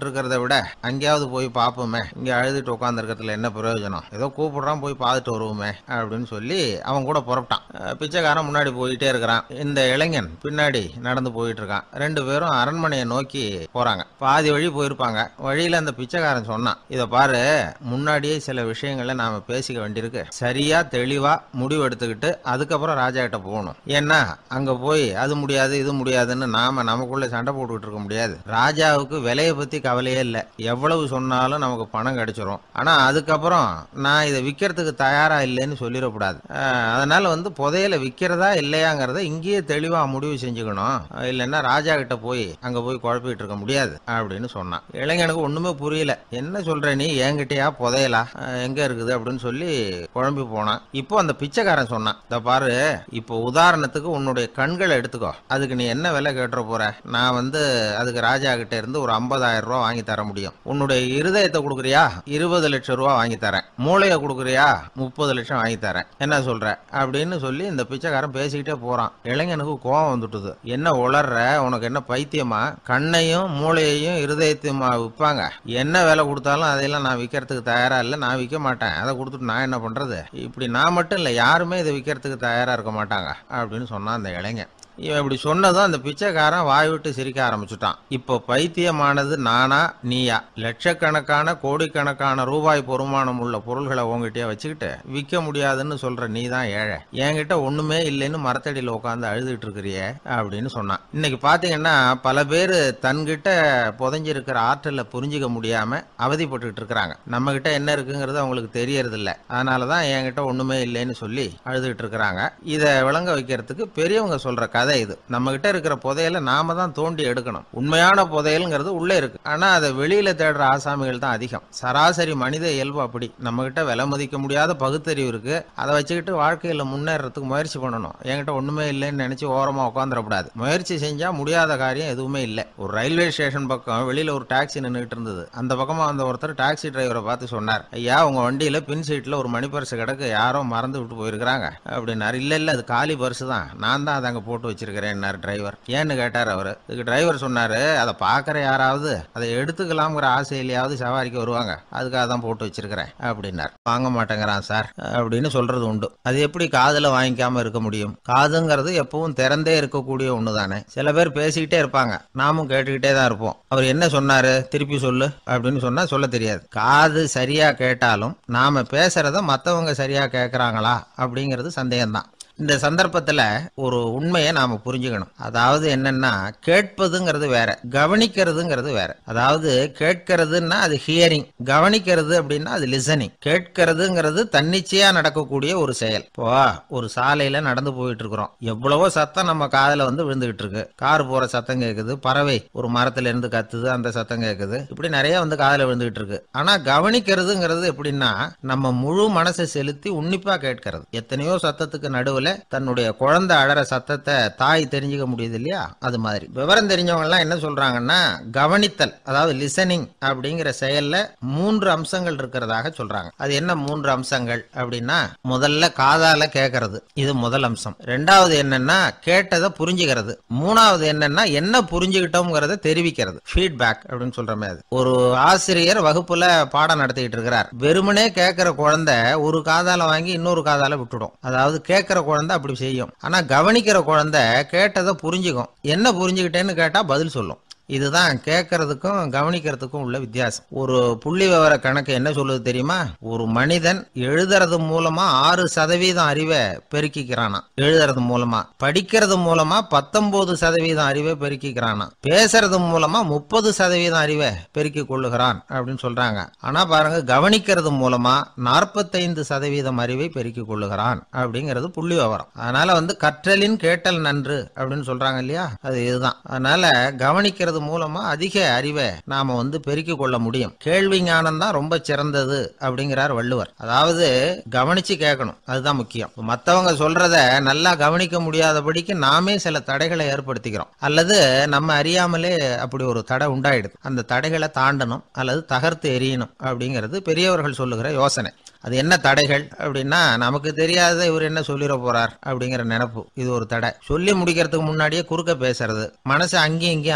Speaker 2: அழுதுகிட்டு இருக்கிறத விட அங்கேயாவது போய் பார்ப்போமே இங்க அழுதுட்டு உட்காந்துருக்கிறதுல என்ன பிரயோஜனம் ஏதோ கூப்பிடுறான் போய் பார்த்துட்டு வருவோமே அப்படின்னு சொல்லி அவன் கூட புறப்பட்டான் அஹ் பிச்சைக்காரன் முன்னாடி போயிட்டே இருக்கிறான் இந்த இளைஞன் பின்னாடி நடந்து போயிட்டு இருக்கான் ரெண்டு பேரும் அரண்மனையை நோக்கி போறாங்க பாதி வழி போயிருப்பாங்க வழியில அந்த பிச்சைக்காரன் சொன்னான் இத பாரு முன்னாடியே சில விஷயங்களை நாம பேசிக்க வேண்டியிருக்கு சரியா தெளிவா முடிவு எடுத்துக்கிட்டு அதுக்கப்புறம் ராஜா கிட்ட போகணும் ஏன்னா அங்க போய் அது முடியாது இது முடியாதுன்னு நாம நமக்குள்ள சண்டை போட்டுக்கிட்டு இருக்க முடியாது ராஜாவுக்கு விலையை பத்தி கவலையே இல்லை எவ்வளவு சொன்னாலும் நமக்கு பணம் கிடைச்சிரும் ஆனா அதுக்கப்புறம் நான் இதை விற்கிறதுக்கு தயாரா இல்லைன்னு சொல்லிடக்கூடாது அஹ் அதனால வந்து புதையல விற்கிறதா இல்லையாங்கிறத இங்கேயே தெளிவா முடிவு செஞ்சுக்கணும் அஹ் இல்லைன்னா ராஜா கிட்ட போய் அங்க போய் குழப்பிட்டு இருக்க முடியாது அப்படின்னு சொன்னான் இளைஞனுக்கு ஒண்ணுமே புரியல என்ன சொல்ற நீ என்கிட்டயா புதையலா அஹ் எங்க இருக்குது அப்படின்னு சொல்லி குழம்பி போனான் இப்போ அந்த பிச்சைக்காரன் சொன்னான் இந்த பாரு இப்போ உதாரணத்துக்கு உன்னுடைய கண்களை எடுத்துக்கோ அதுக்கு நீ என்ன விலை கேட்டுற போற நான் வந்து அதுக்கு ராஜா கிட்ட இருந்து ஒரு 50000 ரூபாய் வாங்கி தர முடியும் உன்னுடைய இருதயத்தை கொடுக்குறியா இருபது லட்சம் ரூபாய் வாங்கி தரேன் மூளையை கொடுக்குறியா முப்பது லட்சம் வாங்கி தரேன் என்ன சொல்ற அப்படின்னு சொல்லி இந்த பிச்சைக்காரன் பேசிக்கிட்டே போறான் இளைஞனுக்கு கோவம் வந்துட்டுது என்ன உளர்ற உனக்கு என்ன பைத்தியமா கண்ணையும் மூளையையும் இருதயத்தையுமா விற்பாங்க என்ன விலை கொடுத்தாலும் அதையெல்லாம் நான் விற்கிறதுக்கு தயாரா இல்லை நான் விற்க மாட்டேன் அதை கொடுத்துட்டு நான் என்ன பண்றது இப்படி நான் மட்டும் இல்லை யாருமே இதை விற்கிறதுக்கு தயாரா இருக்க மாட்டாங்க அப்படின்னு சொன்னான் அந்த இளைஞன் இவன் இப்படி சொன்னதும் அந்த பிச்சைக்காரன் வாய் விட்டு சிரிக்க ஆரம்பிச்சுட்டான் இப்போ பைத்தியமானது நானா நீயா லட்சக்கணக்கான கோடிக்கணக்கான ரூபாய் பொறுமானம் உள்ள பொருள்களை உங்ககிட்டயே வச்சுக்கிட்டு விற்க முடியாதுன்னு சொல்ற நீ தான் ஏழை என்கிட்ட ஒண்ணுமே இல்லைன்னு மரத்தடியில் உட்காந்து அழுதுட்டு இருக்கிறியே அப்படின்னு சொன்னான் இன்னைக்கு பாத்தீங்கன்னா பல பேர் தன்கிட்ட புதைஞ்சிருக்கிற ஆற்றலை புரிஞ்சுக்க முடியாம அவதிப்பட்டுக்கிட்டு இருக்கிறாங்க நம்ம கிட்ட என்ன இருக்குங்கிறது அவங்களுக்கு தெரியறது இல்ல அதனாலதான் என்கிட்ட ஒண்ணுமே இல்லைன்னு சொல்லி அழுதுகிட்டு இருக்கிறாங்க இதை விளங்க வைக்கிறதுக்கு பெரியவங்க சொல்ற கதை இது நம்ம கிட்ட இருக்கிற புதையலை நாம தான் தோண்டி எடுக்கணும் உண்மையான புதையல்ங்கிறது உள்ளே இருக்கு ஆனா அதை வெளியில தேடுற ஆசாமிகள் தான் அதிகம் சராசரி மனித இயல்பு அப்படி நம்ம கிட்ட விலை மதிக்க முடியாத பகுத்தறிவு இருக்கு அதை வச்சுக்கிட்டு வாழ்க்கையில முன்னேறதுக்கு முயற்சி பண்ணணும் என்கிட்ட ஒண்ணுமே இல்லைன்னு நினைச்சு ஓரமா உட்காந்துடக்கூடாது முயற்சி செஞ்சா முடியாத காரியம் எதுவுமே இல்லை ஒரு ரயில்வே ஸ்டேஷன் பக்கம் வெளியில ஒரு டாக்ஸி நின்றுட்டு இருந்தது அந்த பக்கமா வந்த ஒருத்தர் டாக்ஸி டிரைவரை பார்த்து சொன்னார் ஐயா உங்க வண்டியில பின் சீட்ல ஒரு மணி பர்ஸ் கிடக்கு யாரோ மறந்து விட்டு போயிருக்கிறாங்க அப்படின்னாரு இல்ல இல்ல அது காலி பர்ஸ் தான் நான் தான் அதை அங்க போட்டு வச்சிருக்கிறேன்னாரு டிரைவர் ஏன்னு கேட்டார் அவரு இதுக்கு டிரைவர் சொன்னாரு அதை பாக்குற யாராவது அதை எடுத்துக்கலாம்ங்கிற ஆசையிலேயாவது சவாரிக்கு வருவாங்க அதுக்காக தான் போட்டு வச்சிருக்கிறேன் அப்படின்னார் வாங்க மாட்டேங்கிறான் சார் அப்படின்னு சொல்றது உண்டு அது எப்படி காதுல வாங்கிக்காம இருக்க முடியும் காதுங்கிறது எப்பவும் திறந்தே இருக்கக்கூடிய ஒண்ணு தானே சில பேர் பேசிக்கிட்டே இருப்பாங்க நாமும் கேட்டுக்கிட்டே தான் இருப்போம் அவர் என்ன சொன்னாரு திருப்பி சொல்லு அப்படின்னு சொன்னா சொல்ல தெரியாது காது சரியா கேட்டாலும் நாம பேசுறத மத்தவங்க சரியா கேக்குறாங்களா அப்படிங்கிறது சந்தேகம்தான் இந்த சந்தர்ப்பத்துல ஒரு உண்மையை நாம புரிஞ்சுக்கணும் அதாவது என்னன்னா கேட்பதுங்கிறது வேற கவனிக்கிறதுங்கிறது வேற அதாவது கேட்கறதுன்னா அது ஹியரிங் கவனிக்கிறது அப்படின்னா அது லிசனிங் கேட்கறதுங்கிறது தன்னிச்சையா நடக்கக்கூடிய ஒரு செயல் இப்போ ஒரு சாலையில நடந்து போயிட்டு இருக்கிறோம் எவ்வளவோ சத்தம் நம்ம காதுல வந்து விழுந்துகிட்டு இருக்கு கார் போற சத்தம் கேக்குது பறவை ஒரு மரத்துல இருந்து கத்துது அந்த சத்தம் கேக்குது இப்படி நிறைய வந்து காதுல விழுந்துகிட்டு இருக்கு ஆனா கவனிக்கிறதுங்கிறது எப்படின்னா நம்ம முழு மனசை செலுத்தி உன்னிப்பா கேட்கறது எத்தனையோ சத்தத்துக்கு நடுவுல தன்னுடைய குழந்தை அழற சத்தத்தை தாய் தெரிஞ்சுக்க முடியுது இல்லையா அது மாதிரி விவரம் தெரிஞ்சவங்க எல்லாம் என்ன சொல்றாங்கன்னா கவனித்தல் அதாவது லிசனிங் அப்படிங்கிற செயல்ல மூன்று அம்சங்கள் இருக்கிறதாக சொல்றாங்க அது என்ன மூன்று அம்சங்கள் அப்படின்னா முதல்ல காதால கேட்கறது இது முதல் அம்சம் ரெண்டாவது என்னன்னா கேட்டதை புரிஞ்சுக்கிறது மூணாவது என்னன்னா என்ன புரிஞ்சுக்கிட்டோம்ங்கிறத தெரிவிக்கிறது ஃபீட்பேக் அப்படின்னு சொல்றமே அது ஒரு ஆசிரியர் வகுப்புல பாடம் நடத்திட்டு இருக்கிறார் வெறுமனே கேட்கிற குழந்தை ஒரு காதால வாங்கி இன்னொரு காதால விட்டுடும் அதாவது கேட்கிற குழந்தை அப்படி செய்யும் ஆனா கவனிக்கிற குழந்தை கேட்டதை புரிஞ்சுக்கும் என்ன புரிஞ்சுக்கிட்டேன்னு கேட்டா பதில் சொல்லும் இதுதான் கேட்கறதுக்கும் கவனிக்கிறதுக்கும் உள்ள வித்தியாசம் ஒரு புள்ளி விவர கணக்கு என்ன சொல்லுது தெரியுமா ஒரு மனிதன் எழுதுறது மூலமா ஆறு சதவீதம் அறிவை பெருக்கிக்கிறானா எழுதுறது மூலமா படிக்கிறது மூலமா பத்தொன்பது சதவீதம் அறிவை பெருக்கிக்கிறானா பேசுறது மூலமா முப்பது சதவீதம் அறிவை பெருக்கிக் கொள்ளுகிறான் அப்படின்னு சொல்றாங்க ஆனா பாருங்க கவனிக்கிறது மூலமா நாற்பத்தைந்து சதவீதம் அறிவை பெருக்கிக் கொள்ளுகிறான் அப்படிங்கிறது புள்ளி விவரம் அதனால வந்து கற்றலின் கேட்டல் நன்று அப்படின்னு சொல்றாங்க இல்லையா அது இதுதான் அதனால கவனிக்கிறது மூலமா அதிக அறிவை நாம வந்து பெருக்கிக் கொள்ள முடியும் கேள்வி ஞானம் தான் ரொம்ப சிறந்தது அப்படிங்கிறார் வள்ளுவர் அதாவது கவனிச்சு கேட்கணும் அதுதான் முக்கியம் மத்தவங்க சொல்றத நல்லா கவனிக்க முடியாதபடிக்கு நாமே சில தடைகளை ஏற்படுத்திக்கிறோம் அல்லது நம்ம அறியாமலே அப்படி ஒரு தடை உண்டாயிடுது அந்த தடைகளை தாண்டணும் அல்லது தகர்த்து எறியணும் அப்படிங்கிறது பெரியவர்கள் சொல்லுகிற யோசனை அது என்ன தடைகள் அப்படின்னா நமக்கு தெரியாத இவர் என்ன சொல்லிட போறார் அப்படிங்கிற நினைப்பு இது ஒரு தடை சொல்லி முடிக்கிறதுக்கு முன்னாடியே குறுக்க பேசுறது மனசு அங்கேயும் இங்கேயும் அலையறது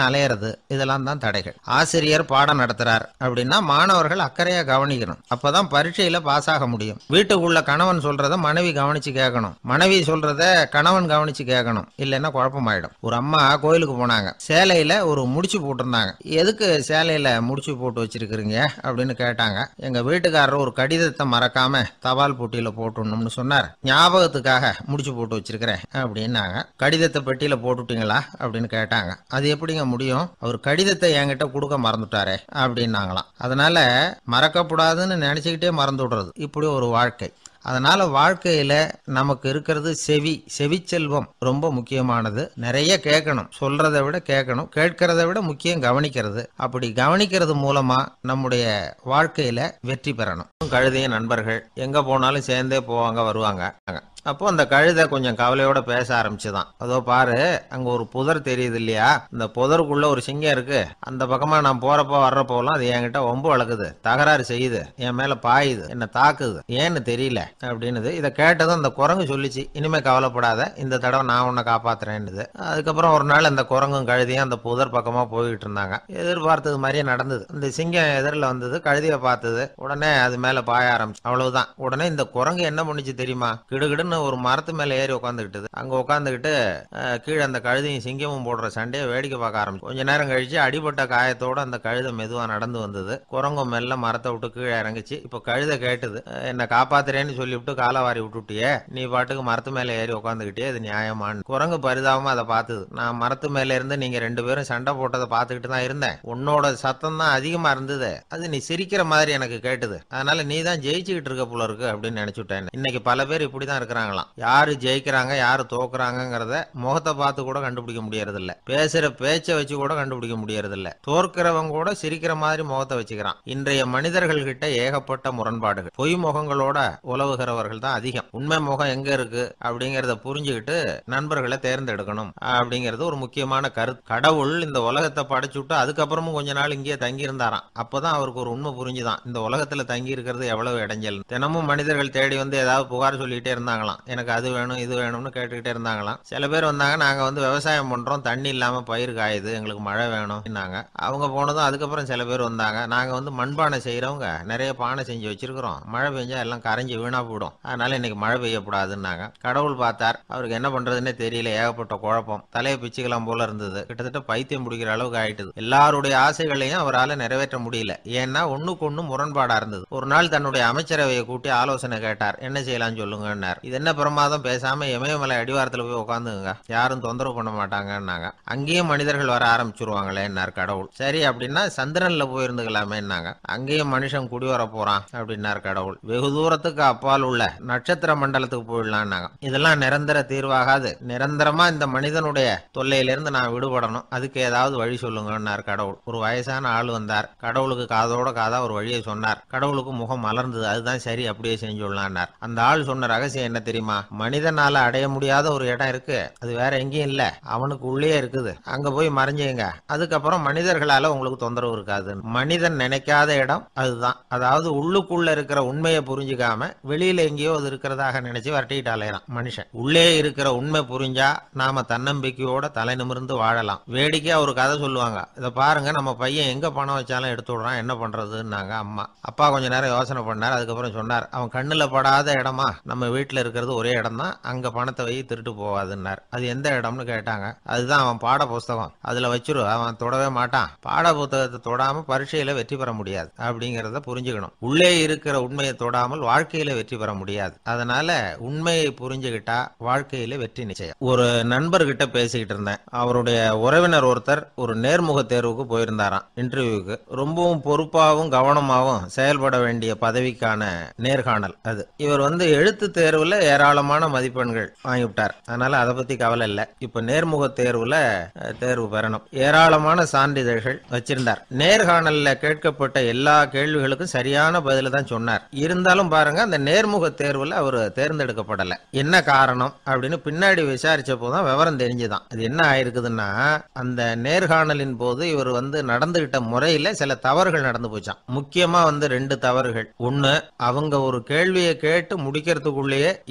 Speaker 2: கூடாது இதெல்லாம் தான் தடைகள் ஆசிரியர் பாடம் நடத்துறார் அப்படின்னா மாணவர்கள் அக்கறையா கவனிக்கணும் அப்பதான் பரீட்சையில பாஸ் ஆக முடியும் வீட்டுக்குள்ள கணவன் சொல்றத மனைவி கவனிச்சு கேட்கணும் மனைவி சொல்றத கணவன் கவனிச்சு கேட்கணும் இல்லைன்னா குழப்பமாயிடும் ஒரு அம்மா கோயிலுக்கு போனாங்க சேலையில ஒரு முடிச்சு போட்டிருந்தாங்க எதுக்கு சேலையில முடிச்சு போட்டு வச்சிருக்கிறீங்க அப்படின்னு கேட்டாங்க எங்க வீட்டுக்காரர் ஒரு கடிதத்தை மறக்காம தபால் போட்டியில போட்டுடணும்னு சொன்னார் ஞாபகத்துக்காக முடிச்சு போட்டு வச்சிருக்கிறேன் அப்படின்னாங்க கடிதத்தை பெட்டியில போட்டுட்டீங்களா அப்படின்னு கேட்டாங்க அது எப்படிங்க முடியும் அவர் கடிதத்தை என்கிட்ட கொடுக்க மறந்துட்டாரே அப்படின்னாங்களாம் அதனால மறக்கப்படாதுன்னு நினைச்சுக்கிட்டே மறந்து விடுறது இப்படி ஒரு வாழ்க்கை அதனால வாழ்க்கையில நமக்கு இருக்கிறது செவி செவிச்செல்வம் ரொம்ப முக்கியமானது நிறைய கேட்கணும் சொல்றதை விட கேட்கணும் கேட்கறத விட முக்கியம் கவனிக்கிறது அப்படி கவனிக்கிறது மூலமா நம்முடைய வாழ்க்கையில வெற்றி பெறணும் கழுதைய நண்பர்கள் எங்க போனாலும் சேர்ந்தே போவாங்க வருவாங்க அப்போ அந்த கழுதை கொஞ்சம் கவலையோட பேச ஆரம்பிச்சுதான் அதோ பாரு அங்க ஒரு புதர் தெரியுது இல்லையா இந்த புதருக்குள்ள ஒரு சிங்கம் இருக்கு அந்த பக்கமா நான் போறப்போ வர்றப்போலாம் அது என்கிட்ட ஒம்பு வளர்க்குது தகராறு செய்யுது என் மேல பாயுது என்ன தாக்குது ஏன்னு தெரியல அப்படின்னுது இதை கேட்டதும் அந்த குரங்கு சொல்லிச்சு இனிமே கவலைப்படாத இந்த தடவை நான் உன்னை காப்பாத்துறேன்னுது அதுக்கப்புறம் ஒரு நாள் அந்த குரங்கும் கழுதையும் அந்த புதர் பக்கமா போய்கிட்டு இருந்தாங்க எதிர்பார்த்தது மாதிரியே நடந்தது இந்த சிங்கம் எதிரில் வந்தது கழுதையை பார்த்தது உடனே அது மேல பாய ஆரம்பிச்சு அவ்வளவுதான் உடனே இந்த குரங்கு என்ன பண்ணுச்சு தெரியுமா கிடுகிடுன்னு ஒரு மரத்து மேல ஏறி உட்காந்துக்கிட்டது அங்க உட்காந்துக்கிட்டு அஹ், கீழே அந்த கழுதையும் சிங்கமும் போடுற சண்டையை வேடிக்கை பார்க்க ஆரம்பிச்சு கொஞ்ச நேரம் கழிச்சு அடிபட்ட காயத்தோட அந்த கழுதை மெதுவா நடந்து வந்தது குரங்கும் மெல்ல மரத்தை விட்டு கீழே இறங்குச்சு இப்ப கழுதை கேட்டது அஹ், என்னை காப்பாத்துறேன்னு சொல்லிவிட்டு காலவாரி விட்டுட்டியே நீ பாட்டுக்கு மரத்து மேல ஏறி உட்காந்துக்கிட்டே அது நியாயமான்னு குரங்கு பரிதாபமா அதை பார்த்தது நான் மரத்து மேல இருந்து நீங்க ரெண்டு பேரும் சண்டை போட்டதை பார்த்துக்கிட்டு தான் இருந்தேன் உன்னோட சத்தம் தான் அதிகமா இருந்தது அது நீ சிரிக்கிற மாதிரி எனக்கு கேட்டது அதனால நீ தான் ஜெயிச்சுக்கிட்டு இருக்க போல இருக்கு அப்படின்னு நினைச்சுட்டேன் இன்னைக்கு பல பேர் இப்படிதான் இருக்கிறாங்களாம் யாரு ஜெயிக்கிறாங்க யாரு தோக்குறாங்கங்கிறத முகத்தை பார்த்து கூட கண்டுபிடிக்க முடியறது இல்ல பேசுற பேச்சை வச்சு கூட கண்டுபிடிக்க முடியறது இல்ல தோற்கிறவங்க கூட சிரிக்கிற மாதிரி முகத்தை வச்சுக்கிறான் இன்றைய மனிதர்கள் கிட்ட ஏகப்பட்ட முரண்பாடுகள் பொய் முகங்களோட உலவுகிறவர்கள் தான் அதிகம் உண்மை முகம் எங்க இருக்கு அப்படிங்கறத புரிஞ்சுக்கிட்டு நண்பர்களை தேர்ந்தெடுக்கணும் அப்படிங்கிறது ஒரு முக்கியமான கருத்து கடவுள் இந்த உலகத்தை படைச்சுட்டு அதுக்கப்புறமும் கொஞ்ச நாள் இங்கேயே தங்கி இருந்தாராம் அப்பதான் அவருக்கு ஒரு உண்மை புரிஞ்சுதான் இந்த உலகத்துல தங்கி இருக்கிறது எவ்வளவு இடைஞ்சல் தினமும் மனிதர்கள் தேடி வந்து ஏதாவது புகார் சொல்லிட்டே இருந்தாங்களாம் எனக்கு அது வேணும் இது வேணும்னு கேட்டுக்கிட்டே இருந்தாங்களாம் சில பேர் வந்தாங்க நாங்க வந்து விவசாயம் பண்றோம் தண்ணி இல்லாம பயிர் காயுது எங்களுக்கு மழை வேணும்னாங்க அவங்க போனதும் அதுக்கப்புறம் சில பேர் வந்தாங்க நாங்க வந்து மண்பானை செய்யறவங்க நிறைய பானை செஞ்சு வச்சிருக்கிறோம் மழை பெஞ்சா எல்லாம் கரைஞ்சு வீணா போயிடும் அதனால இன்னைக்கு மழை பெய்யக்கூடாதுன்னாங்க கடவுள் பார்த்தார் அவருக்கு என்ன பண்றதுன்னே தெரியல ஏகப்பட்ட குழப்பம் தலையை பிச்சுக்கலாம் போல இருந்தது கிட்டத்தட்ட பைத்தியம் பிடிக்கிற அளவுக்கு ஆயிட்டுது எல்லாருடைய ஆசைகளையும் அவரால் நிறைவேற்ற முடியல ஏன்னா ஒண்ணுக்கு ஒண்ணு முரண்பாடா இருந்தது ஒரு நாள் தன்னுடைய அமைச்சரவையை கூட்டி ஆலோசனை கேட்டார் என்ன செய்யலாம்னு சொல்லுங்கன்னார் இது என்ன பிரமாதம் பேசாம இமயமலை அடிவாரத்துல போய் உட்காந்துங்க யாரும் தொந்தரவு பண்ண மாட்டாங்கன்னாங்க அங்கேயும் மனிதர்கள் வர ஆரம்பிச்சிருவாங்களேன்னார் கடவுள் சரி அப்படின்னா சந்திரன்ல போயிருந்துக்கலாமேன்னாங்க அங்கேயும் மனுஷன் குடி வர போறான் அப்படின்னார் கடவுள் வெகு தூரத்துக்கு அப்பால் உள்ள நட்சத்திர மண்டலத்துக்கு போயிடலாம்னாங்க இதெல்லாம் நிரந்தர தீர்வாகாது நிரந்தரமா இந்த மனிதனுடைய தொல்லையிலிருந்து நான் விடுபடணும் அதுக்கு ஏதாவது வழி சொல்லுங்கன்னார் கடவுள் ஒரு வயசான ஆள் வந்தார் கடவுளுக்கு காதோட காதா ஒரு வழியை சொன்னார் கடவுளுக்கு முகம் மலர்ந்தது அதுதான் சரி அப்படியே செஞ்சுடலான்னார் அந்த ஆள் சொன்ன ரகசியம் என்ன தெரியுமா மனிதனால அடைய முடியாத ஒரு இடம் இருக்கு அது வேற எங்கேயும் இல்ல அவனுக்கு உள்ளே இருக்குது அங்க போய் மறைஞ்சுங்க அதுக்கப்புறம் மனிதர்களால உங்களுக்கு தொந்தரவு இருக்காது மனிதன் நினைக்காத இடம் அதுதான் அதாவது உள்ளுக்குள்ள இருக்கிற உண்மையை புரிஞ்சுக்காம வெளியில எங்கேயோ அது இருக்கிறதாக நினைச்சு வரட்டிட்டு அலையறான் மனுஷன் உள்ளே இருக்கிற உண்மை புரிஞ்சா நாம தன்னம்பிக்கையோட தலை நிமிர்ந்து வாழலாம் வேடிக்கையா ஒரு கதை சொல்லுவாங்க இதை பாருங்க நம்ம பையன் எங்க பணம் வச்சாலும் எடுத்து விடுறான் என்ன பண்றதுன்னாங்க அம்மா அப்பா கொஞ்ச நேரம் யோசனை பண்ணார் அதுக்கப்புறம் சொன்னார் அவன் கண்ணுல படாத இடமா நம்ம வீட்டுல இருக்கிறது ஒரே இடம் தான் அங்க பணத்தை வை திருட்டு போவாதுன்னார் அது எந்த இடம்னு கேட்டாங்க அதுதான் அவன் பாட புஸ்தகம் அதுல வச்சிரு அவன் தொடவே மாட்டான் பாட புத்தகத்தை தொடாம பரீட்சையில வெற்றி பெற முடியாது அப்படிங்கறத புரிஞ்சுக்கணும் உள்ளே இருக்கிற உண்மையை தொடாமல் வாழ்க்கையில வெற்றி பெற முடியாது அதனால உண்மையை புரிஞ்சுக்கிட்டா வாழ்க்கையில வெற்றி நிச்சயம் ஒரு நண்பர்கிட்ட பேசிக்கிட்டு இருந்தேன் அவருடைய உறவினர் ஒருத்தர் ஒரு நேர்முக தேர்வுக்கு போயிருந்தாராம் இன்டர்வியூக்கு ரொம்பவும் பொறுப்பாகவும் கவனமாகவும் செயல்பட வேண்டிய பதவிக்கான நேர்காணல் அது இவர் வந்து எழுத்து தேர்வுல ஏராளமான மதிப்பெண்கள் வாங்கிவிட்டார் அதனால அதை பத்தி கவலை இல்லை இப்ப நேர்முக தேர்வுல அஹ், தேர்வு பெறணும் ஏராளமான சான்றிதழ்கள் வச்சிருந்தார் நேர்காணல்ல கேட்கப்பட்ட எல்லா கேள்விகளுக்கும் சரியான பதில தான் சொன்னார் இருந்தாலும் பாருங்க அந்த நேர்முக தேர்வுல அவர் தேர்ந்தெடுக்கப்படல என்ன காரணம் அப்படின்னு பின்னாடி விசாரிச்ச போதுதான் விவரம் தெரிஞ்சுதான் அது என்ன ஆயிருக்குதுன்னா அந்த நேர்காணலின் போது இவர் வந்து நடந்துகிட்ட முறையில சில தவறுகள் நடந்து போச்சாம் முக்கியமா வந்து ரெண்டு தவறுகள் ஒண்ணு அவங்க ஒரு கேள்வியை கேட்டு முடிக்கிறதுக்குள்ளேயே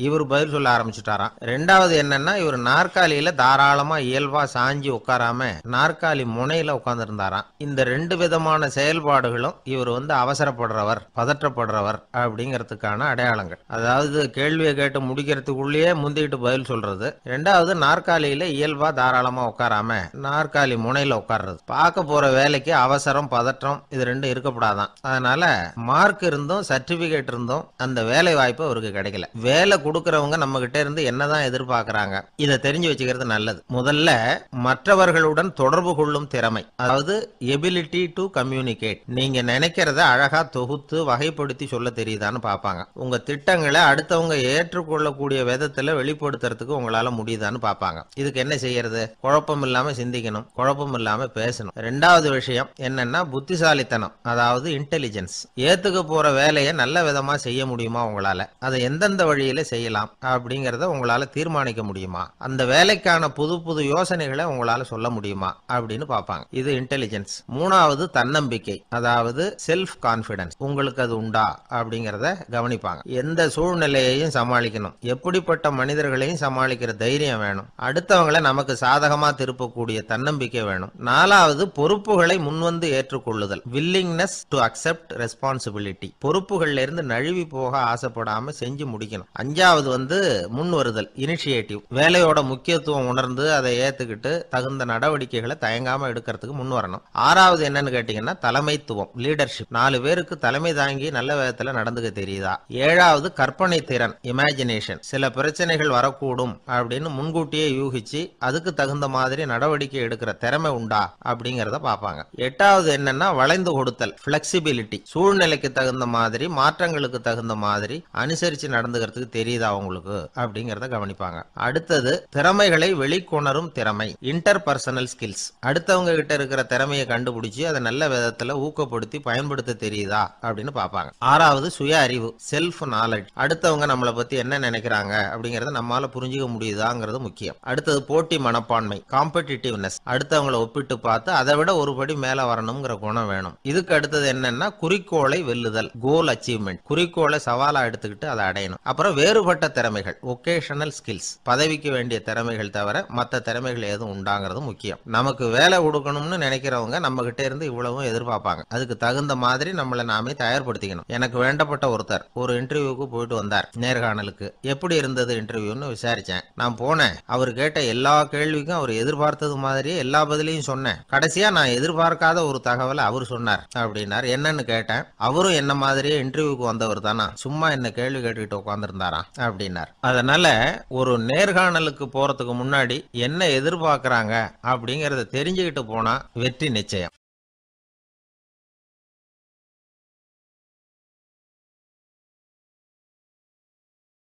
Speaker 2: இவர் பதில் சொல்ல ஆரம்பிச்சுட்டாராம் ரெண்டாவது என்னன்னா இவர் நாற்காலியில தாராளமா இயல்பா சாஞ்சி உட்காராம நாற்காலி முனையில உட்கார்ந்துருந்தாராம் இந்த ரெண்டு விதமான செயல்பாடுகளும் இவர் வந்து அவசரப்படுறவர் பதற்றப்படுறவர் அப்படிங்கிறதுக்கான அடையாளங்கள் அதாவது கேள்வியை கேட்டு முடிக்கிறதுக்குள்ளேயே முந்திக்கிட்டு பதில் சொல்றது ரெண்டாவது நாற்காலியில இயல்பா தாராளமா உட்காராம நாற்காலி முனையில உட்கார்றது பார்க்க போற வேலைக்கு அவசரம் பதற்றம் இது ரெண்டும் இருக்கக்கூடாதான் அதனால மார்க் இருந்தும் சர்டிபிகேட் இருந்தும் அந்த வேலை வாய்ப்பு அவருக்கு கிடைக்கல வேலை கொடுக்கறவங்க நம்ம கிட்ட இருந்து என்னதான் எதிர்பார்க்கறாங்க இதை தெரிஞ்சு வச்சுக்கிறது நல்லது முதல்ல மற்றவர்களுடன் தொடர்பு கொள்ளும் திறமை அதாவது எபிலிட்டி டு கம்யூனிகேட் நீங்க நினைக்கிறத அழகா தொகுத்து வகைப்படுத்தி சொல்ல தெரியுதான்னு பார்ப்பாங்க உங்க திட்டங்களை அடுத்தவங்க ஏற்றுக்கொள்ளக்கூடிய விதத்துல வெளிப்படுத்துறதுக்கு உங்களால முடியுதான்னு பார்ப்பாங்க இதுக்கு என்ன செய்யறது குழப்பம் இல்லாம சிந்திக்கணும் குழப்பம் இல்லாம பேசணும் ரெண்டாவது விஷயம் என்னன்னா புத்திசாலித்தனம் அதாவது இன்டெலிஜென்ஸ் ஏத்துக்க போற வேலையை நல்ல விதமா செய்ய முடியுமா உங்களால அதை எந்தெந்த வழியில செய்யலாம் அப்படிங்கறத உங்களால தீர்மானிக்க முடியுமா அந்த வேலைக்கான புது புது யோசனைகளை உங்களால சொல்ல முடியுமா அப்படின்னு பார்ப்பாங்க இது இன்டெலிஜென்ஸ் மூணாவது தன்னம்பிக்கை அதாவது செல்ஃப் கான்பிடன்ஸ் உங்களுக்கு அது உண்டா அப்படிங்கறத கவனிப்பாங்க எந்த சூழ்நிலையையும் சமாளிக்கணும் எப்படிப்பட்ட மனிதர்களையும் சமாளிக்கிற தைரியம் வேணும் அடுத்தவங்களை நமக்கு சாதகமா திருப்பக்கூடிய தன்னம்பிக்கை வேணும் நாலாவது பொறுப்புகளை முன்வந்து ஏற்றுக்கொள்ளுதல் வில்லிங்னஸ் டு அக்செப்ட் ரெஸ்பான்சிபிலிட்டி பொறுப்புகள்ல இருந்து நழுவி போக ஆசைப்படாம செஞ்சு முடிக்கணும் அஞ்சாவது வந்து முன் வருதல் இனிஷியேட்டிவ் வேலையோட முக்கியத்துவம் உணர்ந்து அதை ஏத்துக்கிட்டு தகுந்த நடவடிக்கைகளை தயங்காம எடுக்கிறதுக்கு முன் வரணும் ஆறாவது என்னன்னு கேட்டீங்கன்னா தலைமைத்துவம் லீடர்ஷிப் நாலு பேருக்கு தலைமை தாங்கி நல்ல விதத்துல நடந்துக்க தெரியுதா ஏழாவது கற்பனை திறன் இமேஜினேஷன் சில பிரச்சனைகள் வரக்கூடும் அப்படின்னு முன்கூட்டியே யூகிச்சு அதுக்கு தகுந்த மாதிரி நடவடிக்கை எடுக்கிற திறமை உண்டா அப்படிங்கறத பார்ப்பாங்க எட்டாவது என்னன்னா வளைந்து கொடுத்தல் பிளெக்சிபிலிட்டி சூழ்நிலைக்கு தகுந்த மாதிரி மாற்றங்களுக்கு தகுந்த மாதிரி அனுசரிச்சு நடந்துக்கிறதுக்கு தெரியுதா உங்களுக்கு அப்படிங்கறத கவனிப்பாங்க அடுத்தது திறமைகளை வெளிக்கொணரும் திறமை இன்டர் பர்சனல் ஸ்கில்ஸ் அடுத்தவங்க கிட்ட இருக்கிற திறமையை கண்டுபிடிச்சு அதை நல்ல விதத்துல ஊக்கப்படுத்தி பயன்படுத்த தெரியுதா அப்படின்னு பார்ப்பாங்க ஆறாவது சுய அறிவு செல்ஃப் நாலேஜ் அடுத்தவங்க நம்மளை பத்தி என்ன நினைக்கிறாங்க அப்படிங்கறத நம்மால புரிஞ்சுக்க முடியுதாங்கிறது முக்கியம் அடுத்தது போட்டி மனப்பான்மை காம்படிட்டிவ்னஸ் அடுத்தவங்களை ஒப்பிட்டு பார்த்து அதை விட ஒரு படி மேல வரணுங்கிற குணம் வேணும் இதுக்கு அடுத்தது என்னன்னா குறிக்கோளை வெல்லுதல் கோல் அச்சீவ்மெண்ட் குறிக்கோளை சவாலா எடுத்துக்கிட்டு அதை அடையணும் அப்புறம் வேறுபட்ட திறமைகள் ஒகேஷனல் ஸ்கில்ஸ் பதவிக்கு வேண்டிய திறமைகள் தவிர மற்ற திறமைகள் எதுவும் உண்டாங்கிறது முக்கியம் நமக்கு வேலை கொடுக்கணும்னு நினைக்கிறவங்க நம்ம கிட்ட இருந்து இவ்வளவும் எதிர்பார்ப்பாங்க அதுக்கு தகுந்த மாதிரி நம்மளை நாமே தயார்படுத்திக்கணும் எனக்கு வேண்டப்பட்ட ஒருத்தர் ஒரு இன்டர்வியூக்கு போயிட்டு வந்தார் நேர்காணலுக்கு எப்படி இருந்தது இன்டர்வியூன்னு விசாரிச்சேன் நான் போனேன் அவர் கேட்ட எல்லா கேள்விக்கும் அவர் எதிர்பார்த்தது மாதிரியே எல்லா பதிலையும் சொன்னேன் கடைசியா நான் எதிர்பார்க்காத ஒரு தகவலை அவர் சொன்னார் அப்படின்னார் என்னன்னு கேட்டேன் அவரும் என்ன மாதிரியே இன்டர்வியூக்கு வந்தவர் தானா சும்மா என்ன கேள்வி கேட்டுக்கிட்டு உட்காந்துருந்தாராம் அப்படின்னார் அதனால ஒரு நேர்காணலுக்கு போறதுக்கு முன்னாடி என்ன எதிர்பார்க்கறாங்க அப்படிங்கறத தெரிஞ்சுக்கிட்டு போனா வெற்றி நிச்சயம்